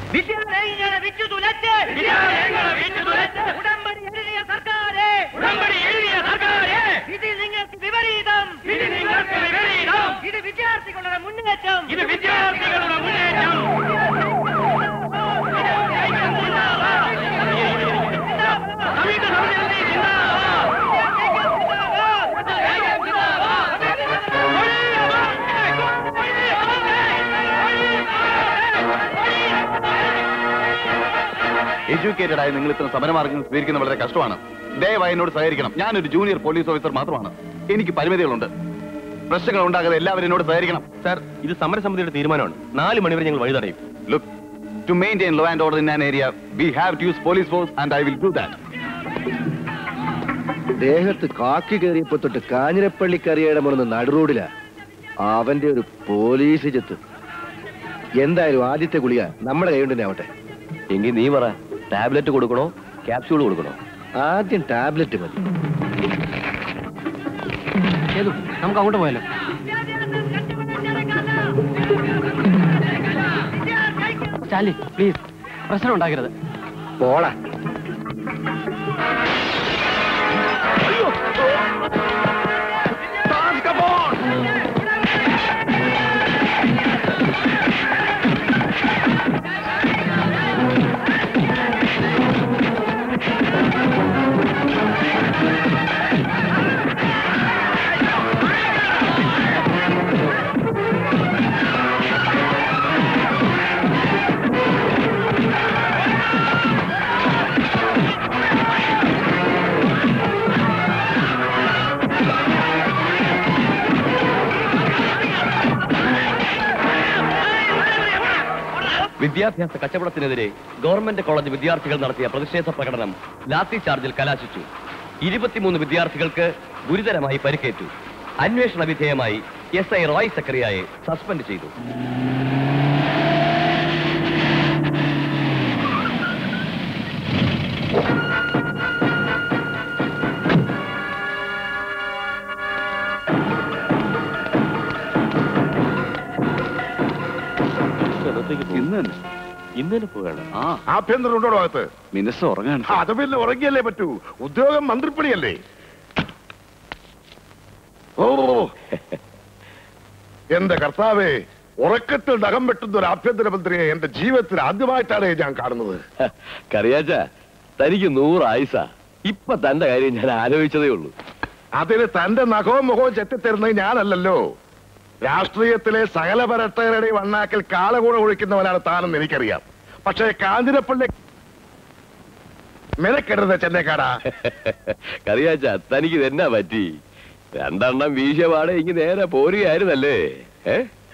വിദ്യാലയങ്ങളെ വിറ്റു തുലച്ച് വിദ്യാലയങ്ങളെ വിറ്റു തുലച്ച് ഉടമ്പടി എഴുതിയ സർക്കാരെ ഉടമ്പടി എഴുതിയ സർക്കാരെ ഇത് നിങ്ങൾക്ക് വിപരീതം ഇത് നിങ്ങൾക്ക് വിപരീതം ഇത് വിദ്യാർത്ഥികളുടെ മുന്നേറ്റം ഇത് വിദ്യാർത്ഥികളുടെ മുന്നേറ്റം സംയുക്ത സമരസമിതി ജിന്ദാബാദ്. എഡ്യൂക്കേറ്റഡ് ആയി നിങ്ങൾ ഇത്തരം സമരമാർഗങ്ങൾ സ്വീകരിക്കുന്നത് വളരെ കഷ്ടമാണ് ദയവായി എന്നോട് സഹകരിക്കണം ഞാനൊരു ജൂനിയർ പോലീസ് ഓഫീസർ മാത്രമാണ് എനിക്ക് പരിമിതികളുണ്ട് പ്രശ്നങ്ങൾ ഉണ്ടാകാതെ എല്ലാവരും എന്നോട് സഹകരിക്കണം സാർ ഇത് സമരസമിതിയുടെ തീരുമാനമാണ് നാല് മണിവരെ ഞങ്ങൾ വഴി തടയും look to maintain law and order in an area we have to use police force and I will do that ദേഹത്ത് കാക്കി കയറിയപ്പോ തൊട്ട് കാഞ്ഞിരപ്പള്ളി കറിയുടെ മുറന്ന് നടുറോഡിലാ അവന്റെ ഒരു പോലീസ് ചെത്ത് എന്തായാലും ആദ്യത്തെ ഗുളിക നമ്മുടെ കൈ തന്നെ ആവട്ടെ എങ്കിൽ നീ പറ ടാബ്ലറ്റ് കൊടുക്കണോ ക്യാപ്സ്യൂൾ കൊടുക്കണോ ആദ്യം ടാബ്ലറ്റ് മതി നമുക്ക് അങ്ങോട്ട് പോയാലോ സ്റ്റാൻലി പ്ലീസ് പ്രശ്നം ഉണ്ടാക്കരുത് പോടാ വിദ്യാഭ്യാസ കച്ചവടത്തിനെതിരെ ഗവൺമെന്റ് കോളേജ് വിദ്യാർത്ഥികൾ നടത്തിയ പ്രതിഷേധ പ്രകടനം ലാത്തി ചാർജിൽ കലാശിച്ചു ഇരുപത്തിമൂന്ന് വിദ്യാർത്ഥികൾക്ക് ഗുരുതരമായി പരിക്കേറ്റു അന്വേഷണ വിധേയമായി എസ് ഐ റോയ് സക്കറിയായെ സസ്പെൻഡ് ചെയ്തു ഇന്ന് തന്നെ ഇന്ന് തന്നെ പോവുകയാണ് ആ ആഭ്യന്തരം ഉണ്ടോ അകത്ത് മിനിസ്റ്റർ ഉറങ്ങാണ് അത് പിന്നെ ഉറങ്ങിയല്ലേ പറ്റൂ ഉദ്യോഗം മന്ത്രിപ്പണിയല്ലേ ഓ എന്റെ കർത്താവേ ഉറക്കത്തിൽ നഖം വെട്ടുന്ന ഒരു ആഭ്യന്തരമന്ത്രിയെ എന്റെ ജീവിതത്തിൽ ആദ്യമായിട്ടാണ് ഞാൻ കാണുന്നത് കറിയാച്ച തനിക്ക് നൂറ് ആയുസ ഇപ്പൊ തന്റെ കാര്യം ഞാൻ ആലോചിച്ചതേ ഉള്ളൂ അതിന് തന്റെ നഖവും മുഖവും ചെത്തിത്തരുന്നത് ഞാനല്ലല്ലോ രാഷ്ട്രീയത്തിലെ സകല ഭരട്ടകരുടെയും വണ്ണാക്കിൽ കാളകൂട ഒഴിക്കുന്നവനാണ് താനെന്ന് എനിക്കറിയാം പക്ഷേ കാഞ്ഞിരപ്പള്ളി മെനക്കെടുന്നത് ചെന്നൈക്കാടാ കറിയാച്ച തനിക്ക് ഇതെന്നാ പറ്റി രണ്ടെണ്ണം വീശിയ പാടെ ഇങ്ങ് നേരെ പോരുകയായിരുന്നല്ലേ ഏ?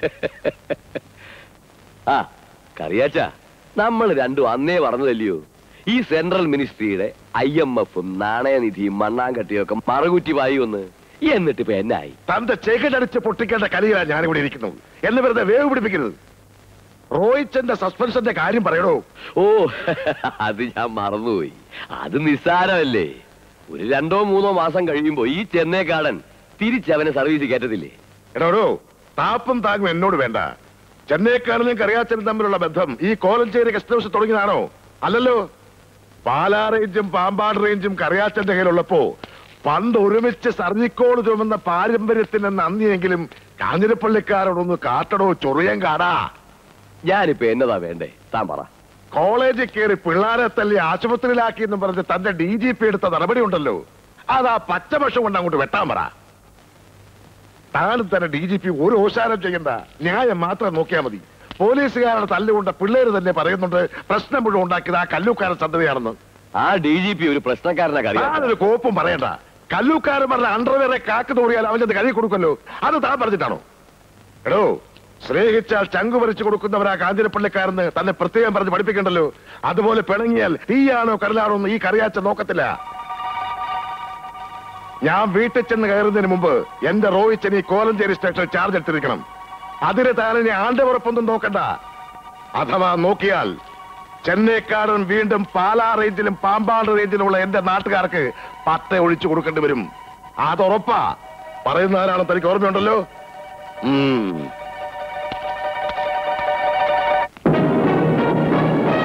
ആ കറിയാച്ച നമ്മൾ രണ്ടും അന്നേ പറഞ്ഞതല്ലയോ ഈ സെൻട്രൽ മിനിസ്ട്രിയുടെ ഐ എം എഫും നാണയനിധിയും മണ്ണാങ്കട്ടിയും ഒക്കെ മറകുറ്റി വായി ഒന്ന് എന്നിട്ട് ഇപ്പൊ എന്നായി തന്റെ ചെകിടടിച്ച് പൊട്ടിക്കേണ്ട കലിയിലാണ് ഞാനിവിടെ ഇരിക്കുന്നത് എന്നെ വെറുതെ വേവ് പിടിപ്പിക്കരുത് റോയിച്ചന്റെ സസ്പെൻഷന്റെ കാര്യം പറയണോ ഓ അത് ഞാൻ മറന്നുപോയി അത് നിസ്സാരമല്ലേ ഒരു രണ്ടോ മൂന്നോ മാസം കഴിയുമ്പോ ഈ ചെന്നൈക്കാടൻ തിരിച്ചവനെ സർവീസ് കയറ്റത്തില്ലേ എടോ താപ്പും താങ്ങും എന്നോട് വേണ്ട ചെന്നൈക്കാരനും കറിയാച്ചനും തമ്മിലുള്ള ബന്ധം ഈ കോലഞ്ചേരി ഗസ്റ്റ് ഹൗസ് തുടങ്ങിയതാണോ അല്ലല്ലോ പാലാ റേഞ്ചും പാമ്പാട് റേഞ്ചും കറിയാച്ചന്റെ കയ്യിലുള്ളപ്പോ പണ്ട് ഒരുമിച്ച് സർജിക്കോട് ചുമന്ന പാരമ്പര്യത്തിന് നന്ദിയെങ്കിലും കാഞ്ഞിരപ്പള്ളിക്കാരോടൊന്ന് കാട്ടടോ ചൊറിയൻ കാടാ ഞാനിപ്പോ എന്നതാ വേണ്ടേ താൻ പറ കോളേജിൽ കയറി പിള്ളാരെ തല്ലി ആശുപത്രിയിലാക്കി എന്നും പറഞ്ഞ് തന്റെ ഡി ജി പി എടുത്ത നടപടി ഉണ്ടല്ലോ അത് ആ പച്ചപക്ഷം കൊണ്ട് അങ്ങോട്ട് വെട്ടാൻ പറ താനും തന്നെ ഡി ജി പി ഒരു ഓശാരം ചെയ്യണ്ട ന്യായം മാത്രം നോക്കിയാൽ മതി പോലീസുകാരുടെ തല്ലുകൊണ്ട പിള്ളേര് തന്നെ പറയുന്നുണ്ട് പ്രശ്നം മുഴുവൻ ഉണ്ടാക്കിയത് ആ കല്ലൂക്കാരൻ സന്തതിയാണെന്ന് ആ ഡി ജി പി ഒരു പ്രശ്നക്കാരനാ കറിയാ താനൊരു കോപ്പും പറയണ്ട കല്ലൂക്കാരൻ പറഞ്ഞ അണ്ടർവെയറെ കാക്ക് തോറിയാൽ അവന്റെ കഴുകി കൊടുക്കല്ലോ അത് താൻ പറഞ്ഞിട്ടാണോ എടോ സ്നേഹിച്ചാൽ ചങ്കു പറിച്ചു കൊടുക്കുന്നവരാ കാഞ്ഞിരപ്പള്ളിക്കാരെന്ന് തന്നെ പ്രത്യേകം പറഞ്ഞ് പഠിപ്പിക്കണ്ടല്ലോ അതുപോലെ പിണങ്ങിയാൽ തീയാണോ കടലാണോ എന്ന് ഈ കറിയാച്ച നോക്കത്തില്ല ഞാൻ വീട്ടിൽ ചെന്ന് കയറുന്നതിന് മുമ്പ് എന്റെ റോയിച്ചൻ ഈ കോലഞ്ചേരി സ്റ്റേഷനിൽ ചാർജ് എടുത്തിരിക്കണം അതിന് താനിനി ആണ്ട് ഉറപ്പൊന്നും നോക്കണ്ട അഥവാ നോക്കിയാൽ ചെന്നൈക്കാരൻ വീണ്ടും പാലാ റേഞ്ചിലും പാമ്പാട് റേഞ്ചിലുമുള്ള എന്റെ നാട്ടുകാർക്ക് പത്ത ഒഴിച്ചു കൊടുക്കേണ്ടി വരും അതുറപ്പാ പറയുന്നതിനാണ് തനിക്ക് ഓർമ്മയുണ്ടല്ലോ ഉം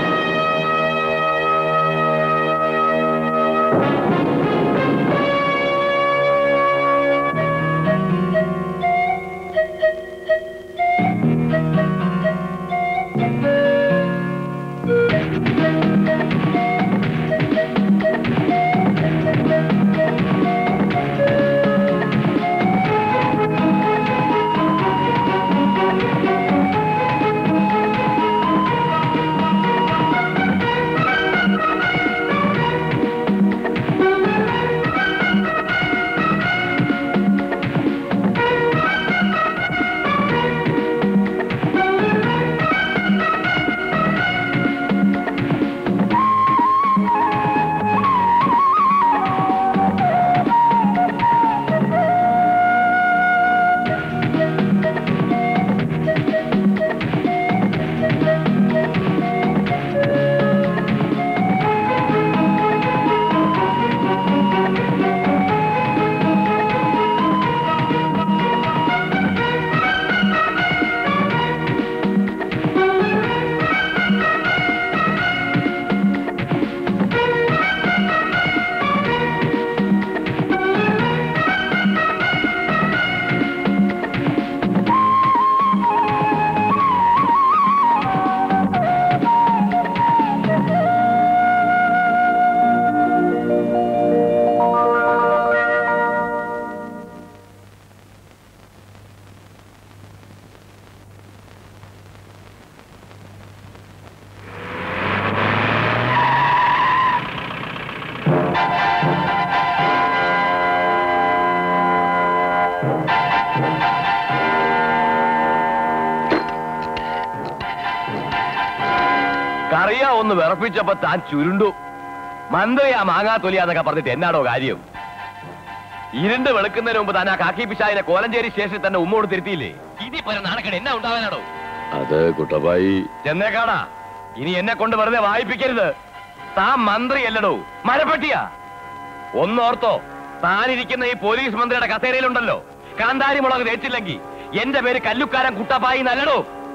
ഒന്ന് വിറപ്പിച്ചപ്പോ താൻ ചുരുണ്ടു മന്ത്രിയാ മാങ്ങാ തൊലിയാന്നൊക്കെ പറഞ്ഞിട്ട് എന്നാടോ കാര്യം ഇരുണ്ട് വെളുക്കുന്നതിന് മുമ്പ് താൻ ആ കാക്കി പിശായിനെ കോലഞ്ചേരി സ്റ്റേഷനിൽ തന്നെ ഉമ്മോട് തിരുത്തിയില്ലേ ഇനി പല നാണക്കേട് എന്നാ ഉണ്ടാവാനാടോ അത് കുട്ടപ്പായി ചെന്നേക്കാടാ ഇനി എന്നെ കൊണ്ട് വെറുതെ വായിപ്പിക്കരുത് താൻ മന്ത്രിയല്ലടോ മരപ്പെട്ടിയാ ഒന്നോർത്തോ താനിരിക്കുന്ന ഈ പോലീസ് മന്ത്രിയുടെ കസേരയിലുണ്ടല്ലോ കാന്താരി മുളക് തേച്ചില്ലെങ്കിൽ എന്റെ പേര് കല്ലുക്കാരൻ കുട്ടപ്പായി നല്ലടോ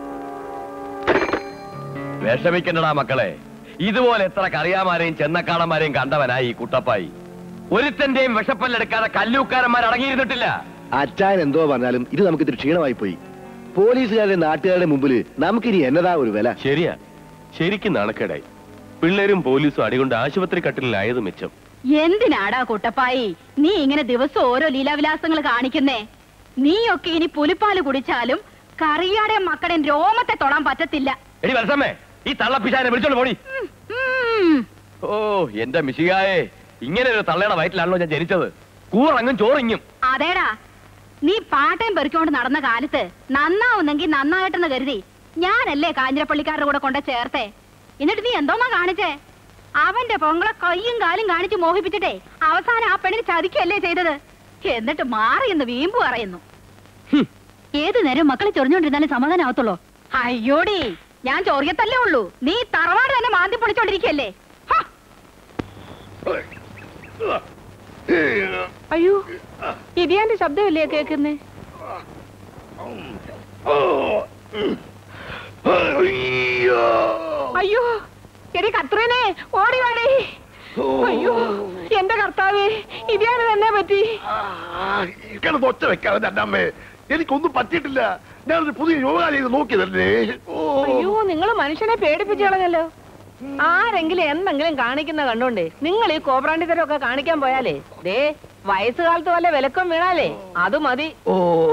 വിഷമിക്കണ്ടടാ മക്കളെ ഇതുപോലെ എത്ര കറിയാമാരെയും ചെന്നക്കാടന്മാരെയും കണ്ടവനായി ഈ കുട്ടപ്പായി ഒരുത്തന്റെയും വിഷപ്പല്ലെടുക്കാതെ കല്ലൂക്കാരന്മാർ അടങ്ങിയിരുന്നിട്ടില്ല അച്ചായൻ എന്തോ പറഞ്ഞാലും ഇത് നമുക്ക് ഇത്തിരി ക്ഷീണമായി പോയി പോലീസുകാരുടെ നാട്ടുകാരുടെ മുമ്പിൽ നമുക്കിനി എന്നതാ ഒരു വില ശരിയാ ശരിക്കും നാണക്കേടായി പിള്ളേരും പോലീസും അടികൊണ്ട് ആശുപത്രി കട്ടിലായത് മെച്ചം എന്തിനാടാ കുട്ടപ്പായി നീ ഇങ്ങനെ ദിവസം ഓരോ ലീലാവിലാസങ്ങൾ കാണിക്കുന്നേ നീയൊക്കെ ഇനി പുലിപ്പാല് കുടിച്ചാലും കറിയാടെ മക്കളുടെ രോമത്തെ തൊടാൻ പറ്റത്തില്ല എടി വത്സമ്മേ ഈ തള്ളപ്പിശാനെ വിളിച്ചോണ്ട് പോടി ഉം, ഉം. ഓ എന്റെ മിശികായെ ഇങ്ങനെ ഒരു തള്ളയുടെ വയറ്റിലാണല്ലോ ഞാൻ ജനിച്ചത് കൂറങ്ങും ചോറിങ്ങും അതേടാ നീ പാട്ടയും പെറുക്കിക്കൊണ്ട് നടന്ന കാലത്ത് നന്നാവുന്നെങ്കിൽ നന്നായിട്ടെന്ന് കരുതി ഞാനല്ലേ കാഞ്ഞിരപ്പള്ളിക്കാരുടെ കൂടെ കൊണ്ട ചേർത്തേ എന്നിട്ട് നീ എന്തോന്നാ കാണിച്ചേ അവന്റെ പൊങ്ങളെ കയ്യും കാലും കാണിച്ച് മോഹിപ്പിച്ചിട്ടേ അവസാനം ആ പെണ്ണിന് ചതിക്കല്ലേ ചെയ്തത് എന്നിട്ട് മാറി എന്ന് വീമ്പ് പറയുന്നു ഏത് നേരം മക്കളെ ചൊറിഞ്ഞോണ്ടിരുന്നാലും സമാധാനാവത്തുള്ളൂ അയ്യോടി ഞാൻ ചൊറിയത്തല്ലേ ഉള്ളൂ നീ തറവാട് തന്നെ മാന്തി പൊളിച്ചോണ്ടിരിക്കല്ലേ ഹ! അയ്യോ ഇതിയാന്റെ ശബ്ദമല്ലേ കേക്കുന്നേ അയ്യോ എടി കത്രീനെ ഓടി വാടേ അയ്യോ എന്റെ കർത്താവേ ഇതിയാന് തന്നെ പറ്റി കിടന്ന് ഒച്ച വെക്കാതെ എന്റെ അമ്മേ എനിക്കൊന്നും പറ്റിയിട്ടില്ല ഞാനൊരു പുതിയ യോഗ ചെയ്ത് നോക്കിയതല്ലേ ഓ അയ്യോ നിങ്ങൾ മനുഷ്യനെ പേടിപ്പിച്ചു കളഞ്ഞല്ലോ ആരെങ്കിലും എന്തെങ്കിലും കാണിക്കുന്ന കണ്ടോണ്ടേ നിങ്ങൾ ഈ കോപ്രാണ്ടിത്തരമൊക്കെ കാണിക്കാൻ പോയാലേ ദേ വയസ്സുകാലത്ത് വല്ല വിലക്കം വീണാലേ അത് മതി ഓ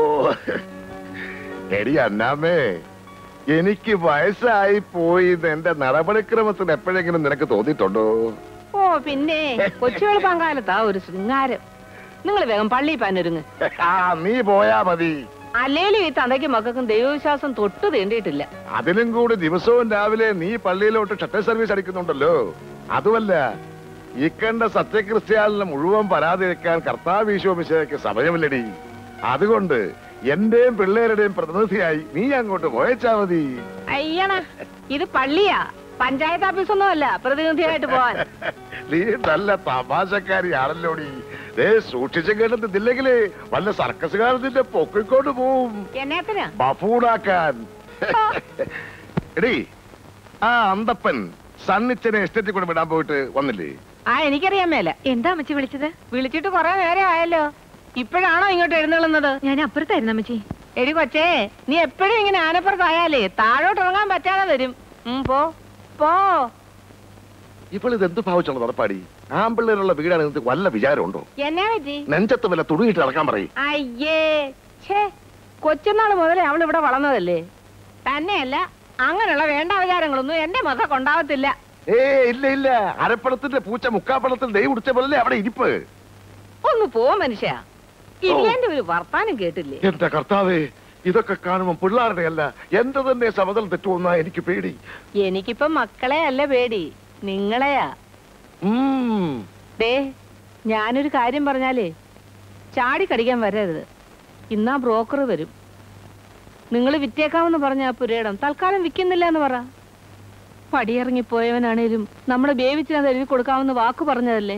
എടി അന്നാമേ എനിക്ക് വയസ്സായി പോയി എന്ന് എന്റെ നടപടിക്രമത്തിൽ എപ്പോഴെങ്കിലും നിനക്ക് തോന്നിയിട്ടുണ്ടോ ഓ പിന്നെ കൊച്ചു വെളുപ്പാങ്കാലത്താ ഒരു ശൃംഗാരം നിങ്ങൾ വേഗം പള്ളി പാനൊരുങ്ങ് ആ നീ പോയാ മതി അല്ലേലും ഈ തന്തയ്ക്കും മക്കൾക്കും ദൈവവിശ്വാസം തൊട്ട് തീണ്ടിയിട്ടില്ല അതിനും കൂടി ദിവസവും രാവിലെ നീ പള്ളിയിലോട്ട് ഷട്ടർ സർവീസ് അടിക്കുന്നുണ്ടല്ലോ അതുമല്ല ഈ കണ്ട സത്യക്രിസ്ത്യാനിനെ മുഴുവൻ പരാതി വെക്കാൻ കർത്താവ് ഈശോമിശയ്ക്ക് സമയമില്ലടി അതുകൊണ്ട് എന്റെയും പിള്ളേരുടെയും പ്രതിനിധിയായി നീ അങ്ങോട്ട് പോയച്ചാ മതി അയ്യണ ഇത് പള്ളിയാ പഞ്ചായത്ത് ഓഫീസൊന്നും അല്ല പ്രതിനിധിയായിട്ട് പോവാൻ നീ നല്ല തമാശക്കാരിയാണല്ലോടി ദേ സൂക്ഷിച്ചു കേട്ടിട്ടില്ലെങ്കിലേ വല്ല സർക്കസുകാരൻ നിന്റെ പൊക്കിക്കൊണ്ട് പോവും എന്നേത്തിനാ ബഫൂണാക്കാൻ എടീ ആ അന്തപ്പൻ സണ്ണിച്ചനെ എസ്റ്റേറ്റിൽ കൂടെ വിടാൻ പോയിട്ട് വന്നില്ലേ ആ എനിക്കറിയാൻ മേല എന്താ അമ്മച്ചി വിളിച്ചത് വിളിച്ചിട്ട് കൊറേ നേരം ആയല്ലോ ഇപ്പോഴാണോ ഇങ്ങോട്ട് എഴുന്നള്ളുന്നത് ഞാൻ അപ്പുറത്തായിരുന്നു അമ്മച്ചി എടി കൊച്ചേ നീ എപ്പോഴും ഇങ്ങനെ ആനപ്പുറത്തായാലേ താഴോട്ട് ഇറങ്ങാൻ പറ്റാതെ വരും ഉം, പോ പോ ഇപ്പോൾ ഇത് എന്ത് ഭാവിച്ചുള്ള നടപ്പാടി ആമ്പിള്ളേരുള്ള വീടാണ് നിങ്ങൾക്ക് വല്ല വിചാരമുണ്ടോ എന്നാ പറ്റി നെഞ്ചത്ത് വല്ല തുണിയിട്ട് നടക്കാൻ പറയും അയ്യേ ഛേ കൊച്ചുനാള് മുതലേ അവൾ ഇവിടെ വളർന്നതല്ലേ തന്നെയല്ല അങ്ങനെയുള്ള വേണ്ട വിചാരങ്ങളൊന്നും എന്റെ മക്കൾക്ക് ഉണ്ടാവത്തില്ല ഏ ഇല്ല ഇല്ല അരപ്പണത്തിന്റെ പൂച്ച മുക്കാപ്പണത്തിൽ ദൈവം ഉടിച്ച പോലെ അവിടെ ഇരിപ്പ് ഒന്ന് പോ മനുഷ്യ ഇല്ലാന്റെ ഒരു വർത്താനം കേട്ടില്ലേ എന്റെ കർത്താവേ ഇതൊക്കെ കാണുമ്പോൾ പിള്ളേരുടെ അല്ല എന്റെ തന്നെ സമതൽ തെറ്റുമെന്നാ എനിക്ക് പേടി എനിക്കിപ്പം മക്കളെ അല്ല പേടി നിങ്ങളെയാ ഉം. ദേ ഞാനൊരു കാര്യം പറഞ്ഞാലേ ചാടി കടിക്കാൻ വരരുത് ഇന്നാ ബ്രോക്കർ വരും നിങ്ങൾ വിറ്റേക്കാമെന്ന് പറഞ്ഞ ആ പുരയിടം തൽക്കാലം വിൽക്കുന്നില്ല എന്ന് പറ പടിയിറങ്ങിപ്പോയവനാണേലും നമ്മുടെ ബേബിച്ചിനത് എഴുതി കൊടുക്കാമെന്ന് വാക്ക് പറഞ്ഞതല്ലേ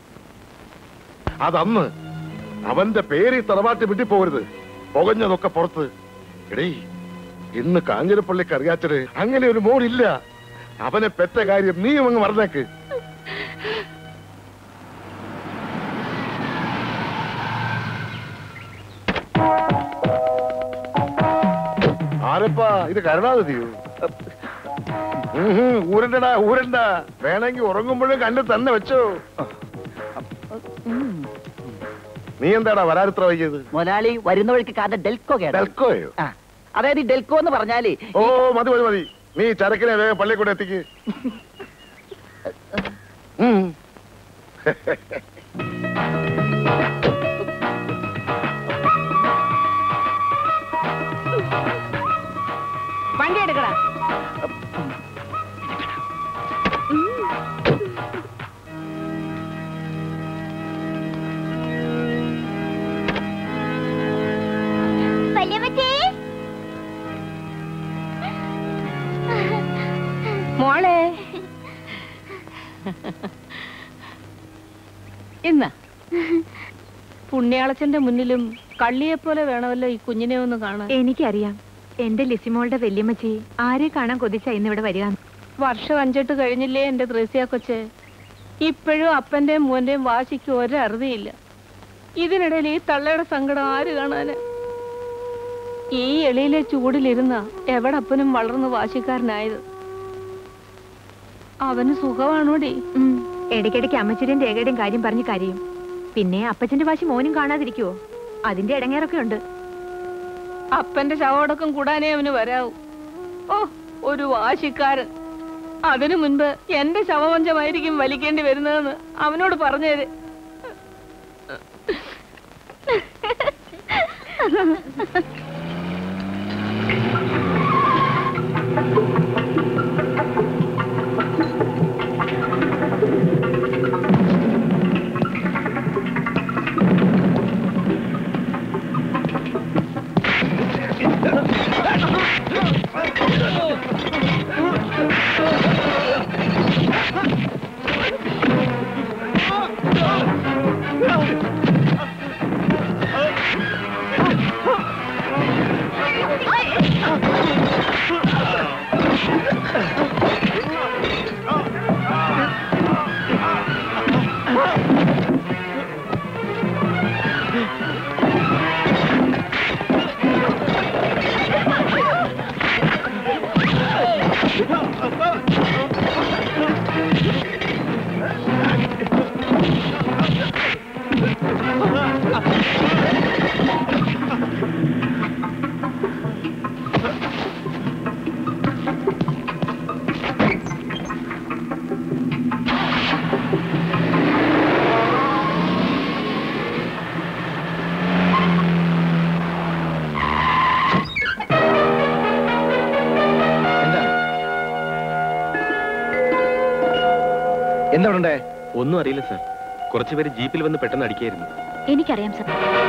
അതന്ന് അവന്റെ പേര് ഈ തറവാട്ടി വിട്ടി പോകരുത് പുകഞ്ഞതൊക്കെ പുറത്ത് എടീ ഇന്ന് കാഞ്ഞിരപ്പള്ളിക്ക് അറിയാച്ചത് അങ്ങനെ ഒരു മോനില്ല അവനെ പെറ്റ കാര്യം നീ അങ്ങ് മറന്നേക്ക് ആരപ്പാ ഇത് കരുണാതിയോ ഊരണ്ടടാ ഊരണ്ട വേണമെങ്കിൽ ഉറങ്ങുമ്പോഴും കണ്ട് തന്നെ വെച്ചോ നീ എന്താടാ വരാറിത്ര വൈകിയത് മുതലാളി വരുന്ന വഴിക്ക് കാരണം ഡെൽക്കോ കേട്ടോ ഡെൽക്കോയോ അതായത് ഈ ഡെൽക്കോ എന്ന് പറഞ്ഞാല് ഓ മതി മതി മതി നീ ചരക്കിനെ വേഗം പള്ളിയിൽ കൂടെ എത്തിക്ക് ഉം. വണ്ടി എടുക്കടാ വല്യമ്മച്ചി മോളെ ഇന്ന പുണ്യാളച്ചന്റെ മുന്നിലും കള്ളിയെ പോലെ വേണമല്ലോ ഈ കുഞ്ഞിനെ ഒന്ന് കാണാൻ എനിക്കറിയാം എന്റെ ലിസിമോളുടെ വല്യമ്മച്ചി ആരെ കാണാൻ കൊതിച്ച ഇന്നിവിടെ വരിക വർഷം അഞ്ചെട്ട് കഴിഞ്ഞില്ലേ എന്റെ ത്രേസ്യ കൊച്ചെ ഇപ്പോഴും അപ്പന്റെയും മോന്റെയും വാശിക്ക് ഒരറുതിയില്ല ഇതിനിടയിൽ ഈ തള്ളയുടെ സങ്കടം ആര് കാണാന് ഈ എളിയിലെ ചൂടിലിരുന്ന എവിടപ്പനും വളർന്ന് വാശിക്കാരനായത് അവന് സുഖമാണോടി ഇടയ്ക്കിടയ്ക്ക് അമ്മച്ചിന്റെയും രേഖയുടെയും കാര്യം പറഞ്ഞ് കരയും പിന്നെ അപ്പച്ചന്റെ വാശി മോനും കാണാതിരിക്കുവോ അതിന്റെ ഇടങ്ങേറൊക്കെ ഉണ്ട് അപ്പന്റെ ശവടക്കം കൂടാനേ അവന് വരാവൂ ഓ ഒരു വാശിക്കാരൻ അതിനു മുൻപ് എന്റെ ശവമഞ്ചമായിരിക്കും വലിക്കേണ്ടി വരുന്നതെന്ന് അവനോട് പറഞ്ഞേര് എന്താ ഉണ്ടേ ഒന്നും അറിയില്ല സർ കുറച്ചുപേര് ജീപ്പിൽ വന്ന് പെട്ടെന്ന് അടിക്കായിരുന്നു എനിക്കറിയാം സർ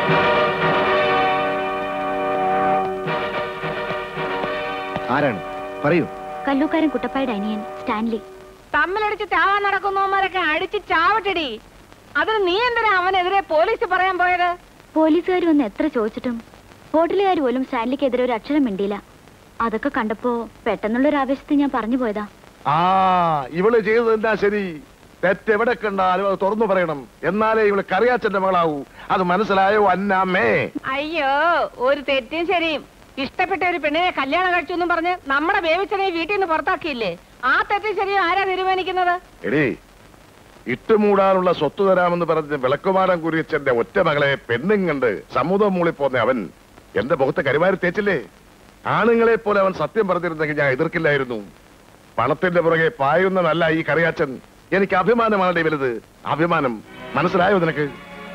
ആരാണ് പറയൂ കല്ലൂക്കാരൻ കുട്ടപ്പായുടെ അനിയൻ സ്റ്റാൻലി തമ്മിലടിച്ച് ചാവാൻ നടക്കുന്നവന്മാരൊക്കെ അടിച്ച് ചാവട്ടടി അതിന് നീ എന്തിനാ അവനെതിരെ പോലീസ് പറയാൻ പോയത് പോലീസുകാർ വന്ന് എത്ര ചോദിച്ചിട്ടും ഹോട്ടലുകാർ പോലും സ്റ്റാൻലിക്കെതിരെ ഒരു അക്ഷരം മിണ്ടിയില്ല അതൊക്കെ കണ്ടപ്പോ പെട്ടെന്നുള്ളൊരു ആവേശത്തിൽ ഞാൻ പറഞ്ഞു പോയതാ ആ ഇവള് ചെയ്തത് എന്താ ശരി തെറ്റ് എവിടെ കണ്ടാലും അത് തുറന്നു പറയണം എന്നാലേ ഇവള് കറിയാച്ചന്റെ മകളാവൂ അത് മനസ്സിലായോ അന്നാമ്മേ അയ്യോ ഒരു തെറ്റും ശരിയും ഇഷ്ടപ്പെട്ട ഒരു പെണ്ണിനെ കല്യാണം കഴിച്ചു എന്നും പറഞ്ഞ് നമ്മുടെ ബേബിച്ചനെ വീട്ടിൽ നിന്ന് പുറത്താക്കിയില്ലേ ആ തെറ്റും ശരിയും ആരാ തീരുമാനിക്കുന്നത് എടീ ഇട്ടുമൂടാനുള്ള സ്വത്ത് തരാമെന്ന് പറഞ്ഞ് വിളക്കുമാടം കുരിയച്ചന്റെ ഒറ്റ മകളെ പെണ്ണും കണ്ട് സമുദ്രം മൂളിപ്പോന്ന അവൻ എന്റെ മുഖത്ത് കരുമാരി തേച്ചില്ലേ ആണുങ്ങളെ പോലെ അവൻ സത്യം പറഞ്ഞിരുന്നെങ്കിൽ ഞാൻ എതിർക്കില്ലായിരുന്നു പണത്തിന്റെ പുറകെ പായുന്നതല്ല ഈ കറിയാച്ചൻ എനിക്ക് അഭിമാനമാണ് വലുത് അഭിമാനം മനസ്സിലായോ നിനക്ക്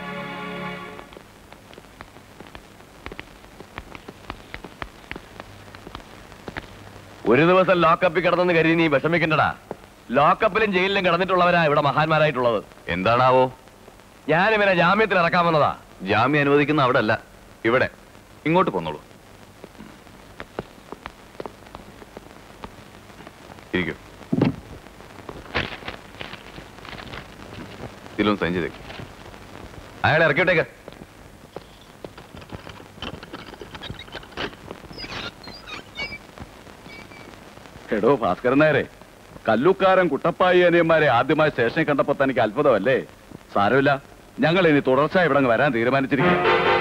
ഒരു ദിവസം ലോക്കപ്പിൽ കിടന്നെന്ന് കരുതി നീ വിഷമിക്കണ്ടടാ ലോക്കപ്പിലും ജയിലിലും കിടന്നിട്ടുള്ളവരാ ഇവിടെ മഹാന്മാരായിട്ടുള്ളത് എന്താണാവോ ഞാൻ ഇവനെ ജാമ്യത്തിൽ ഇറക്കാൻ വന്നതാ ജാമ്യം അനുവദിക്കുന്ന അവിടെ അല്ല ഇവിടെ ഇങ്ങോട്ട് പോന്നോളൂ ഇരിക്കൂ ഇതിലൊന്ന് സൈൻ ചെയ്തേക്ക് അയാളെ ഇറക്കിവിട്ടേക്ക് എടോ ഭാസ്കരൻ നായരെ കല്ലുക്കാരൻ കുട്ടപ്പായി അനിയന്മാരെ ആദ്യമായി സ്റ്റേഷനിൽ കണ്ടപ്പോ തനിക്ക് അത്ഭുതമല്ലേ സാരമില്ല ഞങ്ങൾ ഇനി തുടർച്ച ഇവിടെ അങ്ങ് വരാൻ തീരുമാനിച്ചിരിക്കും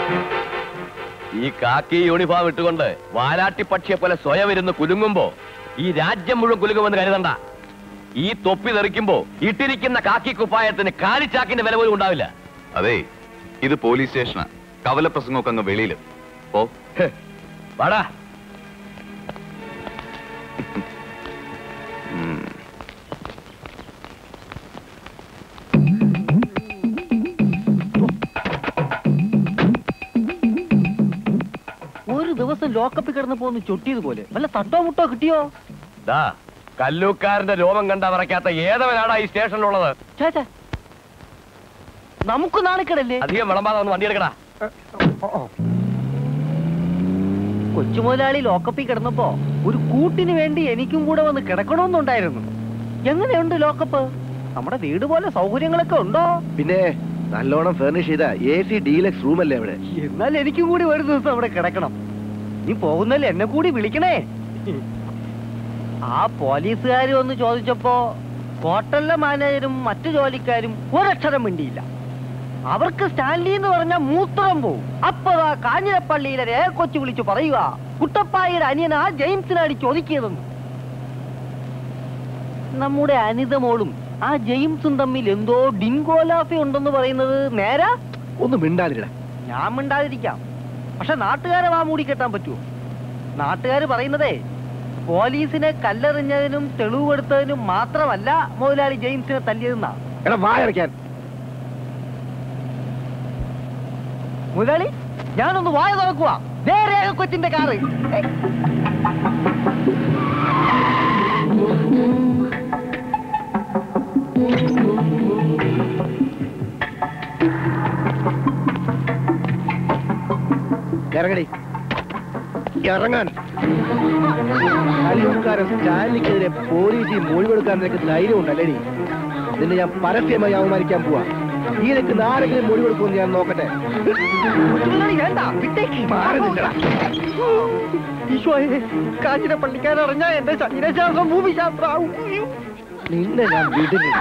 ഈ കാക്കി യൂണിഫോം ഇട്ടുകൊണ്ട് വാലാട്ടി പക്ഷിയെ പോലെ സ്വയം ഇരുന്ന് കുലുങ്ങുമ്പോ ഈ രാജ്യം മുഴുവൻ കുലുങ്ങുമെന്ന് കരുതണ്ട ഈ തൊപ്പി തെറിക്കുമ്പോ ഇട്ടിരിക്കുന്ന കാക്കി കുപ്പായത്തിന് കാലിച്ചാക്കിന്റെ വില പോലും ഉണ്ടാവില്ല അതെ ഇത് പോലീസ് സ്റ്റേഷനാ കവല പ്രസംഗമൊക്കെ അങ്ങ് വെളിയിൽ ഓ വാടാ ഉം. ഒരു ദിവസം ലോക്കപ്പിൽ കിടന്ന് പോന്ന് ചൊട്ടിയതുപോലെ വല്ല തട്ടോ മുട്ടോ കിട്ടിയോ ദാ കല്ലൂക്കാരന്റെ രോമം കണ്ട പറയ്ക്കാത്ത ഏതവനാടാ ഈ സ്റ്റേഷനിലുള്ളത് നമുക്ക് നാണിക്കടല്ലേ അധികം വിളമ്പാതെ ഒന്ന് വണ്ടി എടുക്കടാ കൊച്ചുമുതലാളി ലോക്കപ്പിൽ കിടന്നപ്പോ ഒരു കൂട്ടിന് വേണ്ടി എനിക്കും കൂടെ വന്ന് കിടക്കണമെന്നുണ്ടായിരുന്നു എങ്ങനെയുണ്ട് ലോക്കപ്പ് നമ്മുടെ വീട് പോലെ സൗകര്യങ്ങളൊക്കെ ഉണ്ടോ പിന്നെ നല്ലോണം ഫർണിഷ് ചെയ്ത എ സി ഡീലക്സ് റൂം അല്ലേ അവിടെ എന്നാൽ എനിക്കും കൂടി ഒരു ദിവസം അവിടെ കിടക്കണം നീ പോകുന്നല്ലേ എന്നെ കൂടി വിളിക്കണേ ആ പോലീസുകാർ വന്ന് ചോദിച്ചപ്പോ ഹോട്ടലിലെ മാനേജരും മറ്റു ജോലിക്കാരും ഒരക്ഷരം മിണ്ടിയില്ല അവർക്ക് സ്റ്റാൻലി എന്ന് പറഞ്ഞ മൂത്രം പോവും അപ്പതാ കാഞ്ഞിരപ്പള്ളിയിലെ രേഖ കൊച്ചു വിളിച്ചു പറയുക കുട്ടപ്പായുടെ അനിയനാ ജെയിംസിനാടി ചോദിക്കിയതെന്ന് നമ്മുടെ അനിത മോളും ആ ജെയിംസും തമ്മിൽ എന്തോ ഡിങ്കോലാഫി ഉണ്ടെന്ന് പറയുന്നത് നേരാ ഒന്ന് മിണ്ടാതിരിട ഞാൻ മിണ്ടാതിരിക്കാം പക്ഷെ നാട്ടുകാരെ വാ മൂടി കെട്ടാൻ പറ്റുമോ നാട്ടുകാർ പറയുന്നതേ പോലീസിനെ കല്ലെറിഞ്ഞതിനും തെളിവ് കൊടുത്തതിനും മാത്രമല്ല മുതലാളി ജെയിംസിനെ തല്ലിയതെന്നാ എടാ വായടയ്ക്കാൻ മുതലാളി ഞാനൊന്ന് വായ തുറക്കുക നേരെ കൊച്ചിന്റെ കാറ് ഏയ്. ഇറങ്ങടി ഇറങ്ങാൻ കലിയുക്കാരൻ സ്റ്റാലിനെതിരെ പോലീസിൽ മൊഴി കൊടുക്കാൻ നിനക്ക് ധൈര്യം ഉണ്ടല്ലേടി നിന്നെ ഞാൻ പരസ്യമായി അവമാനിക്കാൻ പോവാ ഈ നിനക്ക് നാരെങ്കിലും മൊഴി കൊടുക്കുമെന്ന് ഞാൻ നോക്കട്ടെ മുതലാളി വേണ്ട വിട്ടേക്ക് മാറി നിൽക്കടാ. ഈശോയെ കാഞ്ഞിരപ്പള്ളിക്കാരറിഞ്ഞ എന്റെ ശരീരശാസ്ത്രം ഭൂമിശാസ്ത്രം നിന്നെ ഞാൻ വിടില്ല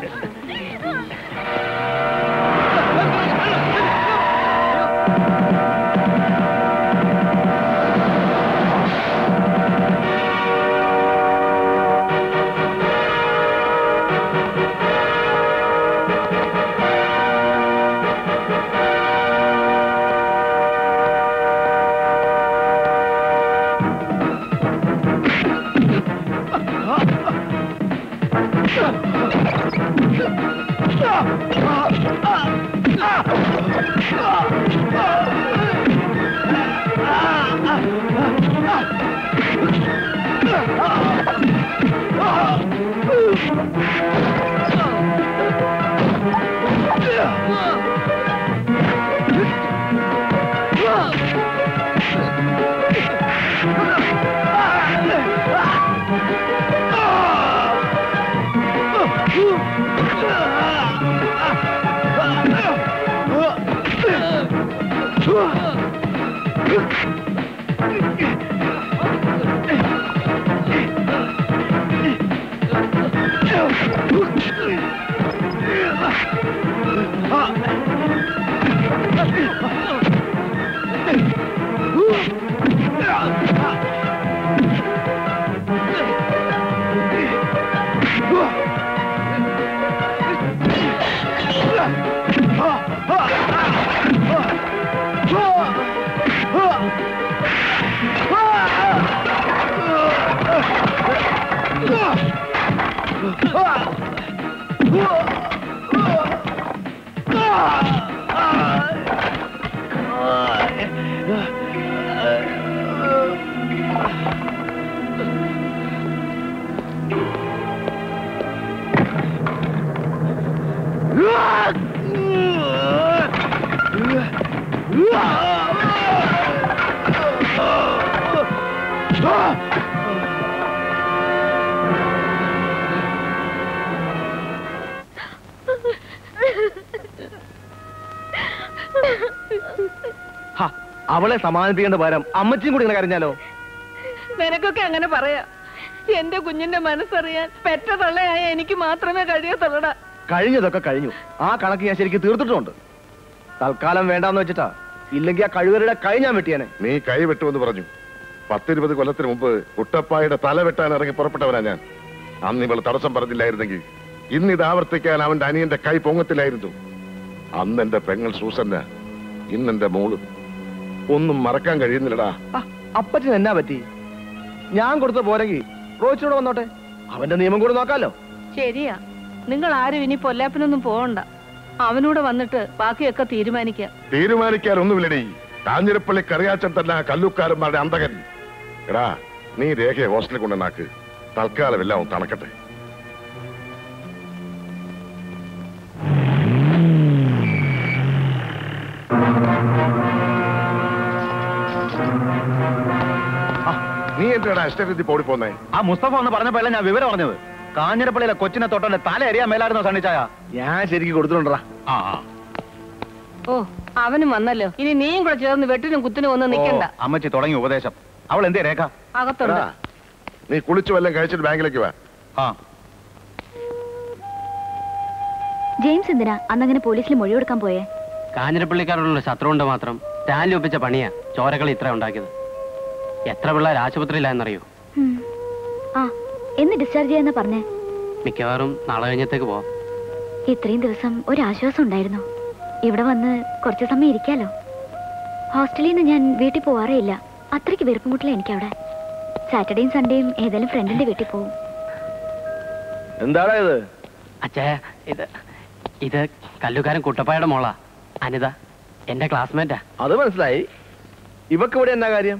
ഹ, അവളെ സമാധാനിപ്പിക്കേണ്ട പകരം അമ്മച്ചിയും കൂടി ഇങ്ങനെ കരഞ്ഞാലോ നിനക്കൊക്കെ അങ്ങനെ പറയാ എന്റെ കുഞ്ഞിന്റെ മനസ്സറിയാൻ പെറ്റ തള്ളയായ എനിക്ക് മാത്രമേ കഴിയത്തുള്ളടാ കഴിഞ്ഞതൊക്കെ കഴിഞ്ഞു ആ കണക്ക് ഞാൻ ശരിക്കും തീർത്തിട്ടുമുണ്ട് തൽക്കാലം വേണ്ടാന്ന് വെച്ചിട്ടാ ഇല്ലെങ്കിൽ ആ കഴിവരുടെ കൈ ഞാൻ വെട്ടിയാനെ നീ കൈ വെട്ടുമെന്ന് പറഞ്ഞു പത്തിരുപത് കൊല്ലത്തിന് മുമ്പ് കുട്ടപ്പായുടെ തല വെട്ടാൻ ഇറങ്ങി പുറപ്പെട്ടവനാ ഞാൻ അന്ന് ഇവൾ തടസ്സം പറഞ്ഞില്ലായിരുന്നെങ്കിൽ ഇന്ന് ഇത് ആവർത്തിക്കാൻ അവന്റെ അനിയന്റെ കൈ പൊങ്ങത്തില്ലായിരുന്നു അന്ന് എന്റെ പെങ്ങൾ സൂസന്ന ഇന്നെന്റെ മോള് ഒന്നും മറക്കാൻ കഴിയുന്നില്ലടാ ആ, അപ്പച്ചൻ എന്നാ പറ്റി ഞാൻ കൊടുത്ത പോരെങ്കിൽ റോച്ചിനോട് വന്നോട്ടെ അവന്റെ നിയമം കൂടെ നോക്കാലോ ശരിയാ നിങ്ങൾ ആരും ഇനി പൊല്ലാപ്പിനൊന്നും പോകണ്ട അവനൂടെ വന്നിട്ട് ബാക്കിയൊക്കെ തീരുമാനിക്കാം തീരുമാനിക്കാൻ ഒന്നുമില്ലടി കാഞ്ഞിരപ്പള്ളി കറിയാച്ചൻ തന്നെ കല്ലുക്കാരന്മാരുടെ അന്തകൻ എടാ നീ രേഖയെ ഹോസ്റ്റലിൽ കൊണ്ടുവന്നാക്ക് തൽക്കാലം എല്ലാം ഒന്ന് തണക്കട്ടെ ആ, നീ എന്തിനാ ഇഷ്ടരീതി പോടിപ്പോന്നേ ആ മുസ്തഫ എന്ന് പറഞ്ഞപ്പോഴല്ല ഞാൻ വിവരം പറഞ്ഞത് കാഞ്ഞിരപ്പള്ളിയിലെ കൊച്ചിനെ തൊട്ടന്റെ തല അറിയാൻ മേലായിരുന്നോ സണ്ണിച്ചായ ഞാൻ ശരിക്കും കൊടുത്തിട്ടുണ്ടാ ആ ആ. ഓ അവനും വന്നല്ലോ ഇനി നീയും കൂടെ ചേർന്ന് വെട്ടിനും കുത്തിനും ഒന്നും നിക്കണ്ട ഓ, അമ്മച്ചി തുടങ്ങി ഉപദേശം അവൾ എന്തേ രേഖ അകത്തുണ്ട് എടാ, നീ കുളിച്ചു വല്ലതും കഴിച്ചിട്ട് ബാങ്കിലേക്ക് വാ ആ ജെയിംസ് എന്തിനാ അന്നങ്ങനെ പോലീസിൽ മൊഴി കൊടുക്കാൻ പോയേ കാഞ്ഞിരപ്പള്ളിക്കാരോടുള്ള ശത്രു കൊണ്ട് മാത്രം സ്റ്റാൻലി ഒപ്പിച്ച പണിയാ ചോരകൾ ഇത്ര ഉണ്ടാക്കിയത് എത്ര പിള്ളേർ ആശുപത്രിയിലായെന്നറിയോ ഉം. ആ എന്ന് ഡിസ്ചാർജ് ചെയ്യാന്നാ പറഞ്ഞേ മിക്കവാറും നാളെ കഴിഞ്ഞത്തേക്ക് പോവാം ഇത്രയും ദിവസം ഒരു ആശ്വാസം ഉണ്ടായിരുന്നു ഇവിടെ വന്ന് കുറച്ച് സമയം ഇരിക്കാലോ ഹോസ്റ്റലിൽ നിന്ന് ഞാൻ വീട്ടിൽ പോവാറേ ഇല്ല അത്രയ്ക്ക് വെറുപ്പും കൂട്ടില്ല എനിക്കവിടെ സാറ്റർഡേയും സൺഡേയും ഏതായാലും ഫ്രണ്ടിന്റെ വീട്ടിൽ പോകും എന്താടാ ഇത് അച്ഛേ ഇത് ഇത് കല്ലുകാരൻ കുട്ടപ്പായുടെ മോളാ അനിത എന്റെ ക്ലാസ്മേറ്റാ അത് മനസ്സിലായി ഇവക്ക് ഇവിടെ എന്നാ കാര്യം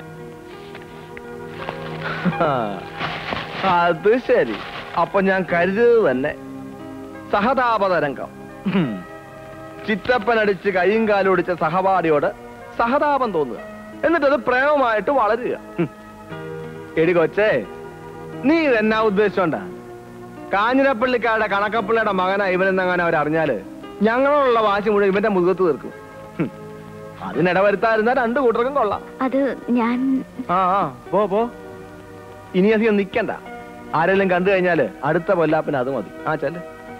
ആ, അത് ശരി അപ്പൊ ഞാൻ കരുതിയത് തന്നെ സഹതാപതരംഗം ഹും. ചിറ്റപ്പനടിച്ച് കൈയും കാലും ഒടിച്ച സഹപാഠിയോട് സഹതാപം തോന്നുക എന്നിട്ടത് പ്രേമമായിട്ട് വളരുക ഹും. എടി കൊച്ചേ നീ ഇതെന്നാ ഉദ്ദേശിച്ചോണ്ടാ കാഞ്ഞിരപ്പള്ളിക്കാരുടെ കണക്കപ്പള്ളിയുടെ മകനാ ഇവനെന്നങ്ങനെ അവരറിഞ്ഞാല് ഞങ്ങളോടുള്ള വാശി മുഴുവൻ ഇവന്റെ മുഖത്ത് തീർക്കും ഹും. അതിനിടവരുത്താതിരുന്ന രണ്ടു കൂട്ടർക്കും കൊള്ളാം അത് ഞാൻ ആ ആ പോ പോ ഇനി അധികം നിക്കണ്ട ആരെങ്കിലും കണ്ടു കഴിഞ്ഞാല് അടുത്ത പൊല്ലാപ്പിന് അത് മതി ആ ചെല്ല്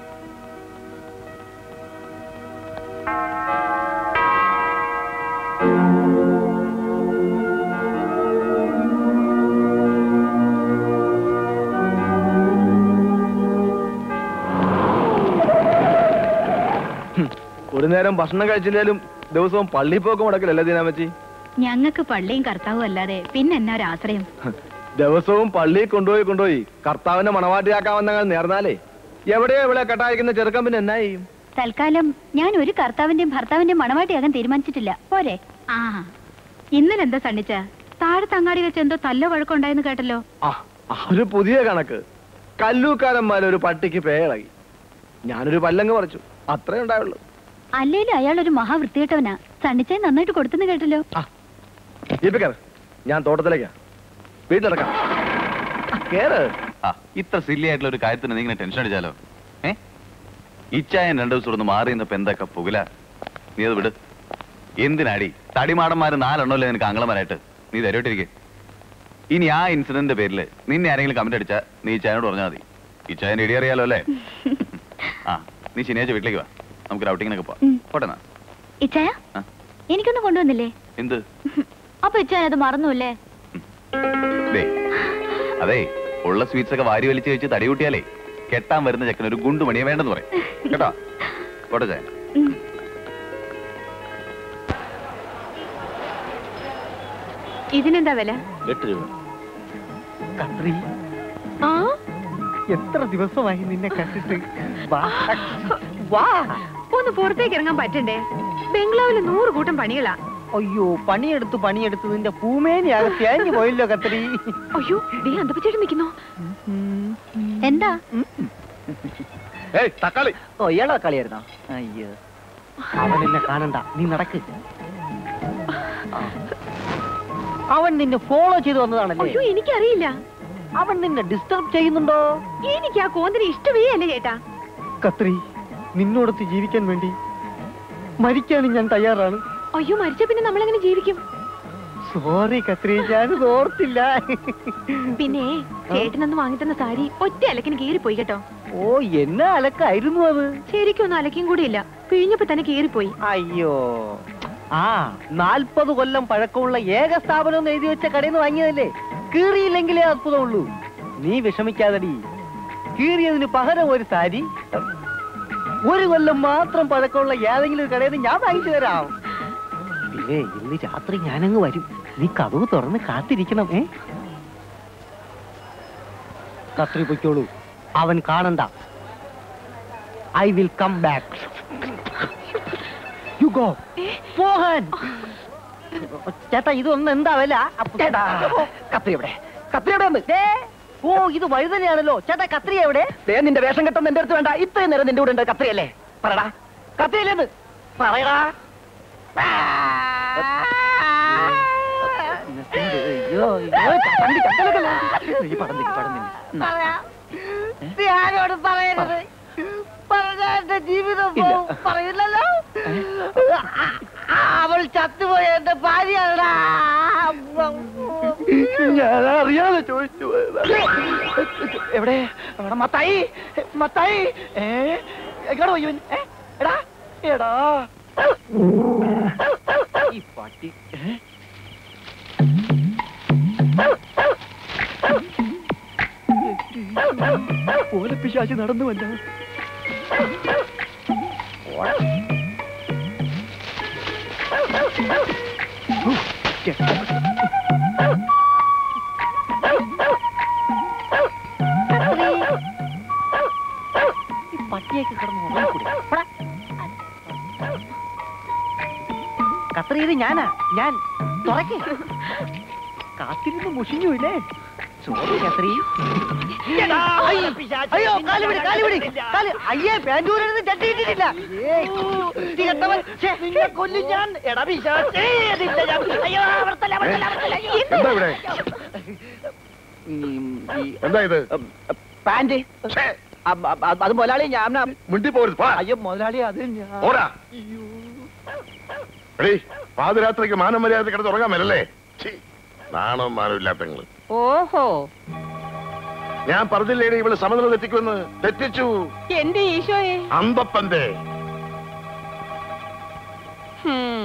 ഹും. ഒരു നേരം ഭക്ഷണം കഴിച്ചില്ലേലും ദിവസവും പള്ളി പോക്ക് മുടക്കില്ലല്ലേ ദീനാമച്ചി ഞങ്ങൾക്ക് പള്ളിയും കർത്താവും അല്ലാതെ പിന്നെ എന്നാ ഒരു ആശ്രയം ദിവസവും പള്ളിയിൽ കൊണ്ടുപോയി കൊണ്ടുപോയി കർത്താവിനെ മണവാട്ടിയാക്കാമെന്നങ്ങൾ നേർന്നാലേ എവിടെയോ ഇവിടെ കെട്ടായിക്കുന്ന ചെറുക്കൻ പിന്നെ എന്നാ ചെയ്യും തൽക്കാലം ഞാൻ ഒരു കർത്താവിന്റെയും ഭർത്താവിന്റെയും മണവാട്ടിയാകാൻ തീരുമാനിച്ചിട്ടില്ല പോരെ ആ ഇന്നലെ എന്താ സണ്ണിച്ച താഴത്തെ അങ്ങാടി വെച്ച് എന്തോ തല്ലോ വഴക്കുണ്ടായെന്ന് കേട്ടല്ലോ ആ ആ, ഒരു പുതിയ കണക്ക് കല്ലൂക്കാരന്മാരെ ഒരു പട്ടിക്ക് പേയിളകി ഞാനൊരു പല്ലങ്ങ് പറിച്ചു അത്രേ ഉണ്ടായുള്ളൂ അല്ലേലും അയാൾ ഒരു മഹാവൃത്തികെട്ടവനാ സണ്ണിച്ചായി നന്നായിട്ട് കൊടുത്തെന്ന് കേട്ടല്ലോ ഇപ്പിക്കർ ഞാൻ തോട്ടത്തിലേക്കാ വീട്ടിലിറക്കാം ആ, കേറ് ആ ഇത്ര സില്ലി ആയിട്ടുള്ള ഒരു കാര്യത്തിന് നീ ഇങ്ങനെ ടെൻഷൻ അടിച്ചാലോ ഏ ഇച്ചായൻ രണ്ടു ദിവസം ഒന്ന് മാറി നിന്നപ്പോ എന്തൊക്കെ പുകല നീ അത് വിട് എന്തിനാടി തടിമാടന്മാര് നാലെണ്ണല്ലേ നിനക്ക് അങ്ങളമാരായിട്ട് നീ തരോട്ടിരിക്കെ ഇനി ആ ഇൻസിഡന്റിന്റെ പേരിൽ നിന്നെ ആരെങ്കിലും കമന്റ് അടിച്ചാ നീ ഇച്ചായനോട് പറഞ്ഞാൽ മതി ഇച്ചായൻ ഇടി അറിയാലോ അല്ലേ ആ നീ ശനിയാഴ്ച വീട്ടിലേക്ക് വാ നമുക്ക് ഔട്ടിങ്ങിനൊക്കെ പോവാം ഉം. പോട്ടെ എന്നാ. ഇച്ചായ ആ. എനിക്കൊന്നും കൊണ്ടുവന്നില്ലേ എന്ത് അപ്പൊ ഇച്ചായ അത് മറന്നുല്ലേ ദേ അതെ ഉള്ള സ്വീറ്റ്സ് ഒക്കെ വാരി വലിച്ചു കഴിച്ച് തടി കൂട്ടിയാലേ കെട്ടാൻ വരുന്ന ചെക്കന് ഒരു ഗുണ്ടു മണിയെ വേണ്ടെന്ന് പറയും കേട്ടോ പോട്ടെ ചായ ഇതിനെന്താ വില എട്ട് രൂപ കത്രി ആ എത്ര ദിവസമായി നിന്നെ കണ്ടിട്ട് വാ വാ ഒന്ന് പുറത്തേക്ക് ഇറങ്ങാൻ പറ്റണ്ടേ ബംഗ്ലാവില് നൂറ് കൂട്ടം പണികളാ അയ്യോ പണിയെടുത്ത് പണിയെടുത്ത് നിന്റെ പൂമേനിയാകെ തേഞ്ഞു പോയില്ലോ കത്രി അയ്യോ ദേ അന്തപ്പച്ചേട്ടൻ നിൽക്കുന്നോ എന്താ ഏയ് തക്കാളി ഓ ഇയാളെ കളിയായിരുന്നോ അയ്യോ അവൻ എന്നെ കാണണ്ട നീ നടക്ക് ആ. അവൻ നിന്നെ ഫോളോ ചെയ്ത് വന്നതാണല്ലേ അയ്യോ എനിക്കറിയില്ല അവൻ നിന്നെ ഡിസ്റ്റർബ് ചെയ്യുന്നുണ്ടോ എനിക്ക് ആ കോന്തിന് ഇഷ്ടമേ അല്ലേ ചേട്ടാ കത്രി നിന്നോടൊത്ത് ജീവിക്കാൻ വേണ്ടി മരിക്കാനും ഞാൻ തയ്യാറാണ് അയ്യോ മരിച്ച പിന്നെ നമ്മളെങ്ങനെ ജീവിക്കും സോറി കത്രി ഞാൻ ഓർത്തില്ല പിന്നെ ചേട്ടനൊന്ന് വാങ്ങിത്തന്ന സാരി ഒറ്റ അലക്കിന് കീറിപ്പോയി കേട്ടോ ഓ എന്നെ അലക്കായിരുന്നു അത് ശരിക്കും ഒന്നും അലക്കും കൂടിയില്ല പിഴിഞ്ഞപ്പോ തന്നെ കീറിപ്പോയി അയ്യോ ആ നാൽപ്പത് കൊല്ലം പഴക്കമുള്ള ഏക സ്ഥാപനം എന്ന് എഴുതി വെച്ച കടയിൽ നിന്ന് വാങ്ങിയതല്ലേ കീറിയില്ലെങ്കിലേ അത്ഭുതമുള്ളൂ നീ വിഷമിക്കാതടി കീറിയതിന് പകരം ഒരു സാരി ഒരു കൊല്ലം മാത്രം പഴക്കമുള്ള ഏതെങ്കിലും ഒരു കടയിൽ നിന്ന് ഞാൻ വാങ്ങിച്ചു തരാം പിന്നെ ഇന്ന് രാത്രി ഞാനങ്ങ് വരും നീ കഥവ് തുറന്ന് കാത്തിരിക്കണം ഏ കത്രി പൊയ്ക്കോളൂ അവൻ കാണണ്ട I will come back you go പോകാൻ ചേട്ടാ ഇതൊന്നും എന്താ വില അപ്പ- ചേട്ടാ കത്രി എവിടെ കത്രി എവിടെ ഉണ്ട് ദേ, ഓ ഇത് വഴുതനെയാണല്ലോ ചേട്ടാ കത്രി എവിടെ ദേ നിന്റെ വേഷം കെട്ടം എന്റെ അടുത്ത് വേണ്ട ഇത്രയും നേരം നിന്റെ കൂടെ ഉണ്ട് കത്രിയല്ലേ പറയടാ കത്രിയല്ലേന്ന് പറയടാ അയ്യോ അയ്യോ ചണ്ടി ചക്കലക്കല്ല ഈ പടം നിക്ക് പടം നിക്ക് നീ ആരോട് പറയരുത് പറഞ്ഞ എന്റെ ജീവിതം പോവും. പറയില്ലല്ലോ അവൾ ചത്തുപോയ എന്റെ ഭാര്യയാണടാ ഞാൻ അറിയാതെ ചോദിച്ചു എവിടെ എവിടെ മത്തായി മത്തായി ഏ എങ്ങോട്ട് പോയി ഇവൻ? ഏ? എടാ എടാ ഈ പട്ടി ഏ? ഓലപ്പിശാചി നടന്നു വല്ല ഈ പട്ടിയൊക്കെ കിടന്ന് ഉറങ്ങിക്കൂടെ? പോടാ. കത്രി ഇത് ഞാനാ ഞാൻ തുറക്കേ കാത്തിരുന്ന് മുഷിഞ്ഞുല്ലേ സോറി കത്രി എടാ, അയ്യോ, അയ്യോ കാല് വിട് കാല് വിട് കാല് അയ്യേ പാൻറ്റൂരെടുത്ത് ചട്ടിയിട്ടിട്ടില്ല തികട്ടവൻ നിന്നെ കൊല്ലും ഞാൻ എടാ പിശാചേ, അതില്ല ഞാൻ. അയ്യോ അവർത്തല്ല അവർത്തല്ല അവർത്തല്ല അയ്യോ. എന്താ ഇവിടെ എന്താ ഇത് പാന്റ് അ- അ- അത് മുതലാളി ഞാൻ മിണ്ടി പോരുത് അയ്യോ മുതലാളി അത് ഞാൻ ഓടാ എടീ പാതിരാത്രിക്ക് മാനം മര്യാദ കിടന്ന് ഉറങ്ങാൻ മേലല്ലേ ഛീ, നാണവും മാനവും ഇല്ലാത്തങ്ങള് ഓഹോ ഞാൻ പറഞ്ഞില്ലേടി ഇവള് സമനില തെറ്റിക്കുമെന്ന് തെറ്റിച്ചു എന്റെ ഈശോയെ അന്തപ്പന്റെ ഹും.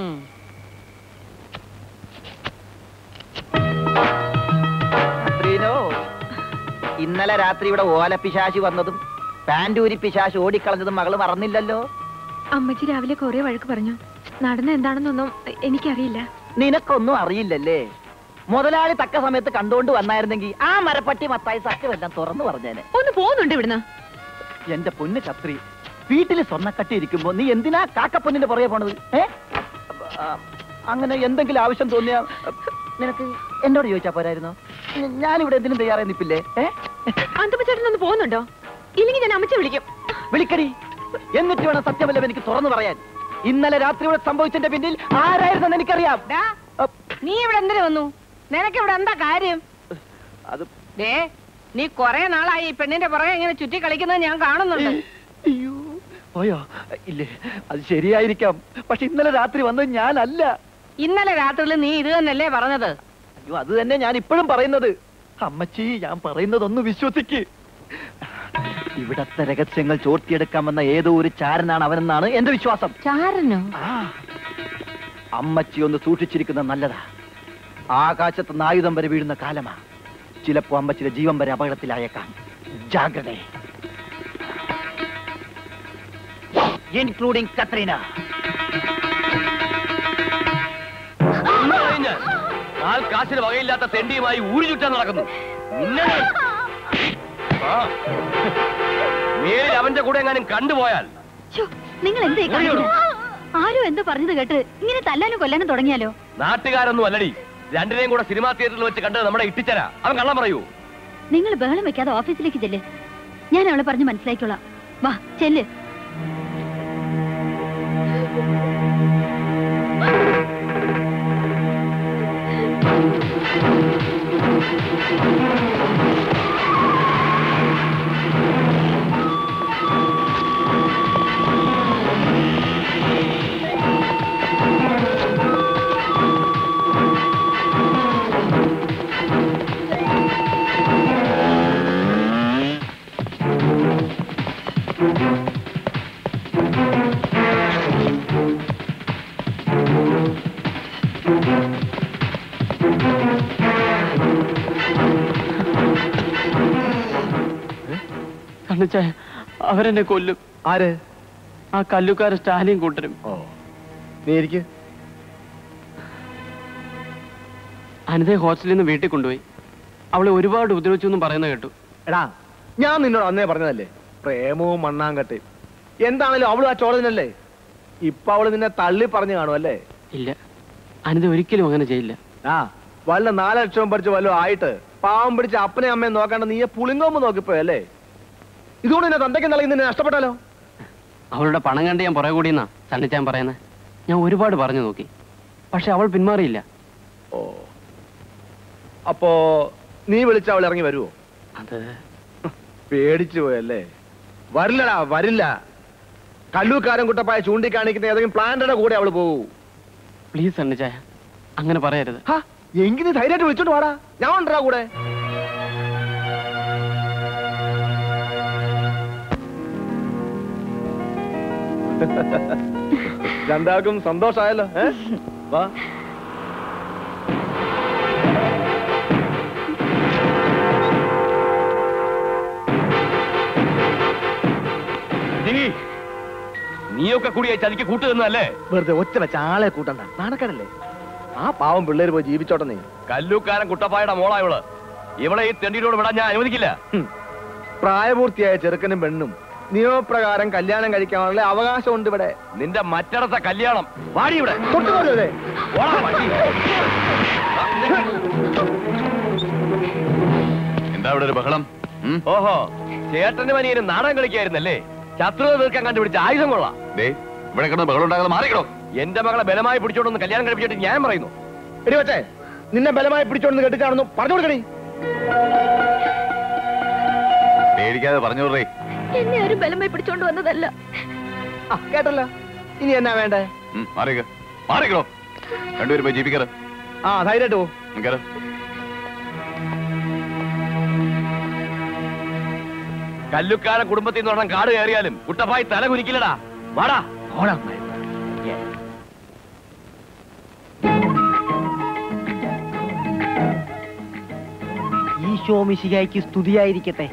കത്രീനോ ഇന്നലെ രാത്രി ഇവിടെ ഓലപ്പിശാശി വന്നതും പാൻറ്റൂരി പിശാശ് ഓടിക്കളഞ്ഞതും മകള് മറന്നില്ലല്ലോ അമ്മച്ചി രാവിലെ കുറെ വഴക്ക് പറഞ്ഞു നടന്ന എന്താണെന്നൊന്നും എനിക്കറിയില്ല നിനക്കൊന്നും അറിയില്ലല്ലേ മുതലാളി തക്ക സമയത്ത് കണ്ടുകൊണ്ട് വന്നായിരുന്നെങ്കിൽ ആ മരപ്പട്ടി മത്തായി സത്യമെല്ലാം തുറന്നു പറഞ്ഞേനെ ഒന്ന് പോകുന്നുണ്ട് ഇവിടുന്ന് എന്റെ പൊന്ന് കത്രി വീട്ടില് സ്വർണ്ണക്കട്ടി ഇരിക്കുമ്പോ നീ എന്തിനാ കാക്കപ്പൊന്നിന്റെ പുറകെ പോണത് ഏ ആ, അങ്ങനെ എന്തെങ്കിലും ആവശ്യം തോന്നിയാ നിനക്ക് എന്നോട് ചോദിച്ചാ പോരായിരുന്നോ ഞ- ഞാനിവിടെ എന്തിനും തയ്യാറായി നിപ്പില്ലേ ഏ അന്തപ്പച്ചേട്ടനൊന്ന് പോകുന്നുണ്ടോ ഇല്ലെങ്കിൽ ഞാൻ അമ്മച്ചി വിളിക്കും വിളിക്കടി എന്നിട്ട് വേണം സത്യമല്ലം എനിക്ക് തുറന്നു പറയാൻ ഇന്നലെ രാത്രി ഇവിടെ സംഭവിച്ചതിന്റെ പിന്നിൽ ആരായിരുന്നെന്ന് എനിക്കറിയാം ഡാ, നീ ഇവിടെ എന്തിനു വന്നു നിനക്ക് ഇവിടെ എന്താ കാര്യം അത് ദേ നീ കൊറേ നാളായി ഈ പെണ്ണിന്റെ പുറകെ ഇങ്ങനെ ചുറ്റി കളിക്കുന്നത് ഞാൻ കാണുന്നുണ്ട് അയ്യോ പോയോ ഇല്ലേ അത് ശരിയായിരിക്കാം പക്ഷെ ഇന്നലെ രാത്രി വന്നത് ഞാനല്ല ഇന്നലെ രാത്രിയിൽ നീ ഇത് തന്നെയല്ലേ പറഞ്ഞത് അയ്യോ അത് തന്നെ ഞാൻ ഇപ്പോഴും പറയുന്നത് അമ്മച്ചി ഞാൻ പറയുന്നതൊന്ന് വിശ്വസിക്ക് ഇവിടത്തെ രഹസ്യങ്ങൾ ചോർത്തിയെടുക്കാമെന്ന ഏതോ ഒരു ചാരനാണ് അവനെന്നാണ് എന്റെ വിശ്വാസം ചാരനോ അമ്മച്ചി ഒന്ന് സൂക്ഷിച്ചിരിക്കുന്നത് നല്ലതാ ആകാശത്ത് നിന്ന് ആയുധം വരെ വീഴുന്ന കാലമാ ചിലപ്പോ അമ്മച്ചിയുടെ ജീവൻ വരെ അപകടത്തിലായേക്കാം ജാഗ്രത ഇൻക്ലൂഡിംഗ് കത്രീന ഒന്ന് കഴിഞ്ഞാൽ നാല് കാശിന് വകയില്ലാത്ത തെണ്ടിയുമായി ഊരി ചുറ്റാൻ നടക്കുന്നു നിന്നെ ഞാൻ- ആ. മേലിൽ അവന്റെ കൂടെ എങ്ങാനും കണ്ടുപോയാൽ നിങ്ങൾ എന്തേ ആരും എന്തോ പറഞ്ഞത് കേട്ട് ഇങ്ങനെ തല്ലാനും കൊല്ലാനും തുടങ്ങിയാലോ നാട്ടുകാരൊന്നും അല്ലടി രണ്ടിനെയും കൂടെ സിനിമാ തിയേറ്ററിൽ വെച്ച് കണ്ടത് നമ്മുടെ ഇട്ടിച്ചര അവൻ കള്ളം പറയൂ നിങ്ങൾ ബഹളം വെക്കാതെ ഓഫീസിലേക്ക് ചെല്ല് ഞാൻ അവളെ പറഞ്ഞ് മനസ്സിലാക്കിക്കോളാം വാ ചെല്ല് കണ്ണുച്ചായ അവരെന്നെ കൊല്ലും ആര് ആ കല്ലുക്കാരെ സ്റ്റാലിയും കൂട്ടരും നീ ഇരിക്ക് അനിതയെ ഹോസ്റ്റലിൽ നിന്ന് വീട്ടിൽ കൊണ്ടുപോയി അവളെ ഒരുപാട് ഉപദ്രവിച്ചു എന്നും പറയുന്ന കേട്ടു എടാ ഞാൻ നിന്നോട് അന്നേ പറഞ്ഞതല്ലേ പ്രേമവും മണ്ണാങ്കട്ടയും എന്താണേലും അവളും ആ ചോളനല്ലേ ഇപ്പൊ അവള് നിന്നെ തള്ളി പറഞ്ഞു കാണും അല്ലേ ഇല്ല അനിത ഒരിക്കലും അങ്ങനെ ചെയ്യില്ല ആ വല്ല നാലക്ഷരം പഠിച്ച് വല്ലതും ആയിട്ട് പാവം പിടിച്ച് അപ്പനെ അമ്മയും നോക്കാണ്ട് നീയെ പുളിങ്ങോമ്പ് നോക്കിപ്പോയല്ലേ ഇതുകൊണ്ട് എന്നെ തന്തയ്ക്ക് നൽകി നിന്നെ നഷ്ടപ്പെട്ടല്ലോ അവളുടെ പണം കണ്ട് ഞാൻ പുറകെ കൂടിയെന്നാ സണ്ണിച്ചാൻ പറയുന്നത് ഞാൻ ഒരുപാട് പറഞ്ഞു നോക്കി പക്ഷെ അവൾ പിന്മാറിയില്ല ഓ അപ്പോ നീ വിളിച്ച അവൾ ഇറങ്ങി വരുവോ അത് പേടിച്ചു പോയല്ലേ വരില്ലടാ വരില്ല കല്ലൂക്കാരൻ കുട്ടപ്പായ ചൂണ്ടിക്കാണിക്കുന്ന ഏതെങ്കിലും പ്ലാന്റയുടെ കൂടെ അവള് പോകൂ പ്ലീസ് സണ്ണിച്ചായ അങ്ങനെ പറയരുത് ഹാ, എങ്കിൽ നീ ധൈര്യമായിട്ട് വിളിച്ചോണ്ട് വാടാ ഞാൻ ഉണ്ടടാ കൂടെ രണ്ടാൾക്കും സന്തോഷമായല്ലോ ഏ വാ നീ നീയൊക്കെ കൂടി ചതിക്ക് കൂട്ടുതന്നല്ലേ വെറുതെ ഒറ്റ വെച്ച ആളെ കൂട്ടണ്ട നാണക്കാരല്ലേ ആ പാവം പിള്ളേര് പോയി ജീവിച്ചോട്ടെ നീ കല്ലൂക്കാരൻ കുട്ടപ്പായുടെ മോളാ ഇവള് ഇവളെ ഈ തെണ്ടിയോട് വിടാൻ ഞാൻ അനുവദിക്കില്ല ഹും. പ്രായപൂർത്തിയായ ചെറുക്കനും പെണ്ണും നിയമപ്രകാരം കല്യാണം കഴിക്കാനുള്ള അവകാശമുണ്ട് ഇവിടെ നിന്റെ മറ്റടത്തെ കല്യാണം വാടി ഇവിടെ തൊട്ടു പോരുതേ. ഓടാ വണ്ടി. എന്താ ഇവിടെ ഒരു ബഹളം ഉം? ഓഹോ ചേട്ടന്റെ മനിയന് നാടകം കളിക്കായിരുന്നല്ലേ ശത്രുത തീർക്കാൻ കണ്ടുപിടിച്ച ആയുധം കൊള്ളാം ദേ ഇവിടെ കിടന്ന് ബഹളം ഉണ്ടാകാതെ മാറിക്കണോ എന്റെ മകളെ ബലമായി പിടിച്ചോണ്ടൊന്ന് കല്യാണം കഴിപ്പിച്ചിട്ട് ഞാൻ പറയുന്നു എടി വച്ചേ നിന്നെ ബലമായി പിടിച്ചോണ്ട് കെട്ടിച്ചാണെന്ന് പറഞ്ഞു കൊടുക്കണേ പേടിക്കാതെ പറഞ്ഞു വിടറേ എന്നെ ആരും ബലമായി പിടിച്ചോണ്ട് വന്നതല്ല ആ കേട്ടല്ലോ ഇനി എന്നാ വേണ്ടേ മാറിക്ക മാറിക്കണോ രണ്ടുപേരും പോയി ജീവിക്കാറ് ആ ധൈര്യമായിട്ട് പോ കയറ് കല്ലുക്കാരൻ കുടുംബത്തിൽ നിന്ന് ഒരെണ്ണം കാട് കയറിയാലും കുട്ടപ്പായി തല കുനിക്കില്ലടാ വാടാ ഓടാം ഈശോ മിശിഹായ്ക്ക് സ്തുതിയായിരിക്കട്ടെ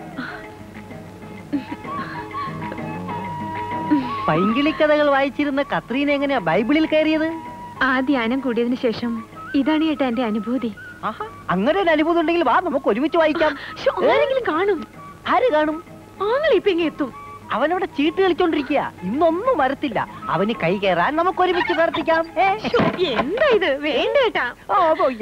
പൈങ്കിളി കഥകൾ വായിച്ചിരുന്ന കത്രീന എങ്ങനെയാ ബൈബിളിൽ കയറിയത് ആ ധ്യാനം കൂടിയതിനു ശേഷം ഇതാണ് ഏട്ടാ എന്റെ അനുഭൂതി ആഹാ അങ്ങനെ ഒരു അനുഭവം ഉണ്ടെങ്കിൽ വാ നമുക്ക് ഒരുമിച്ച് വായിക്കാം ശ്ശോ, ആരെങ്കിലും കാണും ആര് കാണും ആങ്ങളെ ഇപ്പൊ ഇങ്ങ് എത്തും അവനവിടെ ചീട്ട് കളിച്ചോണ്ടിരിക്കുക ഇന്നൊന്നും വരത്തില്ല അവന് കൈ കയറാൻ നമുക്ക് ഒരുമിച്ച് പ്രവർത്തിക്കാം ഏ? ശ്ശോ, എന്താ ഇത് വേണ്ട ഏട്ടാ ആ, പോയി.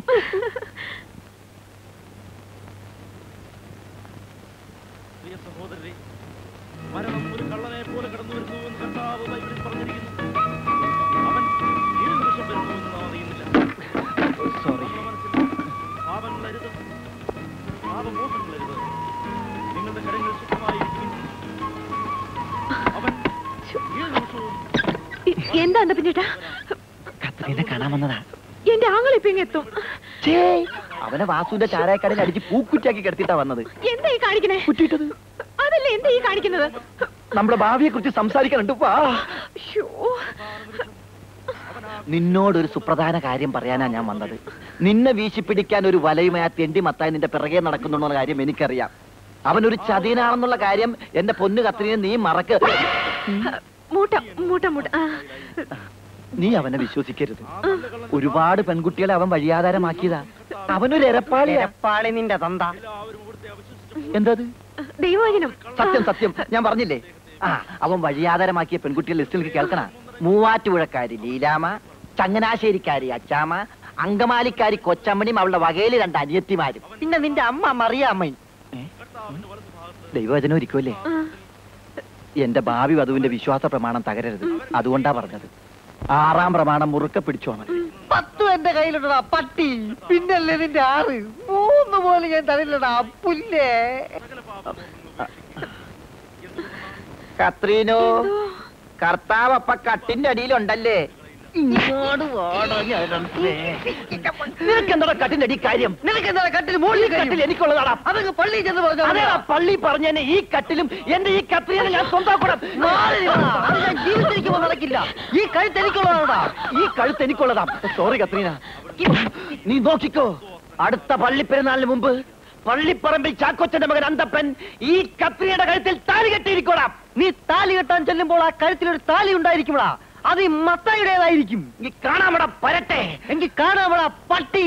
പ്രിയ സഹോദരരെ മരണം ഒരു കള്ളനെ പോലെ കടന്നു വരുന്നു എന്ന് കർത്താവ് ബൈബിളിൽ പറഞ്ഞിരിക്കുന്നു അവൻ ഏത് നിമിഷം വരുന്നുവെന്ന് നാം അറിയുന്നില്ല നമ്മുടെ മനസ്സിൽ പാപങ്ങളരുത് പാപമോഹങ്ങളരുത് നിങ്ങളുടെ കരങ്ങൾ ശുദ്ധമായിരിക്കും അവൻ ഏത് നിമിഷവും എ- എന്താ എന്താ പിന്നേട്ടാ കത്രീനെ കാണാൻ വന്നതാ എന്റെ ആങ്ങളെ ഇപ്പൊ ഇങ്ങ് എത്തും ഛേ, അവനെ വാസുവിന്റെ ചാരായക്കടയിൽ അടിച്ച് പൂക്കുറ്റാക്കി കിടത്തിട്ടാ വന്നത് എന്താ ഈ കാണിക്കണേ അതല്ലേ എന്താ ഈ കാണിക്കുന്നത് നമ്മുടെ ഭാവിയെ കുറിച്ച് സംസാരിക്കാനുണ്ട് വാ ശ്ശോ. നിന്നോടൊരു സുപ്രധാന കാര്യം പറയാനാ ഞാൻ വന്നത് നിന്നെ വീശിപ്പിടിക്കാൻ ഒരു വലയുമായി ആ തെണ്ടി മത്തായി നിന്റെ പിറകെ നടക്കുന്നുള്ള കാര്യം എനിക്കറിയാം അവനൊരു ചതിയനാണെന്നുള്ള കാര്യം എന്റെ പൊന്നു കത്രീനെ നീ മറക്ക് മൂട്ട മൂട്ട മൂട്ട ആ. നീ അവനെ വിശ്വസിക്കരുത് ഒരുപാട് പെൺകുട്ടികളെ അവൻ വഴിയാധാരമാക്കിയതാ അവനൊരു എരപ്പാളി എരപ്പാളി നിന്റെ തന്ത എന്തത് ദൈവവചനം സത്യം സത്യം ഞാൻ പറഞ്ഞില്ലേ ആ അവൻ വഴിയാധാരമാക്കിയ പെൺകുട്ടികൾ ലിസ്റ്റിലേക്ക് കേൾക്കണ മൂവാറ്റുപുഴക്കാരി ലീലാമ ചങ്ങനാശ്ശേരിക്കാരി അച്ചാമ്മ അങ്കമാലിക്കാരി കൊച്ചമ്മണിയും അവളുടെ വകയില് രണ്ട് അനിയത്തിമാരും പിന്നെ നിന്റെ അമ്മ മറിയാമ്മയും ദൈവവചനം ഇരിക്കുമല്ലേ എന്റെ ഭാവി വധുവിന്റെ വിശ്വാസ പ്രമാണം തകരരുത് അതുകൊണ്ടാ പറഞ്ഞത് ആറാം പ്രമാണം മുറുക്കെ പിടിച്ചോണം പത്തും എന്റെ കയ്യിലുണ്ടടാ പട്ടി പിന്നല്ലേ നിന്റെ ആറ് മൂന്ന് പോലും ഞാൻ തരില്ലടാ പുല്ലേ കത്രീനോ കർത്താവ് അപ്പ കട്ടിന്റെ അടിയിലുണ്ടല്ലേ ഇങ്ങോട്ട് വാടാ നിനക്ക് എന്താ കട്ടിന്റെ അടി കാര്യം നിനക്ക് എന്താ കട്ടിൽ മോളിൽ കട്ടിൽ എനിക്കുള്ളതാടാ അതൊക്കെ പള്ളി ചെന്ന് പറഞ്ഞാ മതി. അതേടാ പള്ളി പറഞ്ഞെന്നെ ഈ കട്ടിലും എന്റെ ഈ കത്രീനെ ഞാൻ സ്വന്തമാക്കണം മാറി നിൽക്കടാ. അത് ഞാൻ ജീവിച്ചിരിക്കുമ്പോ നടക്കില്ല ഈ കഴുത്ത് എനിക്കുള്ളതാണോടാ ഈ കഴുത്ത് എനിക്കുള്ളതാ സോറി കത്രീന നീ നോക്കിക്കോ അടുത്ത പള്ളി പെരുന്നാളിന് മുമ്പ് പള്ളിപ്പറമ്പിൽ ചാക്കോച്ചന്റെ മകൻ അന്തപ്പൻ ഈ കത്രിയുടെ കഴുത്തിൽ താലി കെട്ടിയിരിക്കോടാം നീ താലി കെട്ടാൻ ചെല്ലുമ്പോൾ ആ കഴുത്തിലൊരു താലി ഉണ്ടായിരിക്കുമടാ അത് ഈ മത്തായിയുടേതായിരിക്കും ഈ കാണാമട പരട്ടെ എങ്കിൽ കാണാമടാ പട്ടി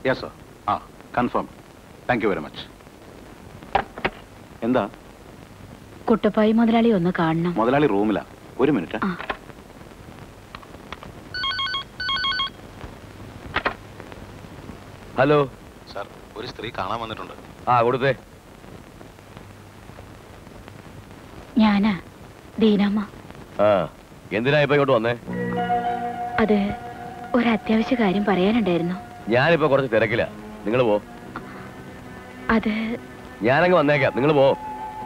യെസ് സർ ആ confirm thank you very much എന്താ കുട്ടപ്പായി മുതലാളി ഒന്ന് കാണണം മുതലാളി റൂമിലാ ഒരു മിനിറ്റ് ആ. ഹലോ സാർ ഒരു സ്ത്രീ കാണാൻ വന്നിട്ടുണ്ട് ആ കൊടുത്തേ ഞാനാ ദീനാമ്മ ആ എന്തിനാ ഇപ്പൊ ഇങ്ങോട്ട് വന്നേ അത് ഒരു അത്യാവശ്യ കാര്യം പറയാനുണ്ടായിരുന്നു ഞാനിപ്പോ കുറച്ച് തിരക്കില്ല നിങ്ങൾ പോ അത് ഞാനങ്ങ് വന്നേക്കാം നിങ്ങൾ പോ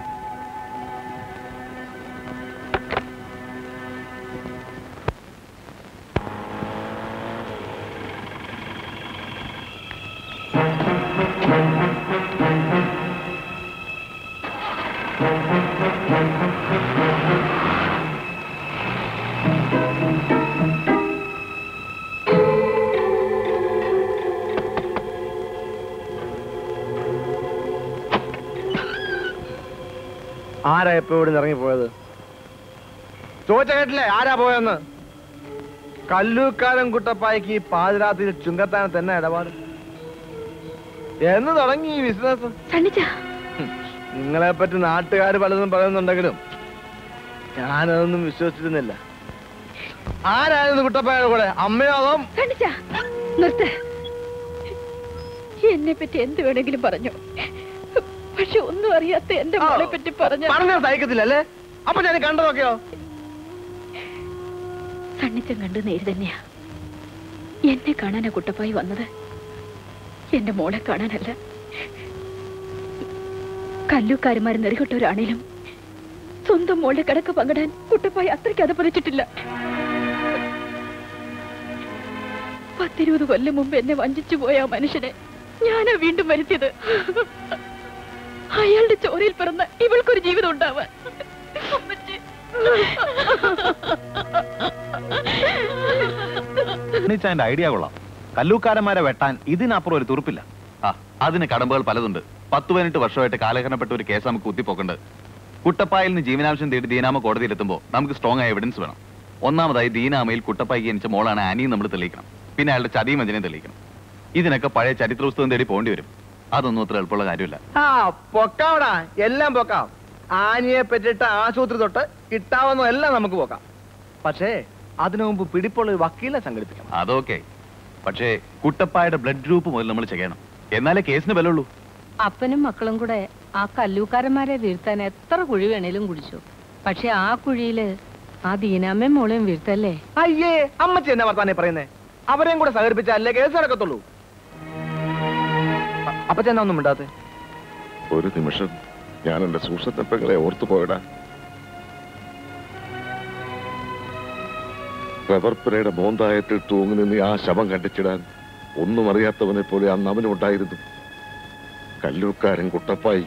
ആരാ ഇപ്പൊ ഇവിടെ നിന്ന് ഇറങ്ങിപ്പോയത് ചോദിച്ച കേട്ടില്ലേ ആരാ പോയെന്ന് കല്ലൂക്കാരൻ കുട്ടപ്പായ്ക്ക് ഈ പാതിരാത്രിയിൽ ചുങ്കത്താനം തന്നെ ഇടപാട് എന്ന് തുടങ്ങി ഈ ബിസിനസ് നിങ്ങളെ പറ്റി നാട്ടുകാർ പലതും പറയുന്നുണ്ടെങ്കിലും ഞാനതൊന്നും വിശ്വസിച്ചിരുന്നില്ല ആരായിരുന്നു കുട്ടപ്പായുടെ കൂടെ അമ്മയോ അതോ നിർത്ത് എന്നെ പറ്റി എന്ത് വേണമെങ്കിലും പറഞ്ഞു പക്ഷെ ഒന്നും അറിയാത്ത എന്റെ മോളെ പറ്റി പറഞ്ഞ പറഞ്ഞാൽ സഹിക്കത്തില്ല അല്ലേ അപ്പൊ ഞാൻ കണ്ടതൊക്കെയോ സണ്ണിച്ചം കണ്ടു നേര് തന്നെയാ എന്നെ കാണാനാ കുട്ടപ്പായി വന്നത് എന്റെ മോളെ കാണാനല്ല കല്ലൂക്കാരുമാരും നെറികൊട്ടവരാണേലും സ്വന്തം മോളെ കിടക്ക് പങ്കിടാൻ കുട്ടപ്പായി അത്രയ്ക്ക് അതപ്പതിച്ചിട്ടില്ല പത്തിരുപത് കൊല്ലം മുമ്പ് എന്നെ വഞ്ചിച്ചു പോയ ആ മനുഷ്യനെ ഞാനാ വീണ്ടും വരുത്തിയത് അയാളുടെ ചോരയിൽ പിറന്ന ഇവൾക്കൊരു ജീവിതം ഉണ്ടാവാൻ ഉണ്ണിച്ചാന്റെ ഐഡിയ കൊള്ളാം കല്ലൂക്കാരന്മാരെ വെട്ടാൻ ഇതിനപ്പുറം ഒരു തുറുപ്പില്ല ആ അതിന് കടമ്പകൾ പലതുണ്ട് പത്ത് പതിനെട്ട് വർഷമായിട്ട് കാലഹരണപ്പെട്ട ഒരു കേസ് നമുക്ക് കുത്തിപ്പോക്കുണ്ട് കുട്ടപ്പായിൽ നിന്ന് ജീവനാംശം തേടി ദീനാമ കോടതിയിലെത്തുമ്പോൾ നമുക്ക് സ്ട്രോങ് ആയ എവിഡൻസ് വേണം ഒന്നാമതായി ദീനാമയിൽ കുട്ടപ്പായിക്ക് ജനിച്ച മോളാണ് ആനിയും നമ്മൾ തെളിയിക്കണം പിന്നെ അയാളുടെ ചതിയും അജനെയും തെളിയിക്കണം ഇതിനൊക്കെ പഴയ ചരിത്ര പുസ്തകം തേടി പോകേണ്ടി വരും അതൊന്നും അത്ര എളുപ്പമുള്ള കാര്യമില്ല ആ പൊക്കാവടാ എല്ലാം പൊക്കാം ആനയെ പറ്റിട്ട് ആശുപത്രി തൊട്ട് കിട്ടാവുന്നതെല്ലാം നമുക്ക് പോക്കാം പക്ഷേ അതിനു മുമ്പ് പിടിപ്പുള്ള ഒരു വക്കീലെ സംഘടിപ്പിക്കണം അതൊക്കെ പക്ഷേ കുട്ടപ്പായുടെ ബ്ലഡ് ഗ്രൂപ്പ് മുതൽ നമ്മൾ ചെയ്യണം എന്നാലേ കേസിന് ബലമുള്ളൂ അപ്പനും മക്കളും കൂടെ ആ കല്ലൂക്കാരന്മാരെ വീഴ്ത്താൻ എത്ര കുഴി വേണേലും കുടിച്ചു പക്ഷെ ആ കുഴിയില് ആ ദീനാമ്മയും മോളെയും വീഴ്ത്തല്ലേ അയ്യേ അമ്മച്ചി എന്നാ വർത്താനെ പറയുന്നേ അവരെയും കൂടെ സഹകരിപ്പിച്ചാലേ കേസ് നടക്കത്തുള്ളൂ അ- അപ്പച്ചി എന്നാ ഒന്നും മിണ്ടാത്തെ ഒരു നിമിഷം ഞാൻ എന്റെ സൂക്ഷത്തെപ്പങ്ങളെ ഓർത്തു പോയടാ റബ്ബർപ്പുരയുടെ മോന്തായത്തിൽ തൂങ്ങി നിന്ന് ആ ശവം കണ്ടിച്ചിടാൻ ഒന്നും അറിയാത്തവനെ പോലെ അന്ന് അവനും ഉണ്ടായിരുന്നു കല്ലൂക്കാരൻ കുട്ടപ്പായി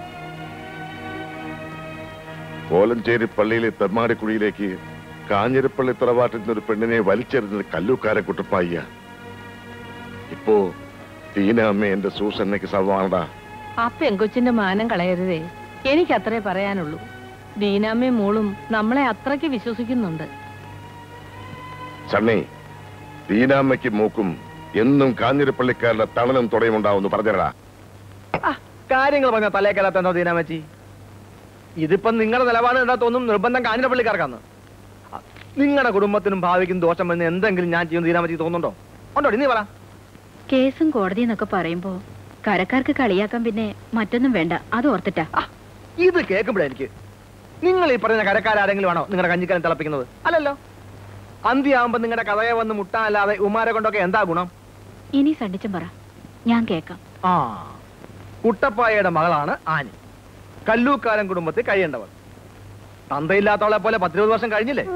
കോലഞ്ചേരി പള്ളിയിലെ തെമ്മാടിക്കുഴിയിലേക്ക് കാഞ്ഞിരപ്പള്ളി തറവാട്ടിൽ നിന്ന് ഒരു പെണ്ണിനെ വലിച്ചെറിഞ്ഞത് കല്ലൂക്കാരൻ കുട്ടപ്പായിയ ഇപ്പോ ടീനാമ്മ എന്റെ സൂസന്നയ്ക്ക് സവാണടാ ആ പെങ്കൊച്ചിന്റെ മാനം കളയരുതേ എനിക്ക് അത്രേ പറയാനുള്ളൂ ദീനാമ്മയും മോളും നമ്മളെ അത്രയ്ക്ക് വിശ്വസിക്കുന്നുണ്ട് സണ്ണി ടീനാമ്മയ്ക്ക് മൂക്കും എന്നും കാഞ്ഞിരപ്പള്ളിക്കാരുടെ തണലും തുടയും ഉണ്ടാവുമെന്ന് പറഞ്ഞടാ കാര്യങ്ങൾ പറഞ്ഞ തലേ കയറാത്തോ ദീനാമച്ചി ഇതിപ്പം നിങ്ങളുടെ നിലപാട് കണ്ടാത്തൊന്നും നിർബന്ധം കാഞ്ഞിരപ്പള്ളിക്കാർക്കാന്ന് നിങ്ങളുടെ കുടുംബത്തിനും ഭാവിക്കും ദോഷം വരുന്ന എന്തെങ്കിലും ഞാൻ ചെയ്യുന്ന ദീനാമച്ചി തോന്നുന്നുണ്ടോ ഉണ്ടോ നീ പറ കേസും കോടതി എന്നൊക്കെ പറയുമ്പോ കരക്കാർക്ക് കളിയാക്കാൻ പിന്നെ മറ്റൊന്നും വേണ്ട അത് ഓർത്തിട്ടാ ഇത് കേൾക്കുമ്പോഴേ എനിക്ക് നിങ്ങൾ ഈ പറയുന്ന കരക്കാരെങ്കിലും ആണോ നിങ്ങളുടെ കഞ്ഞിക്കാലം തിളപ്പിക്കുന്നത് അല്ലല്ലോ അന്തിയാവുമ്പോ നിങ്ങളുടെ കഥയെ വന്ന് മുട്ടാനല്ലാതെ ഉമാരെ കൊണ്ടൊക്കെ എന്താ ഗുണം ഇനി സണ്ടിച്ചം പറ ഞാൻ കേക്കാം ആ കുട്ടപ്പായയുടെ മകളാണ് ആനി കല്ലൂക്കാരൻ കുടുംബത്തിൽ കഴിയേണ്ടവൾ തന്തയില്ലാത്തവളെ പോലെ പത്തിരുപത് വർഷം കഴിഞ്ഞില്ലേ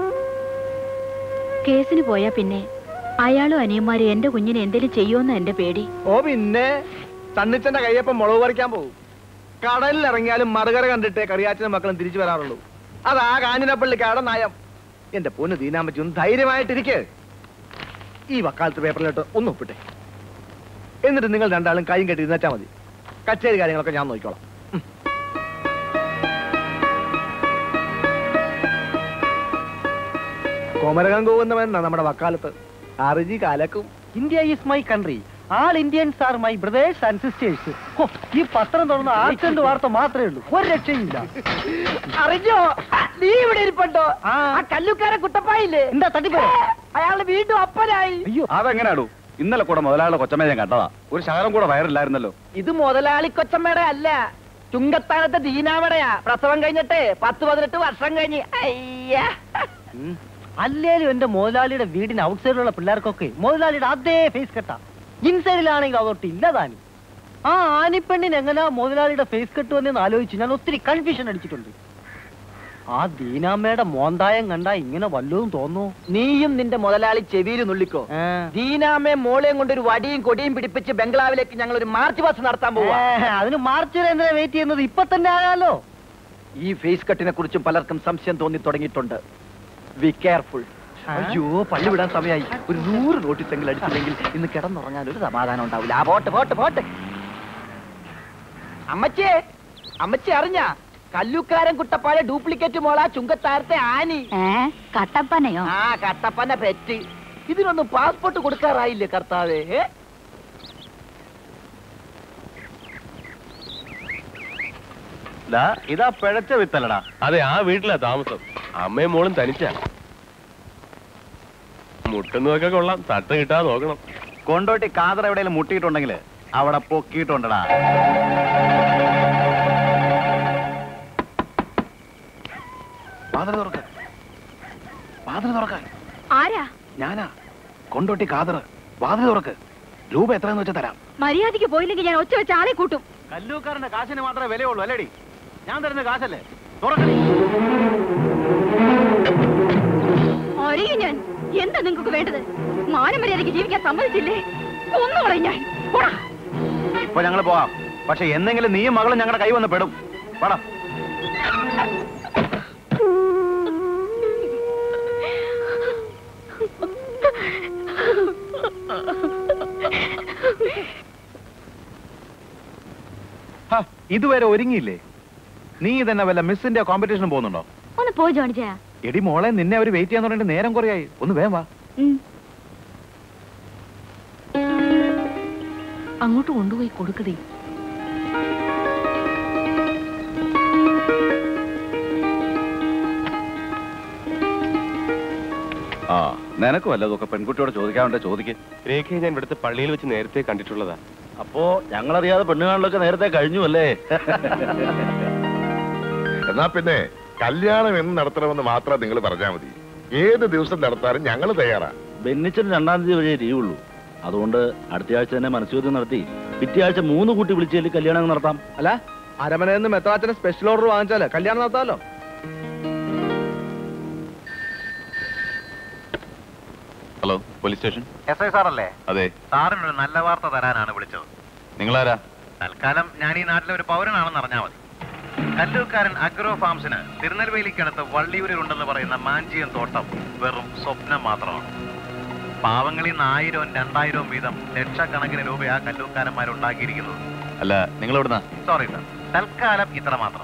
കേസിന് പോയാ പിന്നെ അയാളും അനിയന്മാരും എന്റെ കുഞ്ഞിനെ എന്തേലും ചെയ്യുമെന്ന് എന്റെ പേടി ഓ പിന്നെ തണ്ണിച്ചന്റെ കയ്യപ്പം മുളക് പറിക്കാൻ പോകും കടലിൽ ഇറങ്ങിയാലും മറുകര കണ്ടിട്ടേ കറിയാച്ചനും മക്കളും തിരിച്ചു വരാറുള്ളൂ അതാ കാഞ്ഞിരപ്പള്ളിക്കാരുടെ നയം എന്റെ പൊന്ന് തീനാൻ പറ്റി ഒന്ന് ധൈര്യമായിട്ടിരിക്കെ ഈ വക്കാലത്ത് പേപ്പറിലിട്ട് ഒന്ന് ഒപ്പിട്ടെ എന്നിട്ട് നിങ്ങൾ രണ്ടാളും കൈയും കെട്ടി ഇരുന്നേച്ചാ മതി കച്ചേരി കാര്യങ്ങളൊക്കെ ഞാൻ നോക്കിക്കോളാം ഉം. കോമരകം പോകുന്നവൻ നമ്മുടെ വക്കാലത്ത് അർജി കാലക്കും India is my country all Indians are my brothers and sisters ഈ പത്രം തുറന്ന് ആക്സിഡന്റ് വാർത്ത മാത്രമേ ഉള്ളൂ ഒരു രക്ഷയില്ല അറിഞ്ഞോ നീ ഇവിടെ ഇരിപ്പുണ്ടോ ആ കല്ലുക്കാരൻ കുട്ടപ്പായില്ലേ എന്താ തട്ടിപ്പോ അയാള് വീണ്ടും അപ്പനായി അയ്യോ അതെങ്ങനെയാടൂ ഇന്നലെ കൂടെ മുതലാളിയുടെ കൊച്ചമ്മ ഞാൻ കണ്ടതാ ഒരു ശകലം കൂടെ വയറില്ലായിരുന്നല്ലോ ഇത് മുതലാളി കൊച്ചമ്മയുടെ അല്ല ചുങ്കത്താനത്തെ ദീനാവടയാ പ്രസവം കഴിഞ്ഞിട്ട് പത്ത് പതിനെട്ട് വർഷം കഴിഞ്ഞ് അയ്യ അല്ലേലും എന്റെ മുതലാളിയുടെ വീടിന് ഔട്ട്സൈഡിലുള്ള പിള്ളേർക്കൊക്കെ മുതലാളിയുടെ അതേ ഫേസ് കെട്ടാ ഇൻസൈഡിലാണെങ്കിൽ അതൊട്ട് ഇല്ലതാനും ആ ആനിപ്പെണ്ണിന് എങ്ങനെയാ മുതലാളിയുടെ ഫേസ് കെട്ട് വന്നെന്ന് ആലോചിച്ച് ഞാൻ ഒത്തിരി കൺഫ്യൂഷൻ അടിച്ചിട്ടുണ്ട് ആ ദീനാമ്മയുടെ മോന്തായം കണ്ടാ ഇങ്ങനെ വല്ലതും തോന്നൂ നീയും നിന്റെ മുതലാളി ചെവിയിൽ നുള്ളിക്കോ ദീനാമ്മയും മോളെയും കൊണ്ട് ഒരു വടിയും കൊടിയും പിടിപ്പിച്ച് ബംഗ്ലാവിലേക്ക് ഞങ്ങൾ ഒരു മാർച്ച് പാസ് നടത്താൻ പോവാ ഏ, അതിന് മാർച്ച് വരെ എന്തിനാ വെയിറ്റ് ചെയ്യുന്നത് ഇപ്പൊ തന്നെ ആകാലോ ഈ ഫേസ് കട്ടിനെ കുറിച്ചും പലർക്കും സംശയം തോന്നി തുടങ്ങിയിട്ടുണ്ട് ബി കെയർഫുൾ അയ്യോ പള്ളി വിടാൻ സമയമായി ഒരു നൂറ് നോട്ടീസ് എങ്കിലും അടിച്ചില്ലെങ്കിൽ ഇന്ന് കിടന്നുറങ്ങാൻ ഒരു സമാധാനം ഉണ്ടാവില്ല ആ പോട്ടെ പോട്ടെ പോട്ടെ അമ്മച്ചേ അമ്മച്ചി അറിഞ്ഞ കല്ലുക്കാരൻ കുട്ടപ്പാഴ ഡ്യൂപ്ലിക്കേറ്റ് മോള ചുങ്കത്താരത്തെ ആനി കട്ടപ്പനയോ ആ കട്ടപ്പന പെറ്റ് ഇതിനൊന്നും പാസ്പോർട്ട് കൊടുക്കാറായില്ലേ കർത്താവേ ഏ? ഇതാ പിഴച്ച വിത്തലടാ അതെ ആ വീട്ടിലാ താമസം അമ്മയും മോളും തനിച്ചാ മുട്ടുന്നതൊക്കെ കൊള്ളാം തട്ട് കിട്ടാതെ നോക്കണം കൊണ്ടോട്ടി കാതറ എവിടെയെങ്കിലും മുട്ടിയിട്ടുണ്ടെങ്കിൽ അവിടെ പൊക്കിയിട്ടുണ്ടടാ വാതിൽ തുറക്ക വാതിൽ തുറക്കാൻ ആരാ ഞാനാ കൊണ്ടോട്ടി കാതറ വാതിൽ തുറക്ക് രൂപ എത്രയെന്ന് വെച്ചാൽ തരാം മര്യാദയ്ക്ക് പോയില്ലെങ്കിൽ ഞാൻ ഒച്ച വെച്ച് ആളെ കൂട്ടും കല്ലൂക്കാരന്റെ കാശിന് മാത്രമേ വിലയുള്ളൂ അല്ലേടി ഞാൻ തരുന്ന കാശല്ലേ തുറക്കണി അറിയും ഞാൻ എന്താ നിങ്ങൾക്ക് വേണ്ടത് മാനമര്യാദയ്ക്ക് ജീവിക്കാൻ സമ്മതിച്ചില്ലേ ഒന്നുകളെ ഞാൻ പോടാ. ഇപ്പൊ ഞങ്ങൾ പോവാം പക്ഷെ എന്തെങ്കിലും നീയും മകളും ഞങ്ങളുടെ കൈ വന്ന് പെടും പണം ഇതുവരെ ഒരുങ്ങിയില്ലേ നീ തന്നെ വല്ല മിസ്സിന്റെ കോമ്പറ്റീഷൻ പോകുന്നുണ്ടോ ഒന്ന് പോയി ജോണിച്ചാ എടി മോളെ നിന്നെ അവർ വെയിറ്റ് ചെയ്യാൻ തുടങ്ങിയിട്ട് നേരം കുറയായി ഒന്ന് വേഗം വാ അങ്ങോട്ട് കൊണ്ടുപോയി കൊടുക്കതേ ആ നിനക്ക് വല്ലതൊക്കെ പെൺകുട്ടിയോട് ചോദിക്കാറുണ്ട് ചോദിക്ക് രേഖയെ ഞാൻ ഇവിടുത്തെ പള്ളിയിൽ വെച്ച് നേരത്തെ കണ്ടിട്ടുള്ളതാ അപ്പോ ഞങ്ങളറിയാതെ പെണ്ണുകാണലൊക്കെ നേരത്തെ കഴിഞ്ഞു അല്ലേ എന്നാ പിന്നെ കല്യാണം എന്ന് നടത്തണമെന്ന് മാത്രം നിങ്ങൾ പറഞ്ഞാൽ മതി ഏത് ദിവസം നടത്താനും ഞങ്ങൾ തയ്യാറാ ബെന്നിച്ചന് രണ്ടാം തീയതി വരെ ലീവുള്ളൂ അതുകൊണ്ട് അടുത്ത ആഴ്ച തന്നെ മനസ്സുചോദ്യം നടത്തി പിറ്റേ ആഴ്ച മൂന്ന് കൂട്ടി വിളിച്ചതിൽ കല്യാണം അങ്ങ് നടത്താം അല്ല അരമനയിൽ നിന്ന് മെത്രാച്ചന് സ്പെഷ്യൽ ഓർഡർ വാങ്ങിച്ചാല് കല്യാണം നടത്താമല്ലോ hello police station S I സാറല്ലേ അതെ സാറിനൊരു നല്ല വാർത്ത തരാനാണ് വിളിച്ചത് നിങ്ങളാരാ തൽക്കാലം ഞാൻ ഈ നാട്ടിലെ ഒരു പൗരനാണെന്ന് അറിഞ്ഞാൽ മതി കല്ലൂർക്കാരൻ അഗ്രോ ഫാംസിന് തിരുനെൽവേലിക്കടുത്ത് വള്ളിയൂരിലുണ്ടെന്ന് പറയുന്ന മാഞ്ചിയം തോട്ടം വെറും സ്വപ്നം മാത്രമാണ് പാവങ്ങളിൽ നിന്ന് ആയിരവും രണ്ടായിരവും വീതം ലക്ഷക്കണക്കിന് രൂപയാ കല്ലൂർക്കാരന്മാരുണ്ടാക്കിയിരിക്കുന്നത് അല്ല നിങ്ങൾ എവിടുന്നാ സോറി സാർ തൽക്കാലം ഇത്ര മാത്രം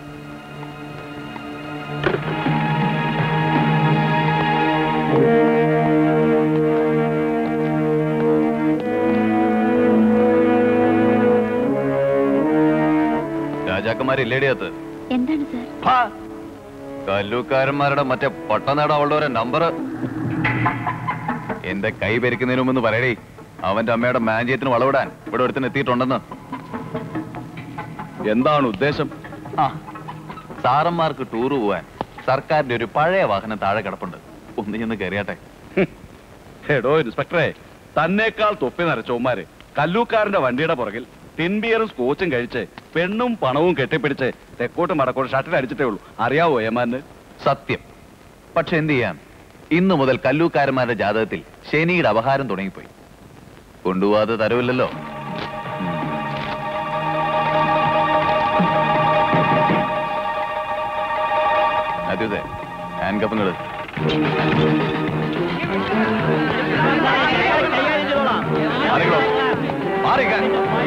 രാജാക്കന്മാരില്ലേടിയത്ത് എന്താണ് സാർ കല്ലൂക്കാരന്മാരുടെ മറ്റേ പട്ടനേട അവളുടെ ഒരു നമ്പർ എന്റെ കൈ പെരിക്കുന്നതിന് മുമ്പ് പറയടേ അവന്റെ അമ്മയുടെ മാഞ്ചയത്തിന് വളവിടാൻ ഇവിടെ ഒരുത്തിന് എത്തിയിട്ടുണ്ടെന്ന് എന്താണ് ഉദ്ദേശം ആ സാറന്മാർക്ക് ടൂറ് പോവാൻ സർക്കാരിന്റെ ഒരു പഴയ വാഹനം താഴെ കിടപ്പുണ്ട് ഒന്ന് ചെന്ന് കയറിയാട്ടെ എടോ ഇൻസ്പെക്ടറെ തന്നേക്കാൾ തൊപ്പി നരച്ചോമാര് കല്ലൂക്കാരന്റെ വണ്ടിയുടെ പുറകിൽ ടിൻബിയറും സ്കോച്ചും കഴിച്ച് പെണ്ണും പണവും കെട്ടിപ്പിടിച്ച് തെക്കോട്ടും വടക്കോട്ടും ഷട്ടിൽ അടിച്ചിട്ടേ ഉള്ളൂ അറിയാവോ ഏമാന് സത്യം പക്ഷെ എന്ത് ചെയ്യാം ഇന്നു മുതൽ കല്ലൂക്കാരന്മാരുടെ ജാതകത്തിൽ ശനിയുടെ അപഹാരം തുടങ്ങിപ്പോയി കൊണ്ടുപോവാതെ തരവില്ലല്ലോ അതെ ഹാൻഡ് കപ്പുകൾ മാറിക്കോ മാറിക്കാൻ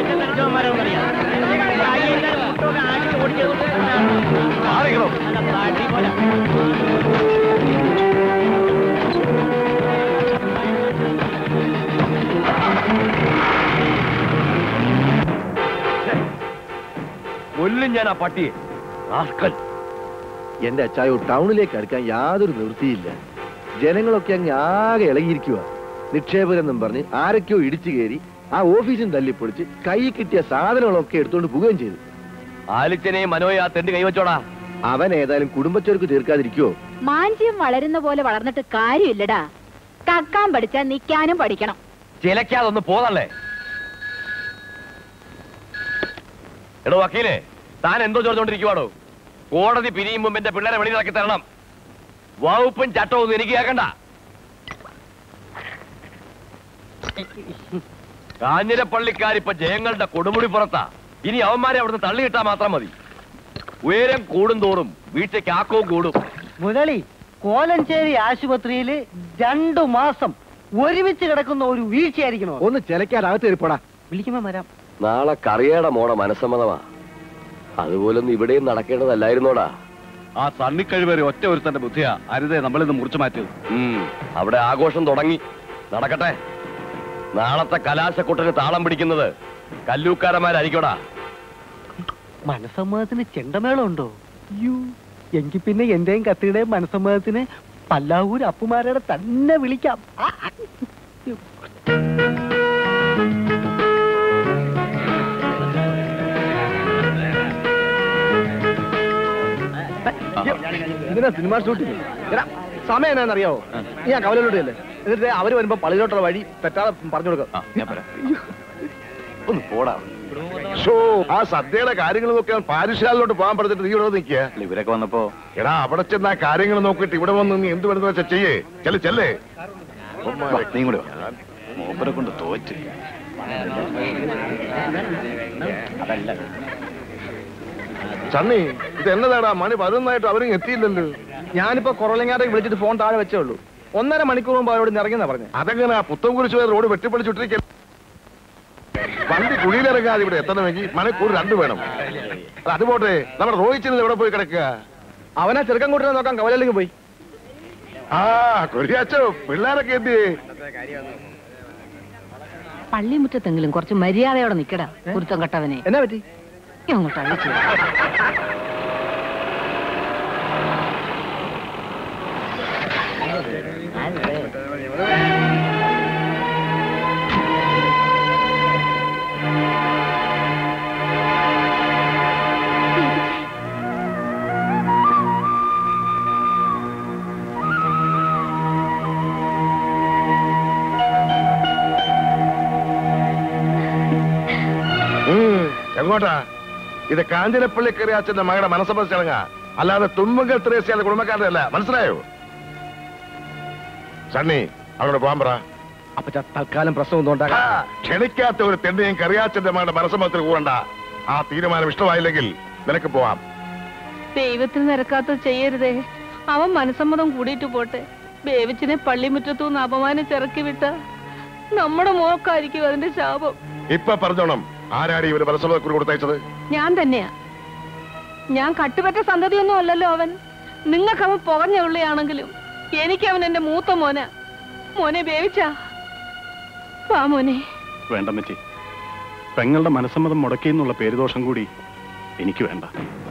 മാറിക്കോ ആ പട്ടിയെ റാസ്കൽ. എന്റെ അച്ചായോ ടൗണിലേക്ക് അടുക്കാൻ യാതൊരു നിവൃത്തിയില്ല ജനങ്ങളൊക്കെ അങ്ങ് ആകെ ഇളകിയിരിക്കുക നിക്ഷേപകരെന്നും പറഞ്ഞ് ആരൊക്കെയോ ഇടിച്ചു കയറി ആ ഓഫീസും തല്ലിപ്പൊളിച്ച് കൈ കിട്ടിയ സാധനങ്ങളൊക്കെ എടുത്തുകൊണ്ട് പോവുകയും ചെയ്തു ആലിച്ചനെയും മനോയെ ആ തെണ്ട് കൈവച്ചോടാ അവൻ ഏതായാലും കുടുംബച്ചോർക്ക് തീർക്കാതിരിക്കുവോ മാഞ്ചിയം വളരുന്ന പോലെ വളർന്നിട്ട് കാര്യമില്ലടാ കക്കാൻ പഠിച്ചാ നിക്കാനും പഠിക്കണം ചിലക്കാതൊന്ന് പോതല്ലേ എടോ വക്കീലേ താൻ എന്തോ ചോദിച്ചോണ്ടിരിക്കുവാടോ കോടതി പിരിയും മുമ്പ് എന്റെ പിള്ളേരെ വെളിയിലാക്കി തരണം വകുപ്പും ചട്ടവും ഒന്നും എനിക്ക് കേൾക്കണ്ട കാഞ്ഞിരപ്പള്ളിക്കാരിപ്പ ജയങ്ങളുടെ കൊടുമുടി പുറത്താ ഇനി അവന്മാരെ അവിടുന്ന് തള്ളിയിട്ടാ മാത്രം മതി ഉയരം കൂടും തോറും വീട്ടിലേക്ക് ആക്കവും കൂടും മുരളി കോലഞ്ചേരി ആശുപത്രിയിൽ രണ്ടു മാസം ഒരുമിച്ച് കിടക്കുന്ന ഒരു വീഴ്ചയായിരിക്കണോ ഒന്ന് ചിലക്കാതെ കയറിപ്പോടാ വിളിക്കുമ്പോ വരാം നാളെ കറിയയുടെ മോടെ മനസ്സമ്മതമാ അതുപോലൊന്നും ഇവിടെയും നടക്കേണ്ടതല്ലായിരുന്നോടാ ആ സണ്ണിക്കഴിവരെ ഒറ്റ ഒരുത്തന്റെ ബുദ്ധിയാ അരുതേ നമ്മളിന്ന് മുറിച്ചു മാറ്റിയത് ഉം, അവിടെ ആഘോഷം തുടങ്ങി നടക്കട്ടെ നാളത്തെ കലാശക്കൊട്ടിന് താളം പിടിക്കുന്നത് കല്ലൂക്കാരന്മാരായിരിക്കോടാ മനസ്സമ്മതത്തിന് ചെണ്ടമേളം ഉണ്ടോ അയ്യോ എങ്കിൽ പിന്നെ എന്റെയും കത്തിയുടെയും മനസ്സമ്മതത്തിന് പല്ലാവൂർ അപ്പുമാരുടെ തന്നെ വിളിക്കാം ആ, ആ. ഇതിനാ സിനിമ ഷൂട്ടിങ് എടാ സമയം എന്നാന്നറിയാവോ നീ ഞാൻ കവലോട്ട് അല്ലേ എന്നിട്ട് അവര് വരുമ്പോ പള്ളിയിലോട്ടുള്ള വഴി തെറ്റാതെ പറഞ്ഞു കൊടുക്കാം ഒന്ന് പോടാ ഷോ ആ സദ്യയുടെ കാര്യങ്ങൾ നോക്കിയാൽ പാരിശാലിലോട്ട് പോകാൻ പറഞ്ഞിട്ട് നീ ഇവിടെ നിൽക്കുക ഇവരൊക്കെ വന്നപ്പോ എടാ അവിടെ ചെന്ന് ആ കാര്യങ്ങൾ നോക്കിയിട്ട് ഇവിടെ വന്ന് നീ എന്ത് വേണമെന്ന് വെച്ചാ ചെയ്യേ ചെല്ലേ ചെല്ലേ വാ, നീ കൂടെ വാ. മൂപ്പരെ കൊണ്ട് തോറ്റ് അതല്ല സണ്ണി ഇത് എന്നതാടാ മണി പതിനൊന്നായിട്ട് അവരും എത്തിയില്ലല്ലോ ഞാനിപ്പോ കുറലങ്ങാതെ വിളിച്ചിട്ട് ഫോൺ താഴെ വെച്ചേ ഉള്ളൂ ഒന്നര മണിക്കൂർ മുമ്പ് അവരോട് ഇറങ്ങിയെന്നാ പറഞ്ഞു അതെങ്ങനെ ആ പുത്തൻകുരിശ് വരെ റോഡ് വെട്ടിപ്പടിച്ചുട്ടിരിക്കൽ വണ്ടി കുഴിയിലിറങ്ങാതെ ഇവിടെ എത്തണമെങ്കിൽ മണിക്കൂർ രണ്ട് വേണം അത് അതുപോട്ടെ നമ്മുടെ റോഹിച്ചിന് എവിടെ പോയി കിടക്കുക അവനാ ചെറുക്കൻ കൂട്ടിനെ നോക്കാൻ കവലയിലേക്ക് പോയി ആ കൊരിയാച്ചോ പിള്ളേരൊക്കെ എന്തിയേ പള്ളിമുറ്റത്തെങ്കിലും കുറച്ച് മര്യാദയോടെ നിക്കടാ കുരുത്തം കെട്ടവനെ എന്നാ പറ്റി അങ്ങോട്ട് അഴിച്ചു ഉം, എങ്ങോട്ടാ ഇത് കാഞ്ചനപ്പള്ളി കറിയാച്ചന്റെ മകളുടെ മനസ്സമ്മത ചടങ്ങാ അല്ലാതെ തുമ്പങ്കൽ ത്രേസ്യയുടെ കുടുംബക്കാരുടെ അല്ല മനസ്സിലായോ സണ്ണി അങ്ങോട്ട് പോകാൻ പറ അപ്പൊ തൽക്കാലം പ്രശ്നം ഒന്നും ഉണ്ടാകാം ആ, ക്ഷണിക്കാത്ത ഒരു തെണ്ടിയും കറിയാച്ചന്റെ മകളുടെ മനസ്സമ്മതത്തിൽ കൂടണ്ട ആ തീരുമാനം ഇഷ്ടമായില്ലെങ്കിൽ നിനക്ക് പോവാം ദൈവത്തിന് നിരക്കാത്തത് ചെയ്യരുതേ അവൻ മനസ്സമ്മതം കൂടിയിട്ട് പോട്ടെ ബേവിച്ചിനെ പള്ളിമുറ്റത്തുനിന്ന് അപമാനിച്ചിറക്കി വിട്ട നമ്മുടെ മോക്കായിരിക്കും അതിന്റെ ശാപം ഇപ്പൊ പറഞ്ഞോണം ആരാടി ഇവര് മനസ്സമ്മതക്കുറി കൊടുത്തയച്ചത് ഞാൻ തന്നെയാ ഞാൻ കട്ടുപറ്റ സന്തതിയൊന്നും അല്ലല്ലോ അവൻ നിങ്ങൾക്ക് അവൻ പുകഞ്ഞ ഉള്ളിയാണെങ്കിലും എനിക്ക് അവൻ എന്റെ മൂത്ത മോന മോനെ ബേവിച്ചാ വാ മോനെ വേണ്ട മറ്റി പെങ്ങളുടെ മനസ്സമ്മതം മുടക്കി എന്നുള്ള പേരുദോഷം കൂടി എനിക്ക് വേണ്ട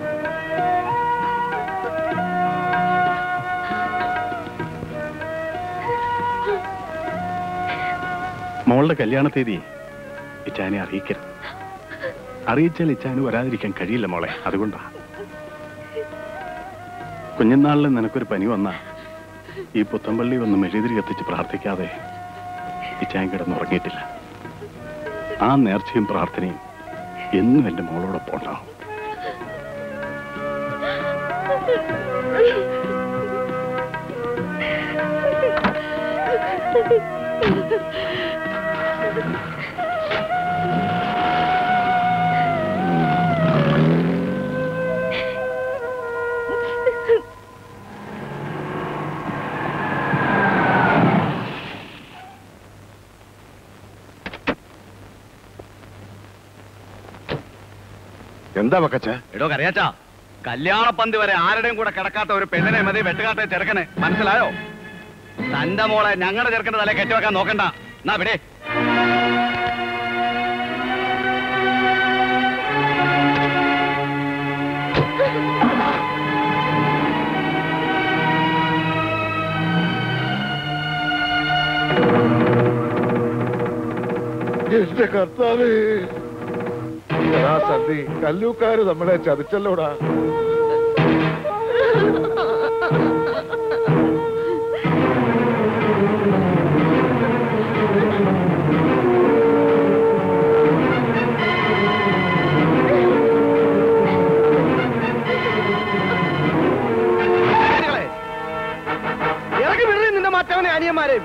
മോളുടെ കല്യാണ തീയതി ഇച്ചാനെ അറിയിക്കരുത് അറിയിച്ചാൽ ഇച്ചാന് വരാതിരിക്കാൻ കഴിയില്ല മോളെ അതുകൊണ്ടാ കുഞ്ഞുനാളിൽ നിനക്കൊരു പനി വന്ന ഈ പുത്തമ്പള്ളി വന്ന് മെഴുതിരി കത്തിച്ച് പ്രാർത്ഥിക്കാതെ ഇച്ചാൻ കിടന്നുറങ്ങിയിട്ടില്ല ആ നേർച്ചയും പ്രാർത്ഥനയും എന്നും എന്റെ മോളോടൊപ്പം ഉണ്ടാവും എന്താ വക്കച്ച എടോ കറിയാച്ചാ കല്യാണപ്പന്തി വരെ ആരുടെയും കൂടെ കിടക്കാത്ത ഒരു പെണ്ണിനെ മതി വെട്ടുകാട്ടെ ചെറുക്കനെ മനസ്സിലായോ തന്റെ മോളെ ഞങ്ങളുടെ ചെറുക്കന്റെ തല കെട്ടിവെക്കാൻ നോക്കണ്ട എന്നാ വിടെ എന്റെ കർത്താവേ എടാ സന്ധി കല്ലൂക്കാര് നമ്മളെ ചതിച്ചല്ലോടാ ഇറങ്ങി വിടറി നിന്റെ മറ്റവനെ അനിയന്മാരെയും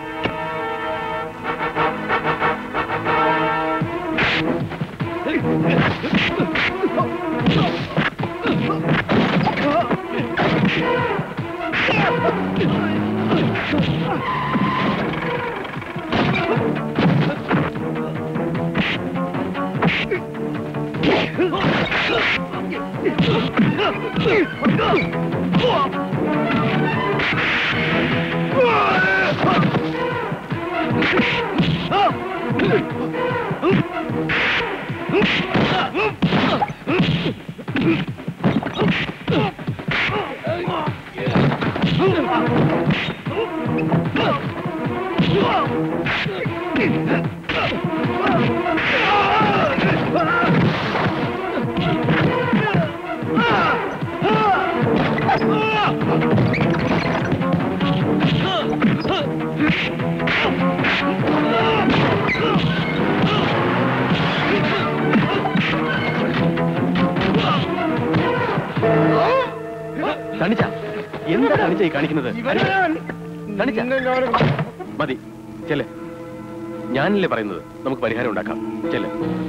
തണിച്ച എന്താ തണിച്ച ഈ കാണിക്കുന്നത് തണിച്ച മതി ചെല്ലേ ഞാനല്ലേ പറയുന്നത് നമുക്ക് പരിഹാരം ഉണ്ടാക്കാം ചെല്ലേ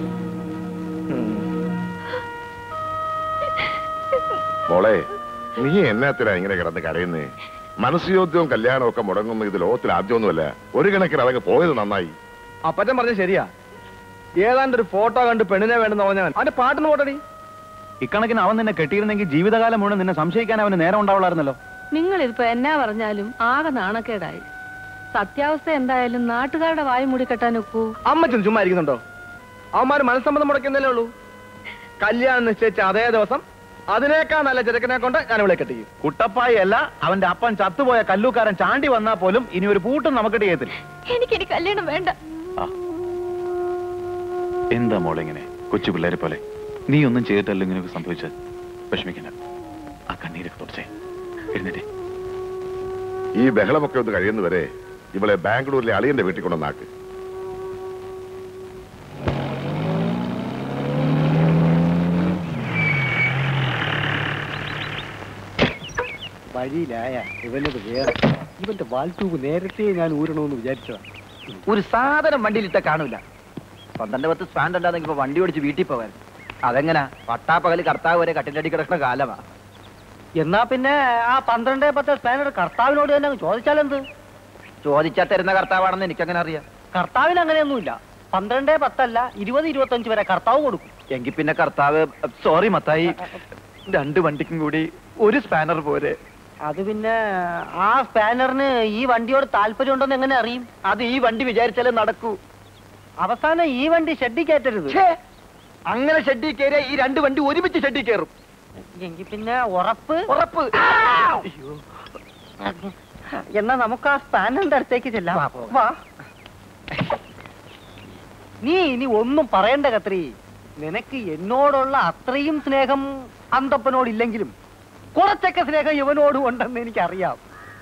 മോളെ നീ എന്നാത്തിനാ ഇങ്ങനെ കിടന്ന് കരയുന്നേ മനസ്സുയോദ്യവും കല്യാണവും ഒക്കെ മുടങ്ങുന്ന ഇത് ലോകത്തിൽ ആദ്യമൊന്നുമല്ല ഒരു കണക്കിന് അതങ്ങ് പോയത് നന്നായി അപ്പച്ചൻ പറഞ്ഞ ശരിയാ ഏതാണ്ട് ഒരു ഫോട്ടോ കണ്ട് പെണ്ണിനെ വേണ്ടെന്ന് പറഞ്ഞവൻ അവന്റെ പാട്ടിന് പോട്ടടി ഇക്കണക്കിന് അവൻ നിന്നെ കെട്ടിയിരുന്നെങ്കിൽ ജീവിതകാലം മുഴുവൻ നിന്നെ സംശയിക്കാൻ അവന് നേരം ഉണ്ടാവുള്ളായിരുന്നല്ലോ നിങ്ങളിപ്പോ എന്നാ പറഞ്ഞാലും ആകെ നാണക്കേടായി സത്യാവസ്ഥ എന്തായാലും നാട്ടുകാരുടെ വായു മൂടി കെട്ടാൻ ഒക്കൂ അമ്മച്ചൻ ചുമ്മാ ഇരിക്കുന്നുണ്ടോ അവന്മാര് മനസ്സമ്മതം മുടക്കുന്നല്ലേ ഉള്ളൂ കല്യാണം നിശ്ചയിച്ച അതേ ദിവസം അതിനേക്കാൾ നല്ല ചെറുക്കനെ കൊണ്ട് ഞാൻ ഇവിടെ കെട്ടിക്കും കുട്ടപ്പായി അല്ല അവന്റെ അപ്പൻ ചത്തുപോയ കല്ലൂക്കാരൻ ചാണ്ടി വന്നാ പോലും ഇനി ഒരു പൂട്ടും നമുക്ക് ചെയ്യത്തില്ല എനിക്കിനി കല്യാണം വേണ്ട എന്താ മോളെ ഇങ്ങനെ കൊച്ചു പിള്ളേരെ പോലെ നീ ഒന്നും ചെയ്തിട്ടല്ലോ ഇങ്ങനെയൊക്കെ സംഭവിച്ചത് വിഷമിക്കണ്ട ആ കണ്ണീരൊക്കെ തുടച്ചേ എഴുന്നേറ്റേ ഈ ബഹളമൊക്കെ ഒന്ന് കഴിയുന്നവരെ ഇവളെ ബാംഗ്ലൂരിലെ അളിയന്റെ വീട്ടിൽ കൊണ്ടുവന്നാക്ക് വഴിയിലായ ഇവനത് വേറെ ഇവന്റെ വാൽത്തൂവ് നേരത്തെ ഞാൻ ഊരണമെന്ന് വിചാരിച്ചതാ ഒരു സാധനം വണ്ടിയിലിട്ട കാണൂല പന്ത്രണ്ട് പത്ത് സ്പാൻഡ് ഉണ്ടായിരുന്നെങ്കിൽ ഇപ്പൊ വണ്ടി ഓടിച്ച് വീട്ടിൽ പോകാൻ അതെങ്ങനാ പട്ടാപ്പകല് കർത്താവ് വരെ കട്ടിന്റെ അടി കിടക്കുന്ന കാലമാ എന്നാ പിന്നെ ആ പന്ത്രണ്ടേ പത്ത് സ്പാനർ കർത്താവിനോട് തന്നെ അങ്ങ് ചോദിച്ചാലെന്ത് ചോദിച്ചാ തരുന്ന കർത്താവാണെന്ന് എനിക്കങ്ങനെ അറിയാം കർത്താവിന് അങ്ങനെയൊന്നുമില്ല പന്ത്രണ്ടേ പത്തല്ല ഇരുപത് ഇരുപത്തഞ്ച് വരെ കർത്താവ് കൊടുക്കും എങ്കിൽ പിന്നെ കർത്താവ് സോറി മത്തായി രണ്ട് വണ്ടിക്കും കൂടി ഒരു സ്പാനർ പോരെ അത് പിന്നെ ആ സ്പാനറിന് ഈ വണ്ടിയോട് താല്പര്യം ഉണ്ടെന്ന് എങ്ങനെ അറിയും അത് ഈ വണ്ടി വിചാരിച്ചാലേ നടക്കൂ അവസാനം ഈ വണ്ടി ഷെഡിൽ കയറ്റരുത് ഛേ, അങ്ങനെ ഷെഡിൽ കയറിയ ഈ രണ്ട് വണ്ടി ഒരുമിച്ച് ഷെഡിൽ കയറും എങ്കിൽ പിന്നെ ഉറപ്പ് ഉറപ്പ് എന്നാ നമുക്ക് ആ സ്പാനറിന്റെ അടുത്തേക്ക് ചെല്ലാം വാ നീ ഇനി ഒന്നും പറയണ്ട കത്രി നിനക്ക് എന്നോടുള്ള അത്രയും സ്നേഹം അന്തപ്പനോടില്ലെങ്കിലും കുറച്ചൊക്കെ സ്നേഹം ഇവനോടും ഉണ്ടെന്ന് എനിക്കറിയാം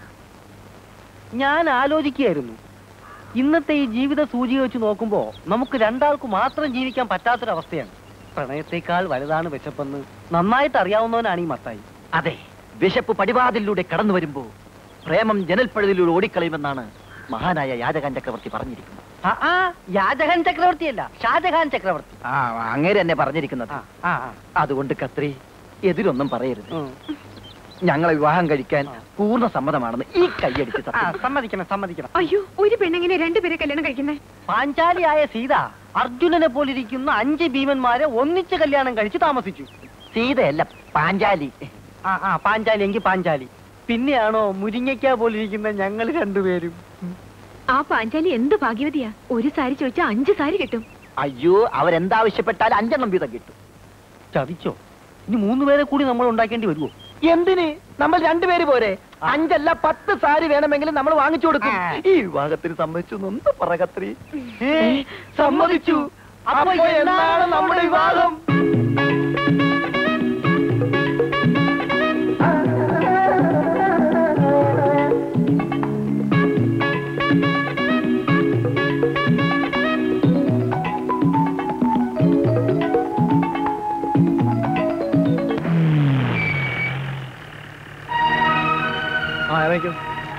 ഞാൻ ആലോചിക്കുകയായിരുന്നു ഇന്നത്തെ ഈ ജീവിത സൂചിക വെച്ച് നോക്കുമ്പോ നമുക്ക് രണ്ടാൾക്ക് മാത്രം ജീവിക്കാൻ പറ്റാത്തൊരവസ്ഥയാണ് പ്രണയത്തെക്കാൾ വലുതാണ് വിശപ്പെന്ന് നന്നായിട്ട് അറിയാവുന്നവനാണ് ഈ മത്തായി അതെ വിശപ്പ് പടിവാതിലൂടെ കടന്നു വരുമ്പോ പ്രേമം ജനൽപ്പഴുതിലൂടെ ഓടിക്കളയുമെന്നാണ് മഹാനായ യാചകൻ ചക്രവർത്തി പറഞ്ഞിരിക്കുന്നത് ആ, ആ യാജഹാൻ ചക്രവർത്തിയല്ല ഷാജഹാൻ ചക്രവർത്തി ആ അങ്ങേര് തന്നെ പറഞ്ഞിരിക്കുന്നത് ആ, ആ. അതുകൊണ്ട് കത്രി എതിരൊന്നും പറയരുത് ഞങ്ങളെ വിവാഹം കഴിക്കാൻ പൂർണ്ണ സമ്മതമാണെന്ന് ഈ കൈയടിച്ച് ആ, സത്യം സമ്മതിക്കണം സമ്മതിക്കണം അയ്യോ ഒരു പെണ്ണെങ്ങനെ രണ്ടുപേരെ കല്യാണം കഴിക്കുന്നേ പാഞ്ചാലിയായ സീത അർജുനനെ പോലിരിക്കുന്ന അഞ്ച് ഭീമന്മാരെ ഒന്നിച്ച് കല്യാണം കഴിച്ച് താമസിച്ചു സീതയല്ല പാഞ്ചാലി ആ ആ പാഞ്ചാലി എങ്കിൽ പാഞ്ചാലി പിന്നെയാണോ മുരിങ്ങയ്ക്ക പോലിരിക്കുന്ന ഞങ്ങൾ രണ്ടുപേരും ആ പാഞ്ചാലി എന്ത് ഭാഗ്യവതിയാ ഒരു സാരി ചോദിച്ചാൽ അഞ്ച് സാരി കിട്ടും അയ്യോ അവരെന്താവശ്യപ്പെട്ടാൽ അഞ്ചെണ്ണം വീതം കിട്ടും ചതിച്ചോ ഇനി മൂന്ന് പേരെ കൂടി നമ്മൾ ഉണ്ടാക്കേണ്ടി വരുമോ എന്തിന് നമ്മൾ രണ്ടുപേര് പോരെ അഞ്ചല്ല പത്ത് സാരി വേണമെങ്കിലും നമ്മൾ വാങ്ങിച്ചു കൊടുക്കും ഈ വിവാഹത്തിന് സമ്മതിച്ചു ഒന്ന് പറകത്രി സമ്മതിച്ചു അപ്പൊ എന്താണ് നമ്മുടെ വിവാഹം ആ ഇറങ്ങിക്കോ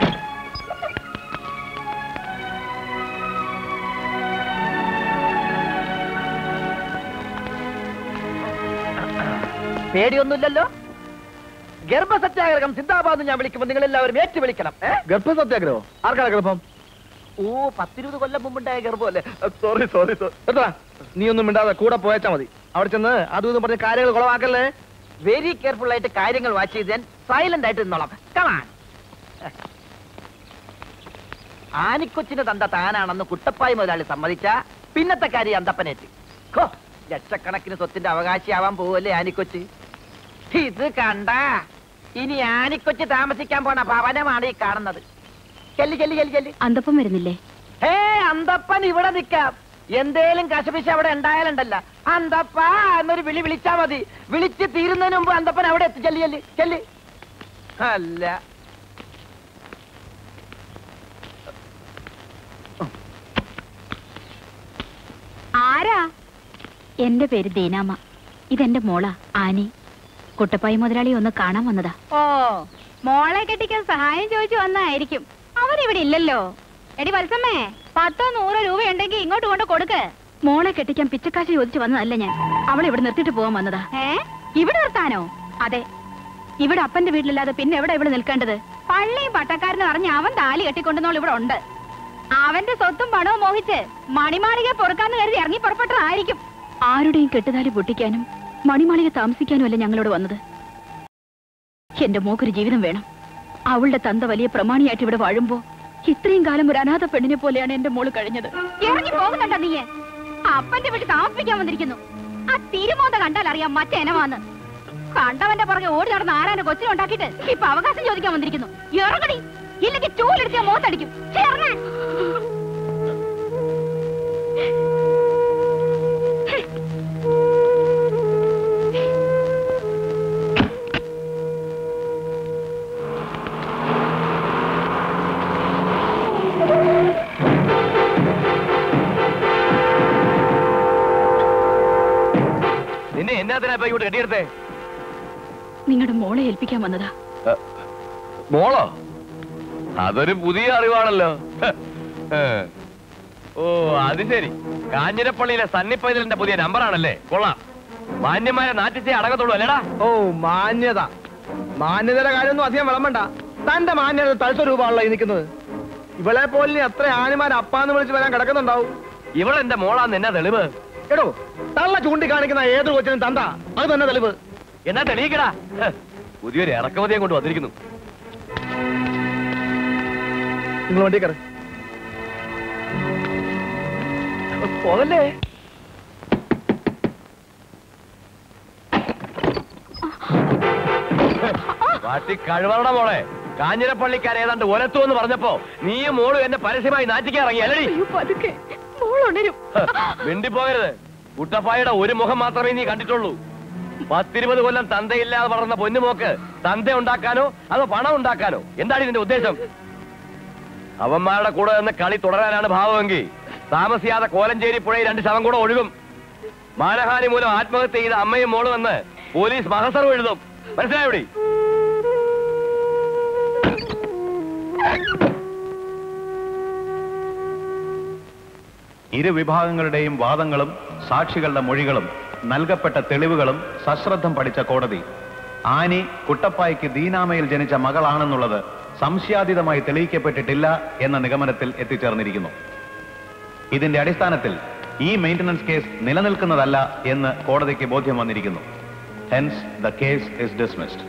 പേടിയൊന്നുമില്ലല്ലോ ഗർഭസത്യാഗ്രഹം സിന്ദാബാദ് ഞാൻ വിളിക്കുമ്പോൾ നിങ്ങൾ എല്ലാവരും ഏറ്റു വിളിക്കണം ഗർഭസത്യാഗ്രഹോ ആർക്കാണ് ഗർഭം ഓ പത്തിരുപത് കൊല്ലം മുമ്പുണ്ടായ ഗർഭമല്ലേ സോറി സോറി എത്ര നീ ഒന്നും മിണ്ടാതെ കൂടെ പോയച്ചാ മതി അവിടെ ചെന്ന് അതും ഇതും പറഞ്ഞ കാര്യങ്ങൾ കുളവാക്കല്ലേ വെരി കെയർഫുൾ ആയിട്ട് കാര്യങ്ങൾ വാച്ച് ചെയ്ത് ഞാൻ സൈലന്റ് ആയിട്ട് നിന്നോളാം കമാൻ ആനിക്കൊച്ചിന്റെ തന്ത താനാണെന്ന് കുട്ടപ്പായി മുതലാളി സമ്മതിച്ച പിന്നത്തെ കാര്യം അന്തപ്പനേറ്റ് ഹോ, ലക്ഷക്കണക്കിന് സ്വത്തിന്റെ അവകാശിയാവാൻ പോവല്ലേ ആനിക്കൊച്ച് ഇത് കണ്ട ഇനി ആനിക്കൊച്ച് താമസിക്കാൻ പോണ ഭവനമാണ് ഈ കാണുന്നത് ചെല്ലി ചെല്ലി ചെല്ലി ചെല്ലി അന്തപ്പം വരുന്നില്ലേ ഹേ അന്തപ്പൻ ഇവിടെ നിക്കാം എന്തേലും കശപിശ അവിടെ ഉണ്ടായാലുണ്ടല്ല അന്തപ്പ എന്നൊരു വിളി വിളിച്ചാ മതി വിളിച്ച് തീരുന്നതിന് മുമ്പ് അന്തപ്പൻ അവിടെ എത്തി ചെല്ലി ചെല്ലി ചെല്ലി അല്ല ആരാ എന്റെ പേര് ദീനാമ ഇതെന്റെ മോള ആനി കുട്ടപ്പായി മുതലാളി ഒന്ന് കാണാൻ വന്നതാ ഓ മോളെ കെട്ടിക്കാൻ സഹായം ചോദിച്ചു വന്നായിരിക്കും അവരിവിടെ ഇല്ലല്ലോ എടി വത്സമ്മേ പത്തോ നൂറോ രൂപ ഉണ്ടെങ്കിൽ ഇങ്ങോട്ട് കൊണ്ട് കൊടുക്ക് മോളെ കെട്ടിക്കാൻ പിച്ചക്കാശ് ചോദിച്ചു വന്നതല്ല ഞാൻ അവളെ ഇവിടെ നിർത്തിട്ട് പോവാൻ വന്നതാ ഏ ഇവിടെ നിർത്താനോ അതെ ഇവിടെ അപ്പന്റെ വീട്ടിലല്ലാതെ പിന്നെ എവിടെ ഇവിടെ നിൽക്കേണ്ടത് പള്ളിയും പട്ടക്കാരനും അറിഞ്ഞ് അവൻ താലി കെട്ടിക്കൊണ്ടുന്നോൾ ഇവിടെ ഉണ്ട് അവന്റെ സ്വത്തും പണവും മോഹിച്ച് മണിമാളിക പൊറുക്കാന്ന് കരുതി ഇറങ്ങി പുറപ്പെട്ടതായിരിക്കും ആരുടെയും കെട്ടുതാലി പൊട്ടിക്കാനും മണിമാളിക താമസിക്കാനും അല്ല ഞങ്ങളോട് വന്നത് എന്റെ മോക്കൊരു ജീവിതം വേണം അവളുടെ തന്ത വലിയ പ്രമാണിയായിട്ട് ഇവിടെ വാഴുമ്പോ ഇത്രയും കാലം ഒരു അനാഥ പെണ്ണിനെ പോലെയാണ് എന്റെ മോള് കഴിഞ്ഞത് ഇറങ്ങി പോകുന്നുണ്ടോ നീയെ അപ്പന്റെ വീട്ടിൽ താമസിക്കാൻ വന്നിരിക്കുന്നു ആ തിരുമോന്ത കണ്ടാൽ അറിയാം മറ്റേനമാന്ന് കണ്ടവന്റെ പുറകെ ഓടി നടന്ന ആരാന്റെ കൊച്ചിനുണ്ടാക്കിയിട്ട് ഇപ്പൊ അവകാശം ചോദിക്കാൻ വന്നിരിക്കുന്നു ഇറങ്ങടി ഇല്ലെങ്കിൽ ചൂലെടുത്ത് ഞാൻ മോത്തടിക്കും ഛെ, ഇറങ്ങാൻ. നിന്നെ എന്നാത്തിനാ ഇപ്പൊ ഇങ്ങോട്ട് കെട്ടിയെടുത്തേ നിങ്ങളുടെ മോളെ ഏൽപ്പിക്കാൻ വന്നതാ മോളോ അതൊരു പുതിയ അറിവാണല്ലോ ഏ. ഓ അത് ശരി കാഞ്ഞിരപ്പള്ളിയിലെ സണ്ണിപ്പൈതലിന്റെ പുതിയ നമ്പറാണല്ലേ കൊള്ളാം മാന്യന്മാരെ നാട്ടിച്ചേ അടങ്ങത്തുള്ളൂ അല്ലേടാ ഓ മാന്യത മാന്യതയുടെ കാര്യമൊന്നും അധികം വിളമ്പണ്ട തന്റെ മാന്യത തഴുത്ത രൂപമാണല്ലോ ഈ നിൽക്കുന്നത് ഇവളെ പോലെ എത്ര ആനിമാർ അപ്പാന്ന് വിളിച്ച് വരാൻ കിടക്കുന്നുണ്ടാവും ഇവളെന്റെ മോളാന്ന് എന്നാ തെളിവ് എടോ തള്ള ചൂണ്ടിക്കാണിക്കുന്ന ഏത് കൊച്ചിനും തന്ത അത് തന്നെ തെളിവ് എന്നാ തെളിയിക്കടാ ഹ്, പുതിയൊരു ഇറക്കുമതിയെ കൊണ്ട് വന്നിരിക്കുന്നു നിങ്ങൾ വണ്ടി കയറി പോകല്ലേ വാട്ടി കഴിവറട മോളെ കാഞ്ഞിരപ്പള്ളിക്കാർ ഏതാണ്ട് ഒലത്തു എന്ന് പറഞ്ഞപ്പോ നീയും മോളും എന്നെ പരസ്യമായി നാറ്റിക്കാൻ ഇറങ്ങി അല്ലടി മോളുണരും മിണ്ടിപ്പോകരുത് കുട്ടപ്പായുടെ ഒരു മുഖം മാത്രമേ നീ കണ്ടിട്ടുള്ളൂ പത്തിരുപത് കൊല്ലം തന്തയില്ലാതെ വളർന്ന പൊന്നുമോക്ക് തന്ത ഉണ്ടാക്കാനോ അതോ പണം ഉണ്ടാക്കാനോ എന്താണ് ഇതിന്റെ ഉദ്ദേശം അവന്മാരുടെ കൂടെ നിന്ന് കളി തുടരാനാണ് ഭാവമെങ്കിൽ താമസിയാതെ കോലഞ്ചേരി പുഴയിൽ രണ്ട് ശവം കൂടെ ഒഴുകും മാനഹാനി മൂലം ആത്മഹത്യ ചെയ്ത അമ്മയും മോളും എന്ന് പോലീസ് മഹസർവ് എഴുതും മനസ്സിലായോടി ഇരു വിഭാഗങ്ങളുടെയും വാദങ്ങളും സാക്ഷികളുടെ മൊഴികളും നൽകപ്പെട്ട തെളിവുകളും സശ്രദ്ധം പഠിച്ച കോടതി ആനി കുട്ടപ്പായ്ക്ക് ദീനാമയിൽ ജനിച്ച മകളാണെന്നുള്ളത് സംശയാതീതമായി തെളിയിക്കപ്പെട്ടിട്ടില്ല എന്ന നിഗമനത്തിൽ എത്തിച്ചേർന്നിരിക്കുന്നു ഇതിന്റെ അടിസ്ഥാനത്തിൽ ഈ മെയിന്റനൻസ് കേസ് നിലനിൽക്കുന്നതല്ല എന്ന് കോടതിക്ക് ബോധ്യം വന്നിരിക്കുന്നു hence the case is dismissed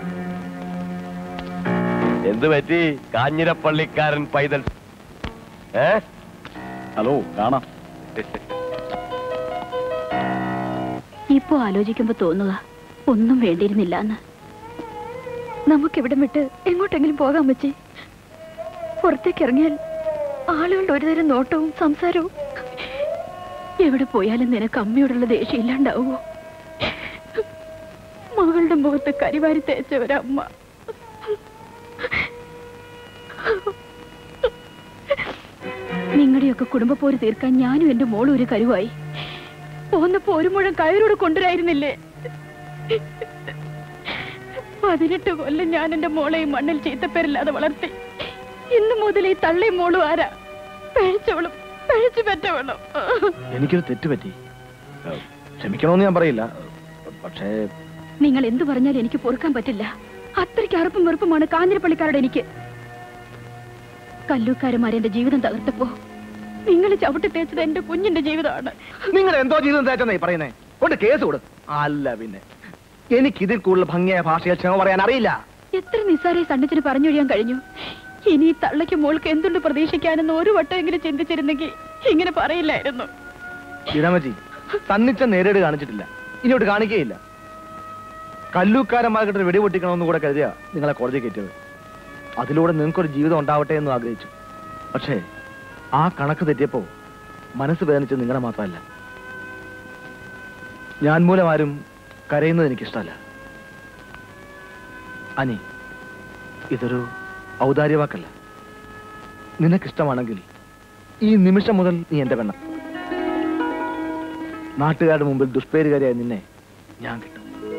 എന്ത് പറ്റി കാഞ്ഞിരപ്പള്ളിക്കാരൻ പൈതൽ ഏ ഹലോ കാണാം ഇപ്പൊ ആലോചിക്കുമ്പോ തോന്നുക ഒന്നും വേണ്ടിയിരുന്നില്ല എന്ന് നമുക്കിവിടം വിട്ട് എങ്ങോട്ടെങ്കിലും പോകാൻ പറ്റി പുറത്തേക്ക് ഇറങ്ങിയാൽ ആളുകളുടെ ഒരുതരം നോട്ടവും സംസാരവും എവിടെ പോയാലും നിനക്ക് അമ്മയോടുള്ള ദേഷ്യം ഇല്ലാണ്ടാവോ മകളുടെ മുഖത്ത് കരിവാരി തേച്ച ഒരമ്മ നിങ്ങളുടെയൊക്കെ കുടുംബപ്പോര് തീർക്കാൻ ഞാനും എന്റെ മോളും ഒരു കരുവായി പോന്നപ്പോ ഒരു മുഴം കയറോട് കൊണ്ടുവരായിരുന്നില്ലേ പതിനെട്ട് കൊല്ലം ഞാൻ എന്റെ മോളെ ഈ മണ്ണിൽ ചീത്തപ്പേരില്ലാതെ വളർത്തി ഇന്ന് മുതൽ ഈ തള്ളയും മോളും ആരാ പഴിച്ചവളും പഴിച്ചു പറ്റവളും എനിക്കൊരു തെറ്റ് പറ്റി ഏഹ്, ക്ഷമിക്കണമെന്ന് ഞാൻ പറയില്ല പക്ഷേ നിങ്ങൾ എന്തു പറഞ്ഞാലും എനിക്ക് പൊറുക്കാൻ പറ്റില്ല അത്രയ്ക്ക് അറുപ്പും വെറുപ്പുമാണ് കാഞ്ഞിരപ്പള്ളിക്കാരുടെ എനിക്ക് കല്ലൂക്കാരന്മാരെ എന്റെ ജീവിതം തകർത്തപ്പോ നിങ്ങൾ ചവിട്ടി തേച്ചത് എന്റെ കുഞ്ഞിന്റെ ജീവിതമാണ് നിങ്ങൾ എന്തോ ജീവിതം തേച്ചെന്നായി പറയുന്നേ കൊണ്ട് കേസ് കൊടു അല്ല പിന്നെ എനിക്ക് ഇതിൽ കൂടുതൽ ഭംഗിയായ ഭാഷയിൽ ക്ഷമ പറയാൻ അറിയില്ല എത്ര നിസ്സാരെ സണ്ണിച്ചിന് പറഞ്ഞൊഴിയാൻ കഴിഞ്ഞു ഇനി ഈ തള്ളയ്ക്ക് മോൾക്ക് എന്തുണ്ട് പ്രതീക്ഷിക്കാനെന്ന് ഒരു വട്ടമെങ്കിലും ചിന്തിച്ചിരുന്നെങ്കിൽ ഇങ്ങനെ പറയില്ലായിരുന്നു ഇടമജി തന്നിച്ച നേരിട് കാണിച്ചിട്ടില്ല ഇനിയോട്ട് കാണിക്കുകയില്ല കല്ലൂക്കാരന്മാർക്കിട്ട് വെടി പൊട്ടിക്കണമെന്ന് കൂടെ കരുതിയ നിങ്ങളെ കോടതി കയറ്റിയത് അതിലൂടെ നിങ്ങൾക്കൊരു ജീവിതം ഉണ്ടാവട്ടെ എന്ന് ആഗ്രഹിച്ചു പക്ഷേ ആ കണക്ക് തെറ്റിയപ്പോ മനസ്സ് വേദനിച്ചത് നിങ്ങളെ മാത്രമല്ല ഞാൻ മൂലം ആരും കരയുന്നത് എനിക്കിഷ്ടമല്ല അനി ഇതൊരു ഔദാര്യവാക്കല്ല നിനക്കിഷ്ടമാണെങ്കിൽ ഈ നിമിഷം മുതൽ നീ എന്റെ പെണ്ണ നാട്ടുകാരുടെ മുമ്പിൽ ദുഷ്പേരുകാരിയായ നിന്നെ ഞാൻ കിട്ടും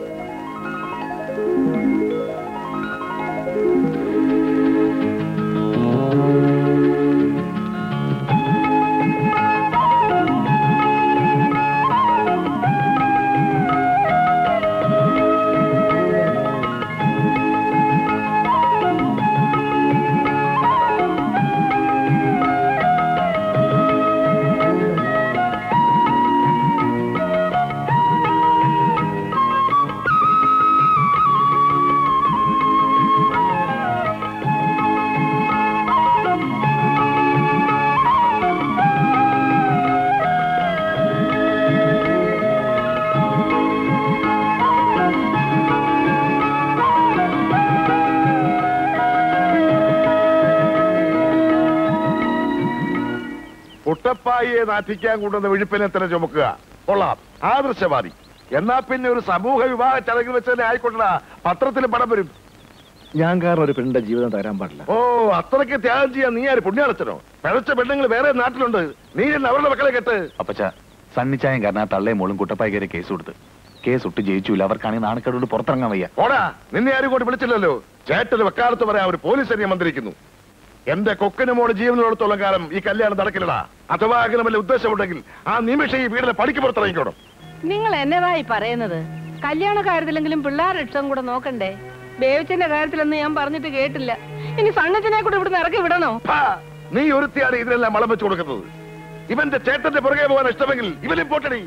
പുട്ടപ്പായിയെ നാറ്റിക്കാൻ കൊണ്ടുവന്ന വിഴുപ്പിനെ തന്നെ ചുമക്കുക കൊള്ളാം ആദർശവാദി എന്നാ പിന്നെ ഒരു സമൂഹ വിവാഹ ചടങ്ങിൽ വെച്ച് തന്നെ ആയിക്കൊള്ളാ പത്രത്തിൽ പടം വരും ഞാൻ കാരണം ഒരു പെണ്ണിന്റെ ജീവിതം തരാൻ പാടില്ല ഓ അത്രയ്ക്ക് ത്യാഗം ചെയ്യാൻ നീ ആര് പുണ്യാളച്ചനോ പിഴച്ച പെണ്ണുങ്ങൾ വേറെ നാട്ടിലുണ്ട് നീ എന്ന് അവരുടെ മക്കളെ കെട്ട് അപ്പച്ച സണ്ണിച്ചായം കാരണം ആ തള്ളയും മോളും കുട്ടപ്പായി കയറി കേസ് കൊടുത്ത് കേസ് ഒട്ട് ജയിച്ചില്ല അവർക്കാണെങ്കിൽ നാണക്കേടോട് പുറത്തിറങ്ങാൻ വയ്യ ഓടാ നിന്നെ ആരും കൂടി വിളിച്ചില്ലല്ലോ ചേട്ടന് വെക്കാലത്ത് പറയാൻ ഒരു പോലീസ് എന്നെ മന്ത്രിക്കുന്നു എന്റെ കൊക്കിന് മോള് ജീവനോടത്തോളം കാലം ഈ കല്യാണം നടക്കില്ലടാ അഥവാ അങ്ങനെ വല്ല ഉദ്ദേശമുണ്ടെങ്കിൽ ആ നിമിഷം ഈ വീടിനെ പടിക്ക് പുറത്തിറങ്ങിക്കോണം നിങ്ങൾ എന്നതായി പറയുന്നത് കല്യാണ കാര്യത്തിലെങ്കിലും പിള്ളേരുടെ ഇഷ്ടം കൂടെ നോക്കണ്ടേ ബേവിച്ചന്റെ കാര്യത്തിലൊന്നും ഞാൻ പറഞ്ഞിട്ട് കേട്ടില്ല ഇനി സണ്ണച്ചനെ കൂടെ ഇവിടുന്ന് ഇറക്കി വിടണോ ഹാ, നീ ഒരുത്തിയാണ് ഇതിനെല്ലാം മളം വെച്ച് കൊടുക്കുന്നത് ഇവന്റെ ചേട്ടന്റെ പുറകെ പോകാൻ ഇഷ്ടമെങ്കിൽ ഇവനും പോട്ടടി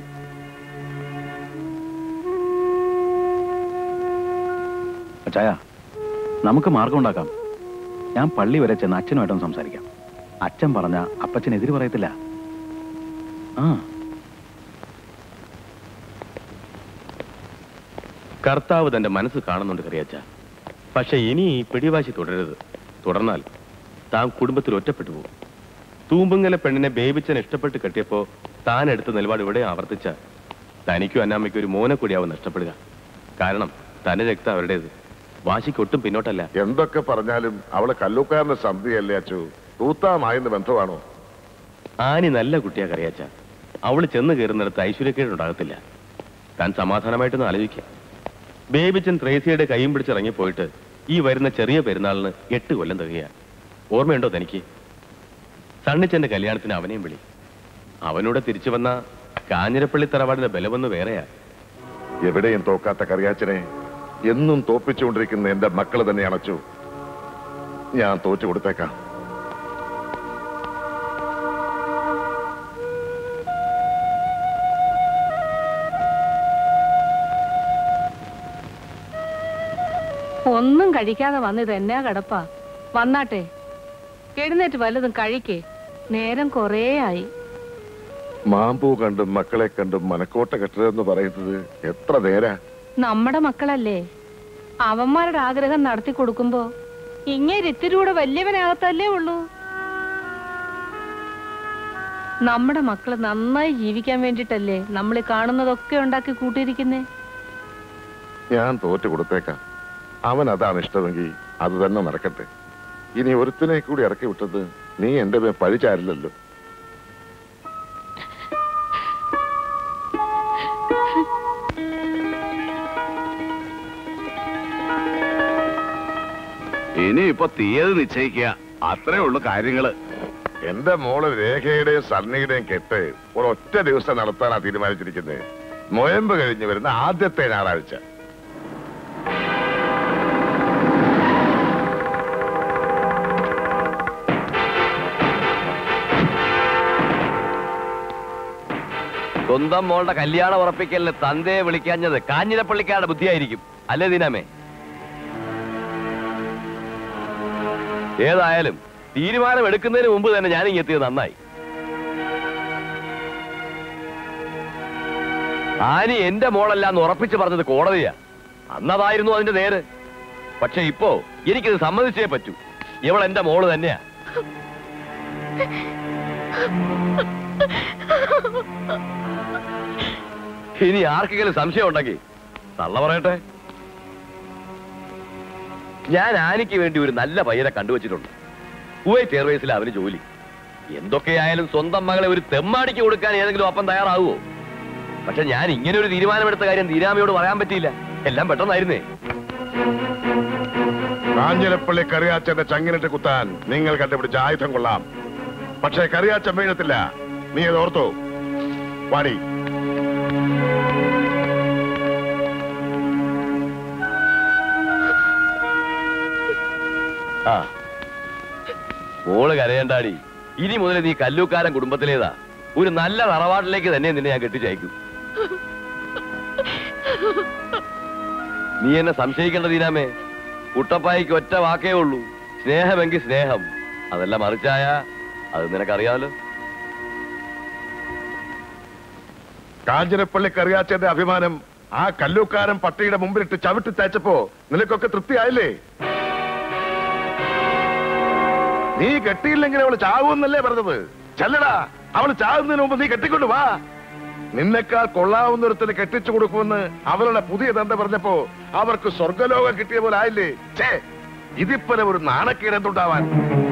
അച്ചായ നമുക്ക് മാർഗം ഉണ്ടാക്കാം ഞാൻ പള്ളി വരെ ചെന്ന് അച്ഛനുമായിട്ടൊന്ന് സംസാരിക്കാം അച്ഛൻ പറഞ്ഞ അപ്പച്ചൻ എതിര് പറയത്തില്ല ആ കർത്താവ് തന്റെ മനസ്സ് കാണുന്നുണ്ട് കറിയാച്ച പക്ഷെ ഇനി ഈ പിടിവാശി തുടരരുത് തുടർന്നാൽ താൻ കുടുംബത്തിൽ ഒറ്റപ്പെട്ടു പോകും തൂമ്പുങ്ങലെ പെണ്ണിനെ ബേബിച്ചൻ ഇഷ്ടപ്പെട്ട് കെട്ടിയപ്പോ താൻ എടുത്ത നിലപാട് ഇവിടെ ആവർത്തിച്ച തനിക്കും അന്നാമ്മയ്ക്കും ഒരു മോനെ കൂടിയാവും നഷ്ടപ്പെടുക കാരണം തന്റെ രക്തം അവരുടേത് വാശിക്ക് ഒട്ടും പിന്നോട്ടല്ല എന്തൊക്കെ പറഞ്ഞാലും അവളെ കല്ലൂക്കാരന്റെ സന്ധിയല്ലേ അച്ചു തൂത്താമായെന്ന് ബന്ധമാണോ ആനി നല്ല കുട്ടിയാ കറിയാച്ച അവള് ചെന്ന് കയറുന്നിടത്ത് ഐശ്വര്യക്കേടുണ്ടാകത്തില്ല താൻ സമാധാനമായിട്ടൊന്ന് ആലോചിക്കാം ബേബിച്ചൻ ത്രേസിയുടെ കൈയും പിടിച്ചിറങ്ങിപ്പോയിട്ട് ഈ വരുന്ന ചെറിയ പെരുന്നാളിന് എട്ട് കൊല്ലം തികയ ഓർമ്മയുണ്ടോ തനിക്ക് സണ്ണിച്ചന്റെ കല്യാണത്തിന് അവനെയും വിളി അവനൂടെ തിരിച്ചു വന്ന കാഞ്ഞിരപ്പള്ളി തറവാടിന്റെ ബലമൊന്ന് വേറെയാ എവിടെയും തോക്കാത്ത കറിയാച്ചനെ എന്നും തോപ്പിച്ചുകൊണ്ടിരിക്കുന്ന എന്റെ മക്കള് തന്നെ അണച്ചു ഞാൻ തോറ്റു കൊടുത്തേക്കാം ഒന്നും കഴിക്കാതെ വന്നത് എന്നാ കിടപ്പാ വന്നാട്ടെ എഴുന്നേറ്റ് വല്ലതും കഴിക്കേ നേരം കൊറേ ആയി മാമ്പൂ കണ്ടും മക്കളെ കണ്ടും മനക്കോട്ട കെട്ടതെന്ന് പറയുന്നത് എത്ര നേരാ നമ്മുടെ മക്കളല്ലേ അവന്മാരുടെ ആഗ്രഹം നടത്തി കൊടുക്കുമ്പോ ഇങ്ങനെ ഇത്തിരൂടെ വലിയവനകത്തല്ലേ ഉള്ളൂ നമ്മുടെ മക്കള് നന്നായി ജീവിക്കാൻ വേണ്ടിട്ടല്ലേ നമ്മൾ കാണുന്നതൊക്കെ ഉണ്ടാക്കി കൂട്ടിയിരിക്കുന്നേ ഞാൻ തോറ്റു കൊടുത്തേക്കാം അവൻ അതാണ് ഇഷ്ടമെങ്കിൽ അത് തന്നെ നടക്കട്ടെ ഇനി ഒരുത്തിനെ കൂടി ഇറക്കി വിട്ടത് നീ എന്റെ മേൽ പഴിച്ചാരില്ലല്ലോ ഇനി ഇപ്പൊ തീയതി നിശ്ചയിക്കുക അത്രേ ഉള്ളു കാര്യങ്ങള് എന്റെ മോള് രേഖയുടെയും സണ്ണിയുടെയും കെട്ട് ഒരൊറ്റ ദിവസം നടത്താനാ തീരുമാനിച്ചിരിക്കുന്നത് നൊയമ്പ് കഴിഞ്ഞ് വരുന്ന ആദ്യത്തെ ഞായറാഴ്ച സ്വന്തം മോളുടെ കല്യാണം ഉറപ്പിക്കലിന് തന്തയെ വിളിക്കാഞ്ഞത് കാഞ്ഞിരപ്പള്ളിക്കാരുടെ ബുദ്ധിയായിരിക്കും അല്ലേ ദിനാമേ ഏതായാലും തീരുമാനം എടുക്കുന്നതിന് മുമ്പ് തന്നെ ഞാൻ എത്തിയത് നന്നായി ആനി എന്റെ മോളല്ല എന്ന് ഉറപ്പിച്ച് പറഞ്ഞത് കോടതിയാ അന്നതായിരുന്നു അതിന്റെ നേര് പക്ഷെ ഇപ്പോ എനിക്കിത് സമ്മതിച്ചേ പറ്റൂ ഇവൾ എന്റെ മോള് തന്നെയാ ഇനി ആർക്കെങ്കിലും സംശയം ഉണ്ടെങ്കിൽ തള്ള പറയട്ടെ ഞാൻ ആനിക്ക് വേണ്ടി ഒരു നല്ല പയ്യനെ കണ്ടുവച്ചിട്ടുണ്ട് കുവൈറ്റ് എയർവേസിൽ അവന് ജോലി എന്തൊക്കെയായാലും സ്വന്തം മകളെ ഒരു തെമ്മാടിക്ക് കൊടുക്കാൻ ഏതെങ്കിലും അപ്പം തയ്യാറാവുമോ പക്ഷെ ഞാൻ ഇങ്ങനെ ഒരു തീരുമാനമെടുത്ത കാര്യം ദീനാമയോട് പറയാൻ പറ്റിയില്ല എല്ലാം പെട്ടെന്നായിരുന്നേ കാഞ്ഞിരപ്പള്ളി കറിയാച്ചന്റെ ചങ്ങിനിട്ട് കുത്താൻ നിങ്ങൾ കണ്ടുപിടിച്ച ആയുധം കൊള്ളാം പക്ഷേ കറിയാച്ചൻ വീഴത്തില്ല നീ അത് ഓർത്തോ പാടി ആ മോള് കരയണ്ടാടി ഇനി മുതൽ നീ കല്ലൂക്കാരൻ കുടുംബത്തിലേതാ ഒരു നല്ല തറവാട്ടിലേക്ക് തന്നെ നിന്നെ ഞാൻ കെട്ടിച്ചയക്കും നീ എന്നെ സംശയിക്കേണ്ട ദീനാമേ കുട്ടപ്പായിക്ക് ഒറ്റ വാക്കേ ഉള്ളൂ സ്നേഹമെങ്കിൽ സ്നേഹം അതല്ല മറിച്ചായ അത് നിനക്കറിയാമല്ലോ കാഞ്ഞിരപ്പള്ളി കറിയാച്ചന്റെ അഭിമാനം ആ കല്ലൂക്കാരൻ പട്ടിയുടെ മുമ്പിലിട്ട് ചവിട്ടി തേച്ചപ്പോ നിനക്കൊക്കെ തൃപ്തിയായില്ലേ നീ കെട്ടിയില്ലെങ്കിൽ അവള് ചാവൂന്നല്ലേ പറഞ്ഞത് ചെല്ലടാ അവള് ചാവുന്നതിന് മുമ്പ് നീ കെട്ടിക്കൊണ്ട് വാ നിന്നെക്കാൾ കൊള്ളാവുന്നൊരുത്തിന് കെട്ടിച്ചു കൊടുക്കുമെന്ന് അവളുടെ പുതിയ തന്ത പറഞ്ഞപ്പോ അവർക്ക് സ്വർഗലോകം കിട്ടിയ പോലെ ആയില്ലേ ഛേ ഇതിപ്പോലെ ഒരു നാണക്കേട് എന്തുണ്ടാവാൻ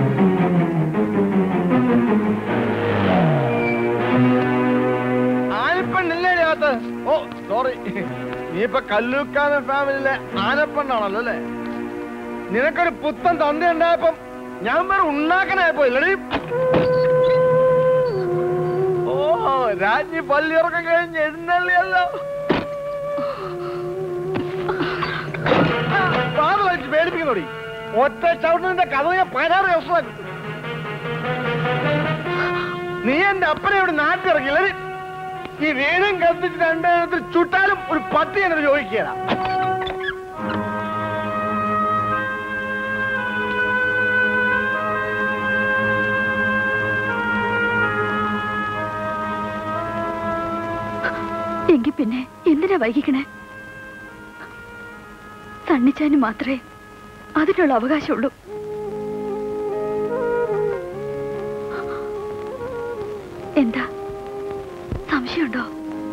ആനപ്പെണ്ണില്ലേ അകത്ത് ഓ സോറി നീ ഇപ്പൊ കല്ലൂക്കാരൻ ഫാമിലിയിലെ ആനപ്പെണ്ണാണല്ലോ അല്ലേ നിനക്കൊരു പുത്തൻ തന്ത ഉണ്ടായപ്പം ഞാൻ വേറെ ഉണ്ടാക്കനായപ്പോ ഇല്ലടി ഓ രാജ്ഞി പള്ളിയിറക്കം കഴിഞ്ഞ് എഴുന്നള്ളിയല്ലോ പാതളിച്ച് പേടിപ്പിക്കുന്നോടി ഒറ്റ ചവിട്ടിന്റെ കഥ ഞാൻ പതിനാറ് ദിവസമാക്കി നീ എന്റെ അപ്പനെ ഇവിടെ നാട്ടിറങ്ങില്ല ഈ വീടും കത്തിച്ച് രണ്ടെണ്ണത്തിൽ ചുട്ടാലും ഒരു പട്ടി എന്നോട് ചോദിക്കുകയാണ് എങ്കി പിന്നെ എന്തിനാ വൈകിക്കണേ സണ്ണിച്ചാന് മാത്രമേ അതിനുള്ള അവകാശമുള്ളൂ എന്താ സംശയമുണ്ടോ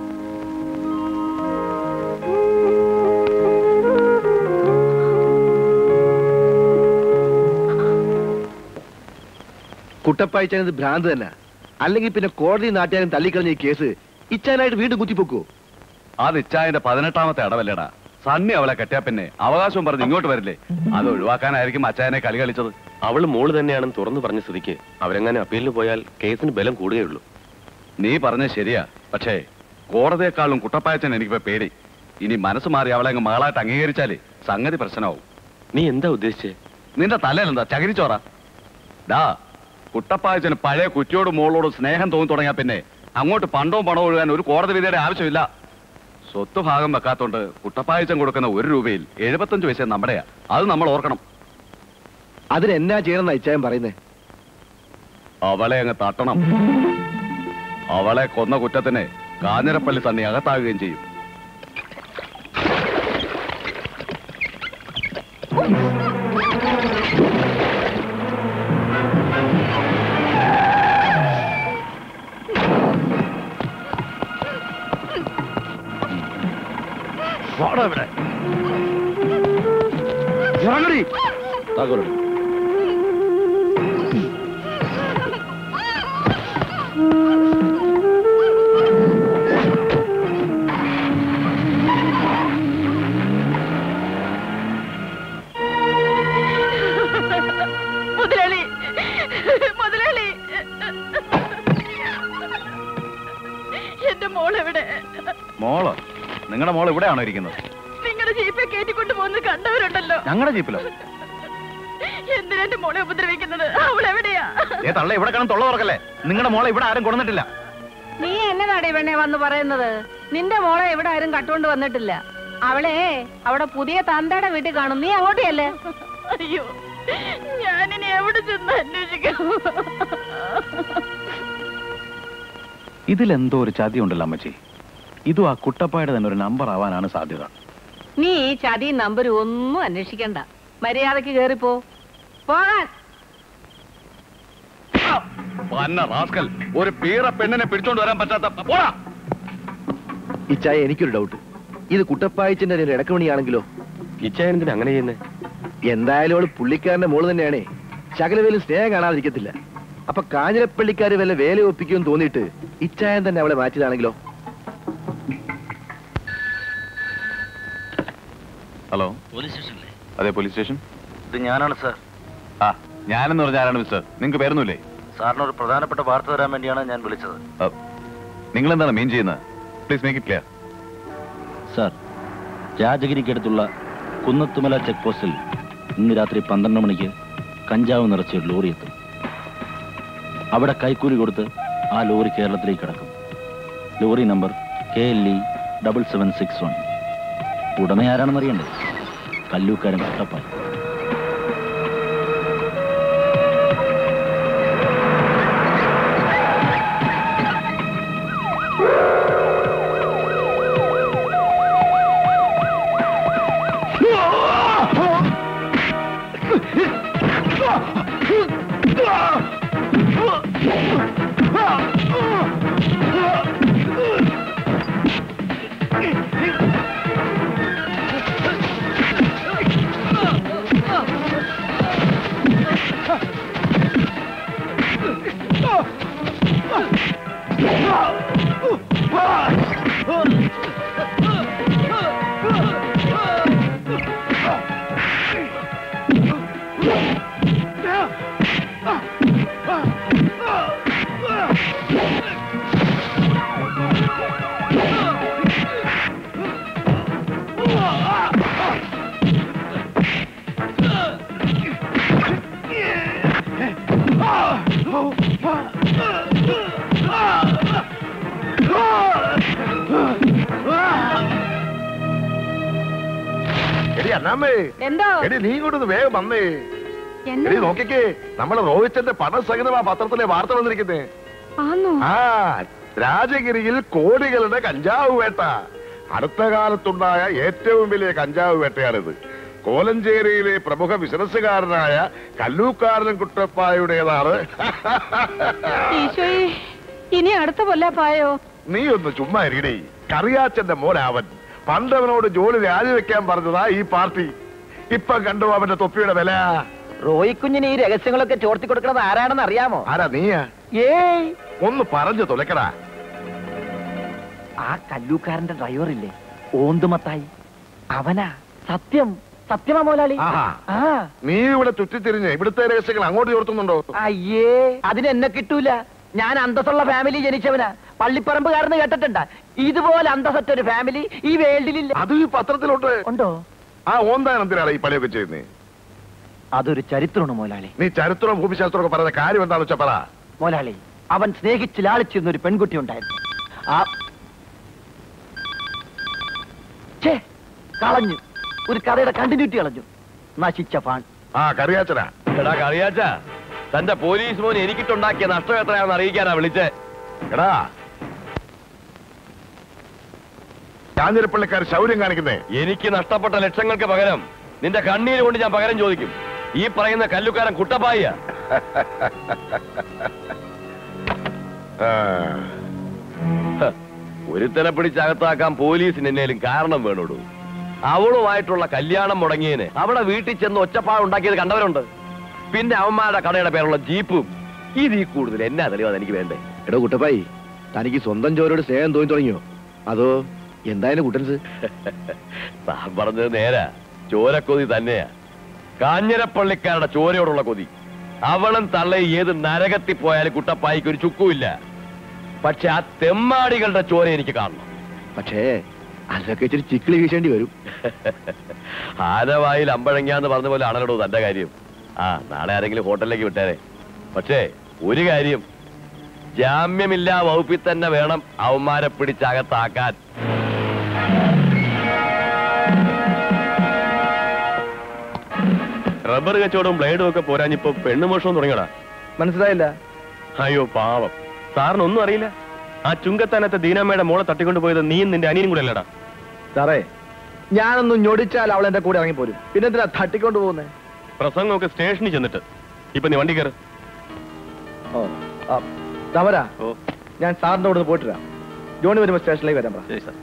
കുട്ടപ്പായിച്ചത് ഭ്രാന്ത് തന്നെ അല്ലെങ്കിൽ പിന്നെ കോടതി നാട്ടുകാരും തള്ളിക്കളഞ്ഞ ഈ കേസ് ഇച്ചാനായിട്ട് വീണ്ടും കുത്തിപ്പൊക്കോ ആ നിച്ചായന്റെ പതിനെട്ടാമത്തെ അടവല്ലേടാ സണ്ണി അവളെ കെട്ടിയാ പിന്നെ അവകാശവും പറഞ്ഞ് ഇങ്ങോട്ട് വരില്ലേ അത് ഒഴിവാക്കാനായിരിക്കും അച്ചായനെ കളി കളിച്ചത് അവള് മോള് തന്നെയാണെന്ന് തുറന്നു പറഞ്ഞ സ്ഥിതിക്ക് അവരെങ്ങനെ അപ്പീലിന് പോയാൽ കേസിന് ബലം കൂടുകയുള്ളൂ നീ പറഞ്ഞ ശരിയാ പക്ഷേ കോടതിയെക്കാളും കുട്ടപ്പായച്ചൻ എനിക്കിപ്പോ പേടി ഇനി മനസ്സ് മാറി അവളെ അങ്ങ് മകളായിട്ട് അംഗീകരിച്ചാല് സംഗതി പ്രശ്നമാവും നീ എന്താ ഉദ്ദേശിച്ചേ നിന്റെ തലയിലെന്താ ചകിരിച്ചോറ ഡാ കുട്ടപ്പായച്ചന് പഴയ കുറ്റിയോടും മോളോടും സ്നേഹം തോന്നി തുടങ്ങിയാ പിന്നെ അങ്ങോട്ട് പണ്ടവും പണവും ഒഴുകാൻ ഒരു കോടതി വിധിയുടെ ആവശ്യമില്ല സ്വത്ത് ഭാഗം വെക്കാത്തോണ്ട് കുട്ടപ്പായച്ചൻ കൊടുക്കുന്ന ഒരു രൂപയിൽ എഴുപത്തഞ്ച് പൈസ നമ്മുടെയാ അത് നമ്മൾ ഓർക്കണം അതിന് എന്നാ ചെയ്യണമെന്നാ ഇച്ചായൻ പറയുന്നേ അവളെ അങ്ങ് തട്ടണം അവളെ കൊന്ന കുറ്റത്തിന് കാഞ്ഞിരപ്പള്ളി തന്നെ അകത്താകുകയും ചെയ്യും താക്കോലെടുക്കും മുതലാളി മുതലാളി എന്റെ മോളെവിടെ മോളോ നിങ്ങളുടെ മോൾ ഇവിടെയാണോ ഇരിക്കുന്നത് നിങ്ങളുടെ ജീപ്പെ കയറ്റിക്കൊണ്ട് പോകുന്നത് കണ്ടവരുണ്ടല്ലോ ഞങ്ങളുടെ ജീപ്പിലോ എന്തിനാ എന്റെ മോളെ ഉപദ്രവിക്കുന്നത് അവൾ എവിടെയാ ഏ തള്ള ഇവിടെ കാണും തൊള്ള തുറക്കല്ലേ നിങ്ങളുടെ മോളെ ഇവിടെ ആരും കൊണ്ടുവന്നിട്ടില്ല നീ എന്നതാടി പെണ്ണെ വന്ന് പറയുന്നത് നിന്റെ മോളെ എവിടെ ആരും കട്ടുകൊണ്ട് വന്നിട്ടില്ല അവളെ അവിടെ പുതിയ തന്തയുടെ വീട്ടിൽ കാണും നീ അങ്ങോട്ടല്ലേ അയ്യോ ഞാനിനി എവിടെ ചെന്ന് അന്വേഷിക്കാം ഇതിലെന്തോ ഒരു ചതി ഉണ്ടല്ലോ അമ്മച്ചി ഇതും ആ കുട്ടപ്പായുടെ തന്നെ ഒരു നമ്പർ ആവാനാണ് സാധ്യത നീ ഈ ചതി നമ്പർ ഒന്നും അന്വേഷിക്കണ്ട മര്യാദക്ക് കേറിപ്പോ പോകാൻ പന്ന റാസ്കൽ ഒരു പീറ പെണ്ണിനെ പിടിച്ചോണ്ട് വരാൻ പറ്റാത്ത പോടാ ഇച്ചായ എനിക്കൊരു ഡൗട്ട് ഇത് കുട്ടപ്പായച്ചന്റെ ഒരു ഇടക്കമണിയാണെങ്കിലോ ഇച്ചായ എന്തിനാ അങ്ങനെ ചെയ്യുന്നേ എന്തായാലും അവള് പുള്ളിക്കാരന്റെ മോള് തന്നെയാണേ ശകലവേലും സ്നേഹം കാണാതിരിക്കത്തില്ല അപ്പൊ കാഞ്ഞിരപ്പള്ളിക്കാര് വല്ല വേല ഒപ്പിക്കുമെന്ന് തോന്നിയിട്ട് ഇച്ചായൻ തന്നെ അവളെ മാറ്റിയതാണെങ്കിലോ ഹലോ പോലീസ് സ്റ്റേഷനിലെ അതെ പോലീസ് സ്റ്റേഷൻ ഇത് ഞാനാണ് സാർ ആ ഞാനെന്ന് പറഞ്ഞ ആരാണ് മിസ്റ്റർ നിങ്ങൾക്ക് പേരൊന്നുമില്ലേ സാറിന് ഒരു പ്രധാനപ്പെട്ട വാർത്ത തരാൻ വേണ്ടിയാണ് ഞാൻ വിളിച്ചത് നിങ്ങൾ എന്താണ് മീൻ ചെയ്യുന്നത് please make it clear sir രാജഗിരിക്കടുത്തുള്ള കുന്നത്തുമല ചെക്ക് പോസ്റ്റിൽ ഇന്ന് രാത്രി പന്ത്രണ്ട് മണിക്ക് കഞ്ചാവ് നിറച്ച ഒരു ലോറി എത്തും അവിടെ കൈക്കൂലി കൊടുത്ത് ആ ലോറി കേരളത്തിലേക്ക് കിടക്കും lorry number K L E double seven six one ഉടമ ആരാണെന്ന് അറിയണ്ടേ കല്ലൂക്കാരൻ കുട്ടപ്പായി എടി അന്നാമ്മേ എന്തോ എടി നീ ഇങ്ങോട്ടൊന്ന് വേഗം വന്നേ എന്താ? എടി നോക്കിക്കേ നമ്മളെ റോഹിച്ചന്റെ പണം സഹിതമാ പത്രത്തിലെ വാർത്ത വന്നിരിക്കുന്നേ ആന്നോ ആ രാജഗിരിയിൽ കോടികളുടെ കഞ്ചാവ് വേട്ട അടുത്ത കാലത്തുണ്ടായ ഏറ്റവും വലിയ കഞ്ചാവ് വേട്ടയാണിത് കോലഞ്ചേരിയിലെ പ്രമുഖ ബിസിനസ്സുകാരനായ കല്ലൂക്കാരൻ കുട്ടപ്പായുടേതാണ് ഈശോയെ ഇനി അടുത്ത കൊല്ലാപ്പായോ നീ ഒന്ന് ചുമ്മാ ഇരിക്കടേ കറിയാച്ചന്റെ മോനാവൻ പണ്ടവനോട് ജോലി രാജിവെക്കാൻ പറഞ്ഞതാ ഈ പാർട്ടി ഇപ്പൊ കണ്ടു അവന്റെ തൊപ്പിയുടെ വില റോയി കുഞ്ഞിന് ഈ രഹസ്യങ്ങളൊക്കെ ചോർത്തി കൊടുക്കുന്നത് ആരാണെന്ന് അറിയാമോ ആരാ നീയാ ഏയ് ഒന്ന് പറഞ്ഞു തുലക്കടാ ആ കല്ലൂക്കാരന്റെ ഡ്രൈവർ ഇല്ലേ ഓന്തുമത്തായി അവനാ സത്യം സത്യമാ മോലാളി ആഹാ. ആ നീ ഇവിടെ ചുറ്റിത്തിരിഞ്ഞ് ഇവിടുത്തെ രഹസ്യങ്ങൾ അങ്ങോട്ട് ചോർത്തുന്നുണ്ടോ അയ്യേ അതിന് എന്നെ കിട്ടൂല ഞാൻ അന്തസ്സുള്ള ഫാമിലി ജനിച്ചവനാ പള്ളിപ്പറമ്പുകാരെന്ന് കേട്ടിട്ടുണ്ടാ ഇതുപോലെ അന്തസ്സറ്റ ഒരു ഫാമിലി ഈ വേൾഡിലില്ല അത് ഈ പത്രത്തിലുണ്ട് ഉണ്ടോ ആ ഓന്താൻ എന്തിനാണ് ഈ പണിയൊക്കെ ചെയ്യുന്നേ അതൊരു ചരിത്രമാണ് മോലാളി നീ ചരിത്രവും ഭൂമിശാസ്ത്രവും ഒക്കെ പറയുന്ന കാര്യം എന്താണെന്ന് വെച്ചാ പറ മോലാളി അവൻ സ്നേഹിച്ച് ലാളിച്ചിരുന്ന ഒരു പെൺകുട്ടി ഉണ്ടായിരുന്നു ആ ഛേ, കളഞ്ഞു ഒരു കഥയുടെ കണ്ടിന്യൂറ്റി കളഞ്ഞു നശിച്ച പാൺ ആ കറിയാച്ചനാ എടാ കറിയാച്ച തന്റെ പോലീസ് മോൻ എനിക്കിട്ടുണ്ടാക്കിയ നഷ്ടം എത്രയാണെന്ന് അറിയിക്കാനാ വിളിച്ചേ എടാ കാഞ്ഞിരപ്പള്ളിക്കാർ ശൗര്യം കാണിക്കുന്നേ എനിക്ക് നഷ്ടപ്പെട്ട ലക്ഷങ്ങൾക്ക് പകരം നിന്റെ കണ്ണീര് കൊണ്ട് ഞാൻ പകരം ചോദിക്കും ഈ പറയുന്ന കല്ലുക്കാരൻ കുട്ടപ്പായ ആ, ഒരുത്തനെ പിടിച്ചകത്താക്കാൻ പോലീസിന് എന്നേലും കാരണം വേണോടൂ അവളുമായിട്ടുള്ള കല്യാണം മുടങ്ങിയതിന് അവിടെ വീട്ടിൽ ചെന്ന് ഒച്ചപ്പാട് ഉണ്ടാക്കിയത് കണ്ടവരുണ്ട് പിന്നെ അവന്മാരുടെ കടയുടെ പേരുള്ള ജീപ്പും ഇതിൽ കൂടുതൽ എന്നാ തെളിവാണ് എനിക്ക് വേണ്ടേ എടോ കുട്ടപ്പായി തനിക്ക് സ്വന്തം ചോരോട് സ്നേഹം തോന്നി തുടങ്ങിയോ അതോ എന്തായാലും കുട്ടൻസ് താൻ പറഞ്ഞത് നേരാ ചോരക്കൊതി തന്നെയാ കാഞ്ഞിരപ്പള്ളിക്കാരുടെ ചോരയോടുള്ള കൊതി അവളും തള്ളയും ഏത് നരകത്തിൽ പോയാലും കുട്ടപ്പായിക്ക് ഒരു ചുക്കുമില്ല പക്ഷെ ആ തെമ്മാടികളുടെ ചോര എനിക്ക് കാണണം പക്ഷേ അതൊക്കെ ഇച്ചിരി ചിക്കിളി വീശേണ്ടി വരും ആനവായിൽ അമ്പഴങ്ങാന്ന് പറഞ്ഞ പോലെ ആണല്ലോ തന്റെ കാര്യം ആ നാളെ ആരെങ്കിലും ഹോട്ടലിലേക്ക് വിട്ടേരെ പക്ഷേ ഒരു കാര്യം ജാമ്യമില്ലാ വകുപ്പിൽ തന്നെ വേണം അവന്മാരെ പിടിച്ചകത്താക്കാൻ റബ്ബർ കച്ചവടവും ബ്ലേഡും ഒക്കെ പോരാഞ്ഞിപ്പോ പെണ്ണുമോഷവും തുടങ്ങിയടാ മനസ്സിലായില്ല അയ്യോ പാവം സാറിന് ഒന്നും അറിയില്ല ആ ചുങ്കത്താനത്തെ ദീനാമ്മയുടെ മോളെ തട്ടിക്കൊണ്ടു പോയത് നീയും നിന്റെ അനിയനും കൂടെ അല്ലടാ സാറേ ഞാനൊന്ന് ഞൊടിച്ചാൽ അവൾ എന്റെ കൂടെ ഇറങ്ങിപ്പോരും പിന്നെ എന്തിനാ തട്ടിക്കൊണ്ട് പോകുന്നേ പ്രസംഗമൊക്കെ സ്റ്റേഷനിൽ ചെന്നിട്ട് ഇപ്പൊ നീ വണ്ടി കയറ് ഓ ആ, തമര ഞാൻ സാറിന്റെ കൂടെ ഒന്ന് പോയിട്ട് വരാം ജോണി വരുമ്പോ സ്റ്റേഷനിലേക്ക് വരാം ശരി സാർ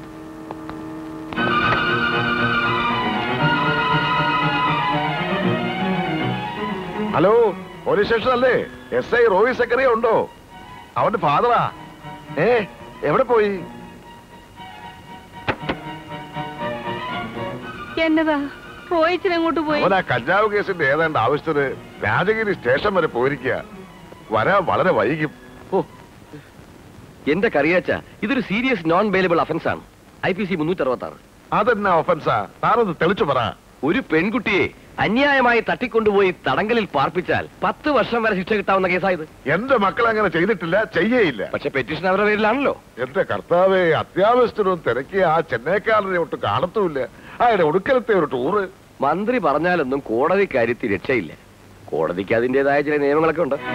ഹലോ പോലീസ് സ്റ്റേഷൻ അല്ലേ എസ് ഐ റോയി സെക്രട്ടറി ഉണ്ടോ അവന്റെ ഫാദറാ ഏ എവിടെ പോയി എന്നതാ റോയിച്ചൻ എങ്ങോട്ട് പോയി അവൻ ആ കഞ്ചാവ് കേസിന്റെ ഏതാണ്ട് ആവശ്യത്തിന് രാജഗിരി സ്റ്റേഷൻ വരെ പോയിരിക്കുക വരാൻ വളരെ വൈകും എന്റെ കറിയാച്ച ഇതൊരു സീരിയസ് നോൺ ബെയിലബിൾ ഒഫൻസ് ആണ് ഐ പി സി മുന്നൂറ്റി അറുപത്തി ആറ് അതെന്നാ ഒഫൻസാ താനൊന്ന് തെളിച്ചു പറ ഒരു പെൺകുട്ടിയെ അന്യായമായി തട്ടിക്കൊണ്ടുപോയി തടങ്കലിൽ പാർപ്പിച്ചാൽ പത്ത് വർഷം വരെ ശിക്ഷ കിട്ടാവുന്ന കേസായത് എന്റെ മക്കൾ അങ്ങനെ ചെയ്തിട്ടില്ല ചെയ്യേയില്ല പക്ഷെ പെറ്റീഷൻ അവരുടെ പേരിലാണല്ലോ എന്റെ കർത്താവെ അത്യാവശ്യത്തിനും തിരക്കി ആ ചെന്നൈക്കാരനെ ഒട്ട് കാണത്തുമില്ല അയാളുടെ ഒടുക്കലത്തെ ഒരു ടൂറ് മന്ത്രി പറഞ്ഞാലൊന്നും കോടതി കാര്യത്തിൽ രക്ഷയില്ല കോടതിക്ക് അതിന്റേതായ ചില നിയമങ്ങളൊക്കെ ഉണ്ട്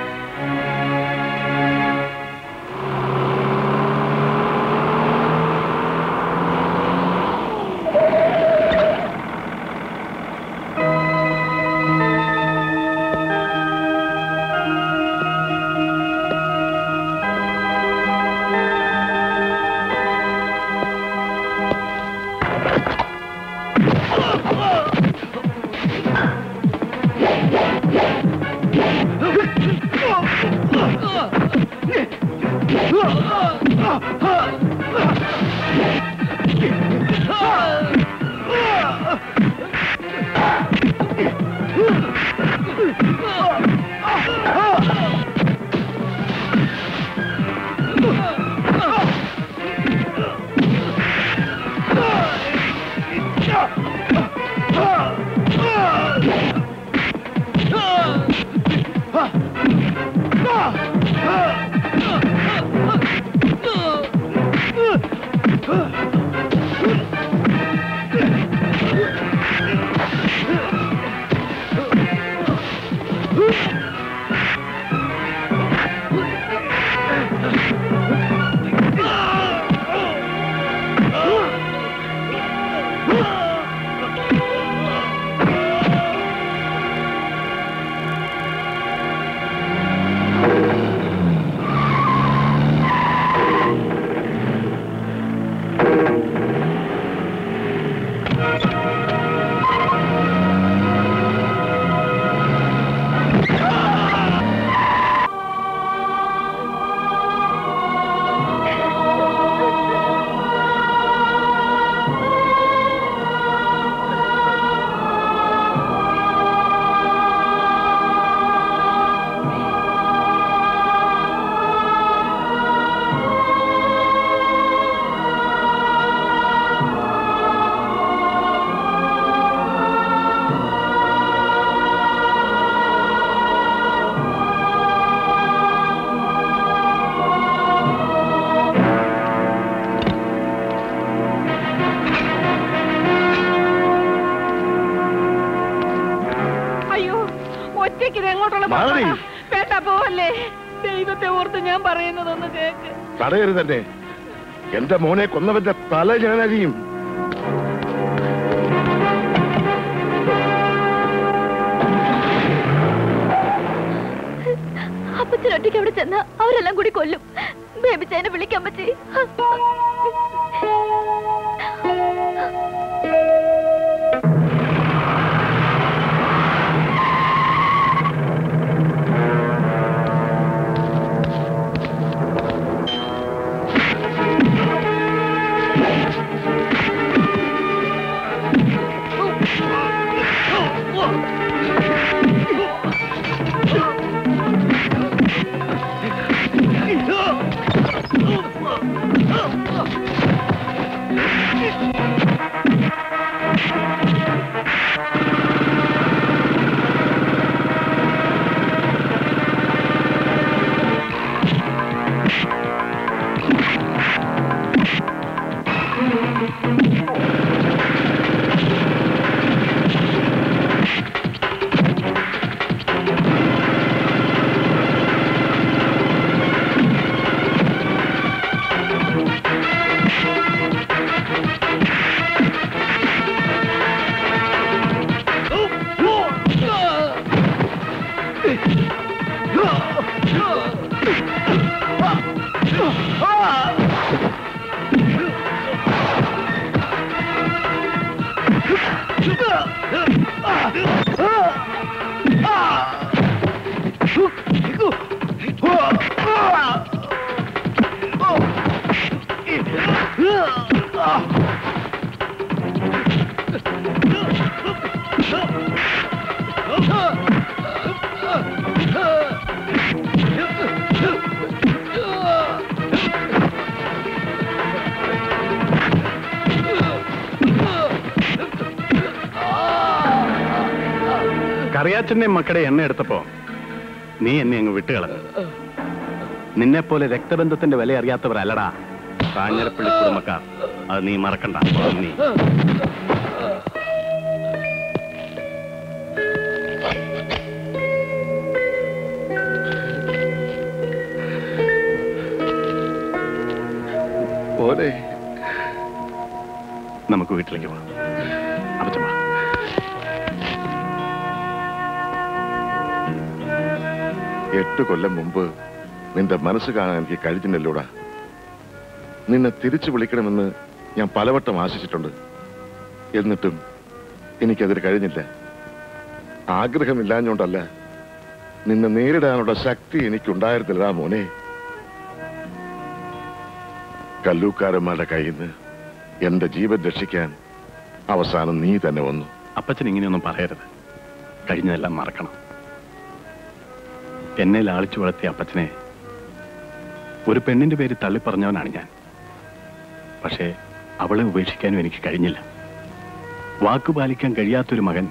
അയ്യോ ഒറ്റയ്ക്ക് ഇത് എങ്ങോട്ടുള്ള മാറി. പോക്കാ? വേണ്ട പോവല്ലേ ദൈവത്തെ ഓർത്ത് ഞാൻ പറയുന്നതൊന്ന് കേക്ക് തടയരുതന്നെ എന്റെ മോനെ കൊന്നവന്റെ തല ഞാനറിയും അപ്പച്ചൻ ഒറ്റയ്ക്ക് അവിടെ ചെന്ന് അവരെല്ലാം കൂടി കൊല്ലും ബേബിച്ചേനെ വിളിക്കാൻ പറ്റി കറിയാച്ചന്റെയും മക്കളുടെ എണ്ണ എടുത്തപ്പോ നീ എന്നെ അങ്ങ് വിട്ടുകളഞ്ഞു നിന്നെ പോലെ രക്തബന്ധത്തിന്റെ വില അറിയാത്തവരല്ലടാ കാഞ്ഞിരപ്പള്ളി കുടുംബക്കാർ അത് നീ മറക്കണ്ട നീ പോലെ നമുക്ക് വീട്ടിലേക്ക് പോവാം അപ്പച്ചമ്മ എട്ട് കൊല്ലം മുമ്പ് നിന്റെ മനസ്സ് കാണാൻ എനിക്ക് കഴിഞ്ഞില്ലല്ലോടാ നിന്നെ തിരിച്ചു വിളിക്കണമെന്ന് ഞാൻ പലവട്ടം ആശിച്ചിട്ടുണ്ട് എന്നിട്ടും എനിക്കതിന് കഴിഞ്ഞില്ല ആഗ്രഹമില്ലാഞ്ഞോണ്ടല്ല നിന്നെ നേരിടാനുള്ള ശക്തി എനിക്കുണ്ടായിരുന്നില്ല മോനെ കല്ലൂക്കാരന്മാരുടെ കയ്യിൽ നിന്ന് എന്റെ ജീവൻ രക്ഷിക്കാൻ അവസാനം നീ തന്നെ വന്നു അപ്പച്ചൻ ഇങ്ങനെയൊന്നും പറയരുത് കഴിഞ്ഞതെല്ലാം മറക്കണം എന്നെ ലാളിച്ചു വളർത്തിയ അപ്പച്ചനെ ഒരു പെണ്ണിന്റെ പേര് തള്ളിപ്പറഞ്ഞവനാണ് ഞാൻ പക്ഷേ അവളെ ഉപേക്ഷിക്കാനും എനിക്ക് കഴിഞ്ഞില്ല വാക്കു പാലിക്കാൻ കഴിയാത്തൊരു മകൻ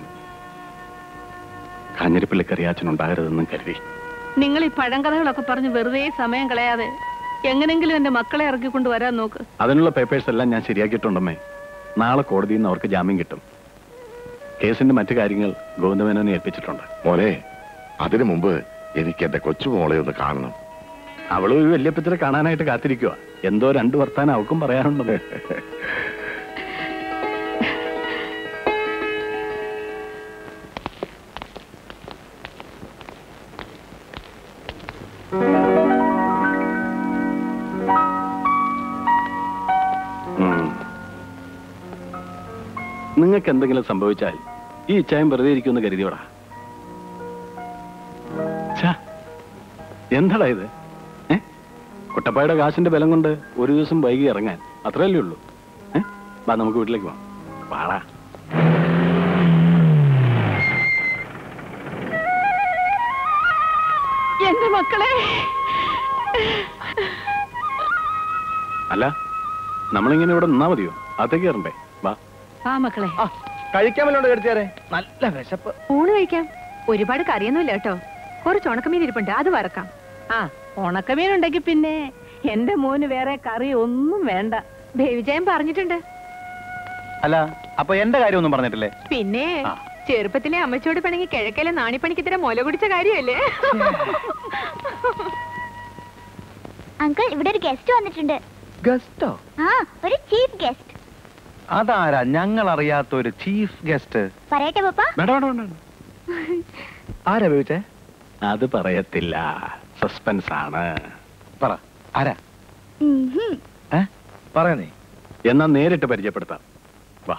കാഞ്ഞിരപ്പള്ളിക്കറിയാച്ചനുണ്ടാകരുതെന്നും കരുതി നിങ്ങൾ ഈ പഴങ്കഥകളൊക്കെ പറഞ്ഞ് വെറുതെ സമയം കളയാതെ എങ്ങനെങ്കിലും എന്റെ മക്കളെ ഇറക്കിക്കൊണ്ട് വരാൻ നോക്ക് അതിനുള്ള പേപ്പേഴ്സ് എല്ലാം ഞാൻ ശരിയാക്കിയിട്ടുണ്ടമ്മേ നാളെ കോടതിയിൽ നിന്ന് അവർക്ക് ജാമ്യം കിട്ടും കേസിന്റെ മറ്റു കാര്യങ്ങൾ ഗോവിന്ദമേനോനെ ഏൽപ്പിച്ചിട്ടുണ്ട് മോനെ അതിനു മുമ്പ് എനിക്ക് എന്റെ കൊച്ചുമോളെ ഒന്ന് കാണണം അവള് ഒരു വല്യപ്പച്ചനെ കാണാനായിട്ട് കാത്തിരിക്കുക എന്തോ രണ്ടു വർത്താനം അവക്കും പറയാനുണ്ട് നിങ്ങൾക്ക് എന്തെങ്കിലും സംഭവിച്ചാൽ ഈ ഇച്ചായം വെറുതെ ഇരിക്കുമെന്ന് കരുതിയോടാ ഛ, എന്താടാ ഇത് ഏ കുട്ടപ്പായുടെ കാശിന്റെ ബലം കൊണ്ട് ഒരു ദിവസം വൈകി ഇറങ്ങാൻ അത്രയല്ലേ ഉള്ളൂ ഏ വാ നമുക്ക് വീട്ടിലേക്ക് പോവാം വാടാ എന്റെ മക്കളെ അല്ല നമ്മളിങ്ങനെ ഇവിടെ നിന്നാ മതിയോ അകത്തേക്ക് കയറണ്ടേ വാ ആ മക്കളെ കഴിക്കാൻ വല്ലോണ്ട് കരുത്തിയാരെ നല്ല വിശപ്പ് ഊണ് കഴിക്കാം ഒരുപാട് കറിയൊന്നുമില്ല കേട്ടോ കുറച്ച് ഉണക്കമീൻ ഇരിപ്പുണ്ട് അത് വറക്കാം ആ ഉണക്കമീൻ ഉണ്ടെങ്കിൽ പിന്നെ എന്റെ മോന് വേറെ കറി ഒന്നും വേണ്ട ദേവിജയം പറഞ്ഞിട്ടുണ്ട് അല്ല അപ്പൊ എന്റെ കാര്യമൊന്നും പറഞ്ഞിട്ടില്ലേ പിന്നെ ചെറുപ്പത്തിലെ അമ്മച്ചോട് പണങ്ങി കിഴക്കലെ നാണിപ്പണിക്ക് ഇത്ര മുല കുടിച്ച കാര്യമല്ലേ അങ്കിൾ ഇവിടെ ഒരു ഗസ്റ്റ് വന്നിട്ടുണ്ട് ഗസ്റ്റോ ആ ഒരു ചീഫ് ഗസ്റ്റ് അതാരാ ഞങ്ങൾ അറിയാത്ത ഒരു ചീഫ് ഗസ്റ്റ് പറയട്ടെ പപ്പ വേണ്ട വേണ്ട വേണ്ട വേണ്ട. ആരാ ചോദിച്ചേ അത് പറയത്തില്ല സസ്പെൻസ് ആണ് പറ ആരാ പറയാ നീ എന്നാ നേരിട്ട് പരിചയപ്പെടുത്താം വാ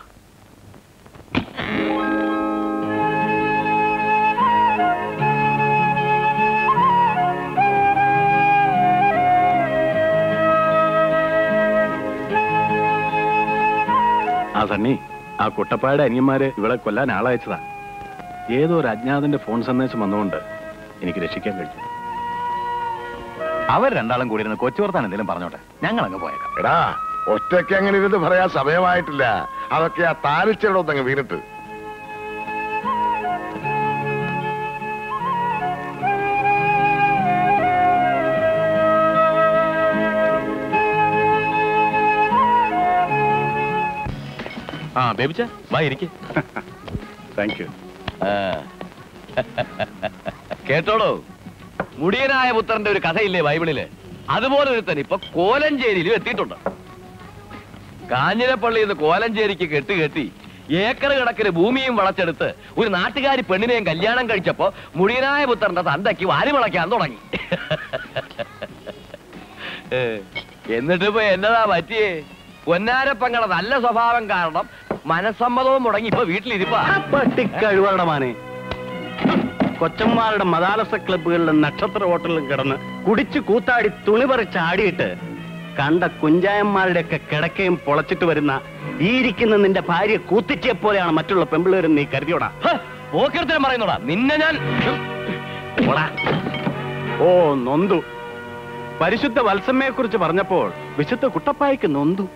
ആ സണ്ണി ആ കുട്ടപ്പായുടെ അനിയന്മാര് ഇവളെ കൊല്ലാൻ ആളയച്ചതാ ഏതോ ഒരു അജ്ഞാതന്റെ ഫോൺ സന്ദേശം വന്നുകൊണ്ട് എനിക്ക് രക്ഷിക്കാൻ കഴിഞ്ഞു അവർ രണ്ടാളും കൂടി ഇരുന്ന് കൊച്ചു വർത്താൻ എന്തെങ്കിലും പറഞ്ഞോട്ടെ ഞങ്ങൾ അങ്ങ് പോയേക്കാം എടാ ഒറ്റയ്ക്ക് അങ്ങനെ ഇരുന്ന് പറയാൻ സമയമായിട്ടില്ല അതൊക്കെ ആ താലിച്ചേടൊന്നങ്ങ് വീണിട്ട് ആ ബേബിച്ച വാ ഇരിക്കെ താങ്ക് യു കേട്ടോടോ മുടിയനായ പുത്രന്റെ ഒരു കഥയില്ലേ ബൈബിളില് അതുപോലെ ഒരുത്തൻ ഇപ്പൊ കോലഞ്ചേരിയിലും എത്തിയിട്ടുണ്ട് കാഞ്ഞിരപ്പള്ളിയിൽ നിന്ന് കോലഞ്ചേരിക്ക് കെട്ട് കെട്ടി ഏക്കർ കണക്കിന് ഭൂമിയും വളച്ചെടുത്ത് ഒരു നാട്ടുകാരി പെണ്ണിനെയും കല്യാണം കഴിച്ചപ്പോ മുടിയനായ പുത്രന്റെ തന്തയ്ക്ക് വാരി വിളയ്ക്കാൻ തുടങ്ങി ഏ, എന്നിട്ടിപ്പോ എന്നതാ പറ്റിയേ പൊന്നാരപ്പങ്ങളുടെ നല്ല സ്വഭാവം കാരണം മനസ്സമ്മതവും മുടങ്ങി ഇപ്പൊ വീട്ടിലിരിപ്പാ പട്ടിക്കഴുവരുടെ മാനെ കൊച്ചന്മാരുടെ മതാലസ ക്ലബ്ബുകളിലും നക്ഷത്ര ഹോട്ടലിലും കിടന്ന് കുടിച്ചു കൂത്താടി തുണി പറിച്ച് ആടിയിട്ട് കണ്ട കുഞ്ചായന്മാരുടെയൊക്കെ കിടക്കയും പൊളച്ചിട്ട് വരുന്ന ഈ ഇരിക്കുന്ന നിന്റെ ഭാര്യ കൂത്തിച്ചിയെ പോലെയാണ് മറ്റുള്ള പെമ്പിളേരും നീ കരുതിയോടാ പോക്കിർത്തരം പറയുന്നോടാ നിന്നെ ഞാൻ ഓടാ. ഓ നൊന്തു പരിശുദ്ധ വത്സമ്മയെ കുറിച്ച് പറഞ്ഞപ്പോൾ വിശുദ്ധ കുട്ടപ്പായ്ക്ക് നൊന്തു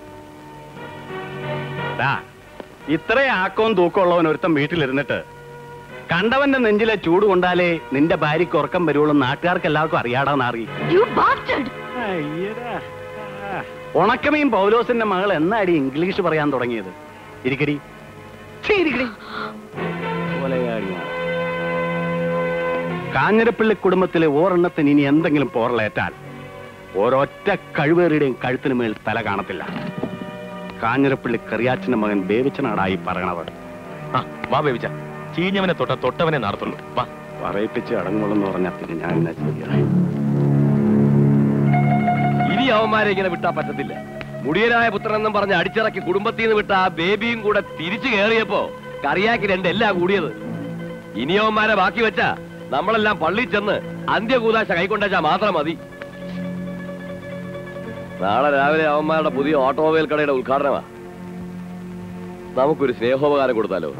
ദാ, ഇത്രയും ആക്കവും തൂക്കമുള്ളവൻ ഒരുത്തൻ വീട്ടിലിരുന്നിട്ട് കണ്ടവന്റെ നെഞ്ചിലെ ചൂട് കൊണ്ടാലേ നിന്റെ ഭാര്യയ്ക്ക് ഉറക്കം വരുവുള്ളൂ നാട്ടുകാർക്ക് എല്ലാവർക്കും അറിയാടാന്നറി അയ്യടാ. ആ. ഉണക്കമീൻ പൗലോസിന്റെ മകൾ എന്നാടി ഇംഗ്ലീഷ് പറയാൻ തുടങ്ങിയത് ഇരിക്കടി ഛീ, ഇരിക്കടി കൊലയാടി മോളെ. കാഞ്ഞിരപ്പള്ളി കുടുംബത്തിലെ ഓരെണ്ണത്തിന് ഇനി എന്തെങ്കിലും പോറലേറ്റാൽ ഒരൊറ്റ കഴിവേറിയുടെയും കഴുത്തിന് മേൽ തല കാണത്തില്ല കാഞ്ഞിരപ്പള്ളി കറിയാച്ചന്റെ മകൻ ബേവിച്ചനാടായി പറയണത് ആ വാ ബേബിച്ച ചീഞ്ഞവനെ തൊട്ട തൊട്ടവനെ നടത്തുള്ളൂ വാ പറയിപ്പിച്ച് അടങ്ങുള്ളെന്ന് പറഞ്ഞാൽ പിന്നെ ഞാൻ എന്നാ ചെയ്യാ ഇനി അവന്മാരെ ഇങ്ങനെ വിട്ടാ പറ്റത്തില്ല മുടിയനായ പുത്രൻ എന്നും പറഞ്ഞ് അടിച്ചിറക്കി കുടുംബത്തിൽ നിന്ന് വിട്ട ആ ബേബിയും കൂടെ തിരിച്ചു കയറിയപ്പോ കറിയാക്കി രണ്ടെല്ലാം കൂടിയത് ഇനി അവന്മാരെ ബാക്കി വെച്ചാ നമ്മളെല്ലാം പള്ളിയിൽ ചെന്ന് അന്ത്യകൂതാശ കൈക്കൊണ്ടാച്ചാ മാത്രം മതി നാളെ രാവിലെ അവന്മാരുടെ പുതിയ ഓട്ടോമൊബൈൽ കടയുടെ ഉദ്ഘാടനമാ നമുക്കൊരു സ്നേഹോപകാരം കൊടുത്താലോ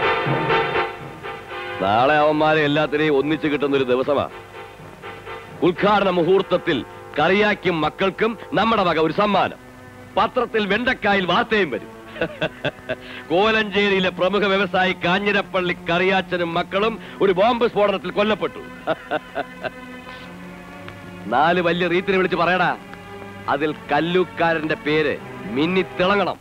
നാളെ അവന്മാരെ എല്ലാത്തിനെയും ഒന്നിച്ചു കിട്ടുന്ന ഒരു ദിവസമാ ഉദ്ഘാടന മുഹൂർത്തത്തിൽ കറിയാക്കും മക്കൾക്കും നമ്മുടെ വക ഒരു സമ്മാനം പത്രത്തിൽ വെണ്ടക്കായിൽ വാർത്തയും വരും കോലഞ്ചേരിയിലെ പ്രമുഖ വ്യവസായി കാഞ്ഞിരപ്പള്ളി കറിയാച്ചനും മക്കളും ഒരു ബോംബ് സ്ഫോടനത്തിൽ കൊല്ലപ്പെട്ടു നാല് വലിയ റീത്തിനെ വിളിച്ച് പറയടാ അതിൽ കല്ലൂക്കാരന്റെ പേര് മിന്നി തിളങ്ങണം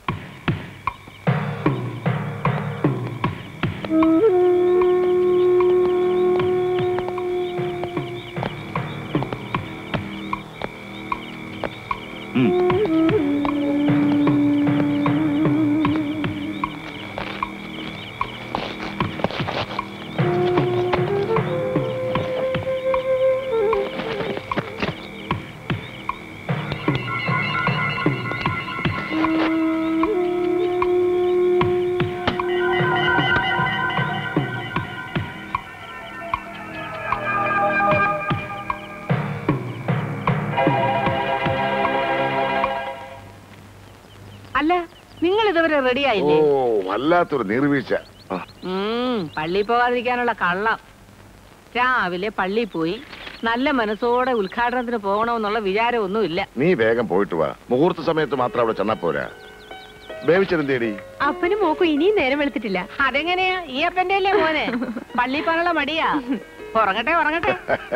അല്ല നിങ്ങൾ ഇതുവരെ റെഡി ഓ ആയില്ലേ വല്ലാത്തൊരു നീർവീഴ്ച ആ, ഉം, പള്ളി പോകാതിരിക്കാനുള്ള കള്ളം രാവിലെ പള്ളി പോയി നല്ല മനസ്സോടെ ഉദ്ഘാടനത്തിന് പോകണമെന്നുള്ള വിചാരമൊന്നുമില്ല നീ വേഗം പോയിട്ട് വാ മുഹൂർത്ത സമയത്ത് മാത്രം അവിടെ ചെന്നാ പോരാ ബേവിച്ചെന്തേടി അപ്പനും മോക്കും ഇനിയും നേരം വെളുത്തിട്ടില്ല അതെങ്ങനെയാ ഈ അപ്പന്റെ അല്ലേ മോനെ പള്ളി പോകാനുള്ള മടിയാ ഉറങ്ങട്ടെ ഉറങ്ങട്ടെ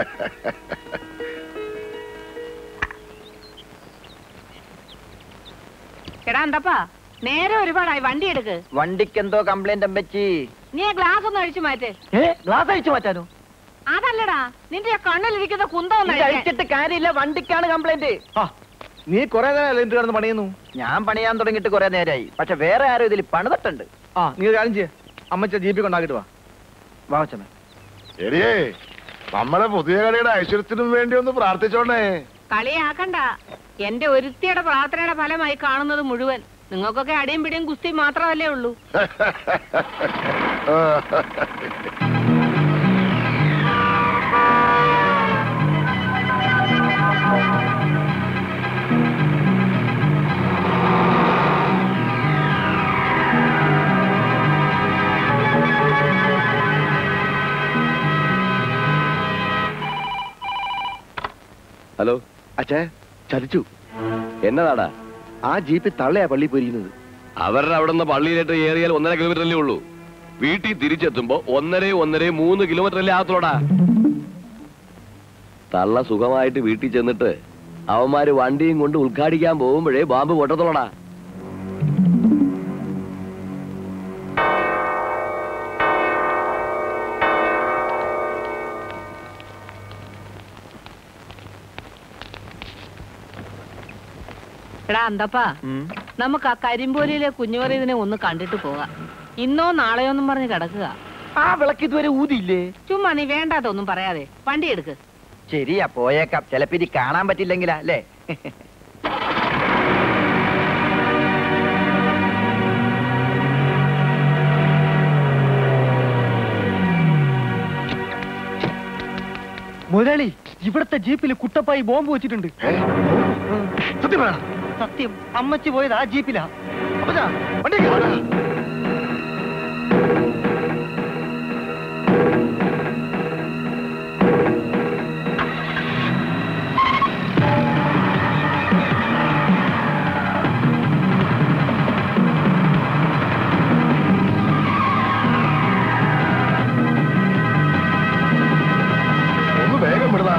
എടാ എന്തപ്പാ നേരെ ഒരുപാടായി വണ്ടി എടുക്ക് വണ്ടിക്ക് എന്തോ കംപ്ലൈന്റ് അമ്പച്ചി നീ ആ ഗ്ലാസ് ഒന്ന് അഴിച്ചു മാറ്റ് ഏ ഗ്ലാസ് അഴിച്ചു മാറ്റാനോ അതല്ലടാ നിന്റെ ആ കണ്ണിലിരിക്കുന്ന കുന്തം ഒന്ന് ഇത് അഴിക്കാൻ. അഴിച്ചിട്ട് കാര്യമില്ല വണ്ടിക്കാണ് കംപ്ലൈന്റ് നീ കുറെ നേരം എന്ത് കിടന്ന് പണിയുന്നു ഞാൻ പണിയാൻ തുടങ്ങിയിട്ട് കുറെ നേരമായി പക്ഷെ വേറെ ആരും ഇതിൽ പണിതട്ടുണ്ട് ആ നീ ഒരു കാര്യം ചെയ്യ അമ്മച്ച ജീപ്പി കൊണ്ടാക്കിട്ട് വാ വാവച്ചമ്മ എടിയേ നമ്മുടെ പുതിയ കടയുടെ ഐശ്വര്യത്തിനും വേണ്ടി ഒന്ന് പ്രാർത്ഥിച്ചോണ്ടേ കളിയാക്കണ്ട എന്റെ ഒരുത്തിയുടെ പ്രാർത്ഥനയുടെ ഫലമായി കാണുന്നത് മുഴുവൻ നിങ്ങൾക്കൊക്കെ അടിയും പിടിയും കുസ്തി മാത്രമല്ലേ ഉള്ളൂ ഹലോ അച്ഛേ ചതിച്ചു എന്നതാടാ ആ ജീപ്പിൽ തള്ളയാ പള്ളി പോയിരിക്കുന്നത് അവരുടെ അവിടെ നിന്ന് പള്ളിയിലേക്ക് ഏറിയാൽ ഒന്നര കിലോമീറ്റർ അല്ലേ ഉള്ളൂ വീട്ടിൽ തിരിച്ചെത്തുമ്പോ ഒന്നര ഒന്നര മൂന്ന് കിലോമീറ്റർ അല്ലേ ആകത്തുള്ളൂടാ തള്ള സുഖമായിട്ട് വീട്ടിൽ ചെന്നിട്ട് അവന്മാര് വണ്ടിയും കൊണ്ട് ഉദ്ഘാടിക്കാൻ പോകുമ്പോഴേ ബാമ്പ് പൊട്ടത്തുള്ളടാ എടാ അന്തപ്പാ നമുക്ക് ആ കരിമ്പോലിയിലെ കുഞ്ഞുമറിയതിനെ ഒന്ന് കണ്ടിട്ട് പോകാം ഇന്നോ നാളെയോ എന്നും പറഞ്ഞ് കിടക്കുക ആ വിളക്ക് ഇതുവരെ ഊതിയില്ലേ ചുമ്മാ നീ വേണ്ടാത്തൊന്നും പറയാതെ വണ്ടി എടുക്ക് ശരിയാ പോയേക്കാം ചിലപ്പോ ഇനി കാണാൻ പറ്റില്ലെങ്കിലാ അല്ലേ മുരളി ഇവിടുത്തെ ജീപ്പിൽ കുട്ടപ്പായി ബോംബ് വെച്ചിട്ടുണ്ട് സത്യം വേണം സത്യം അമ്മച്ചി പോയത് ആ ജീപ്പിലാ അപ്പച്ചാ, വണ്ടി കേറ്. ഒന്ന് വേഗം വിടടാ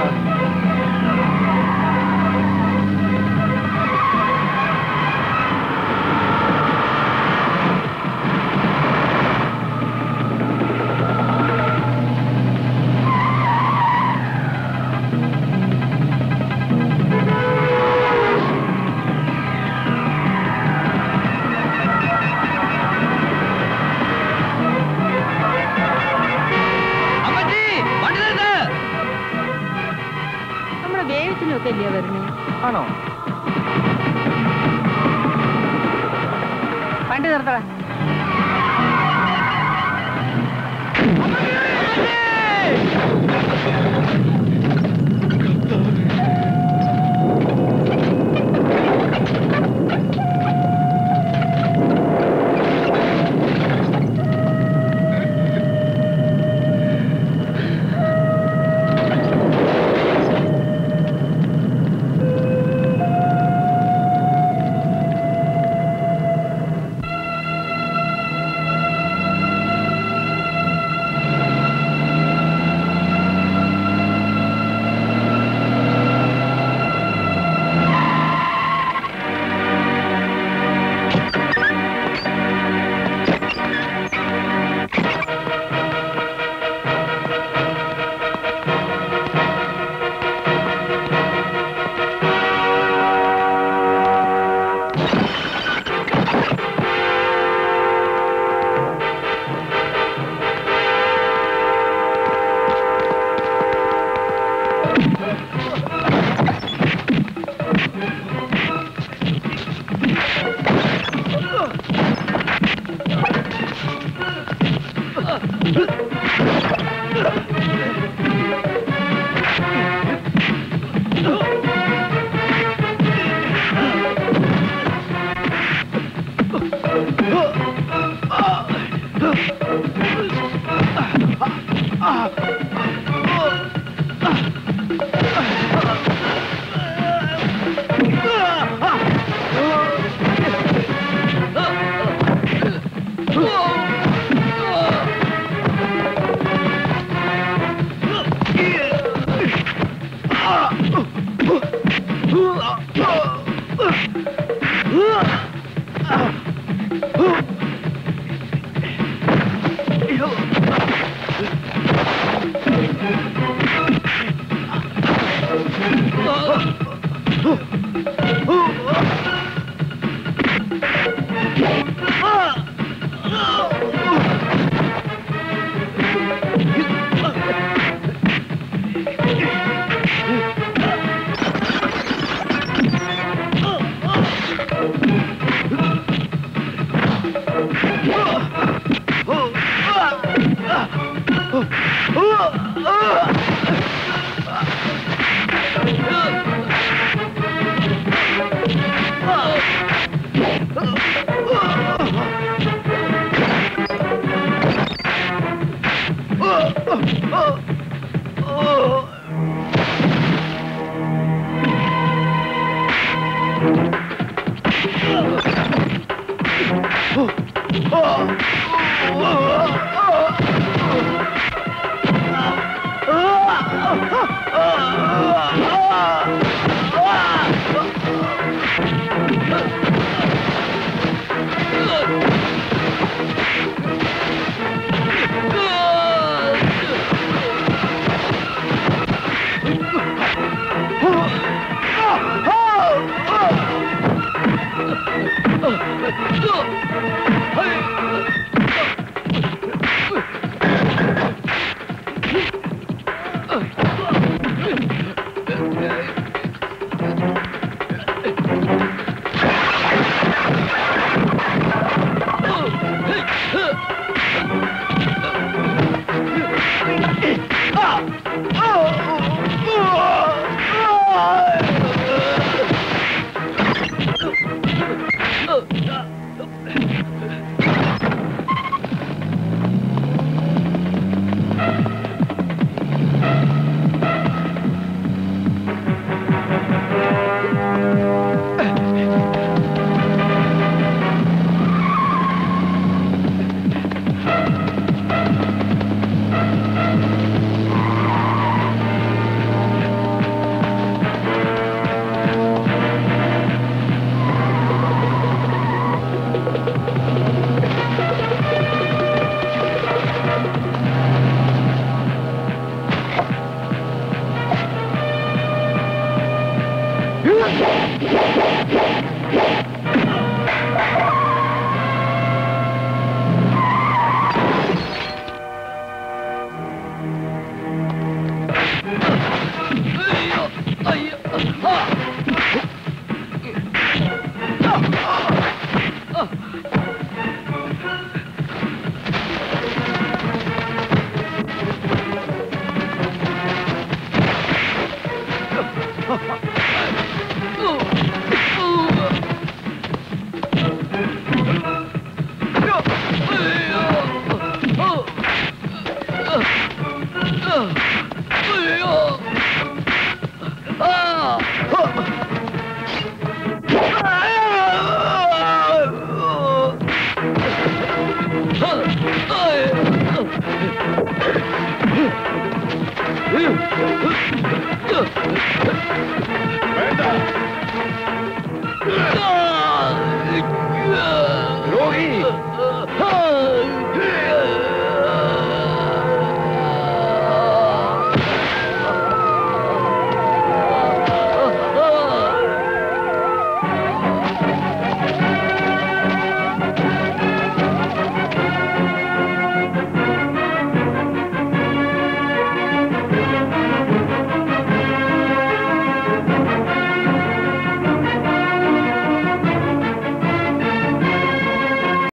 നമ്മുടെ വേവിച്ചിനൊക്കെ ഇല്ലയോ വരുന്നേ ആണോ വണ്ടി നിർത്തടാ Oh! ആ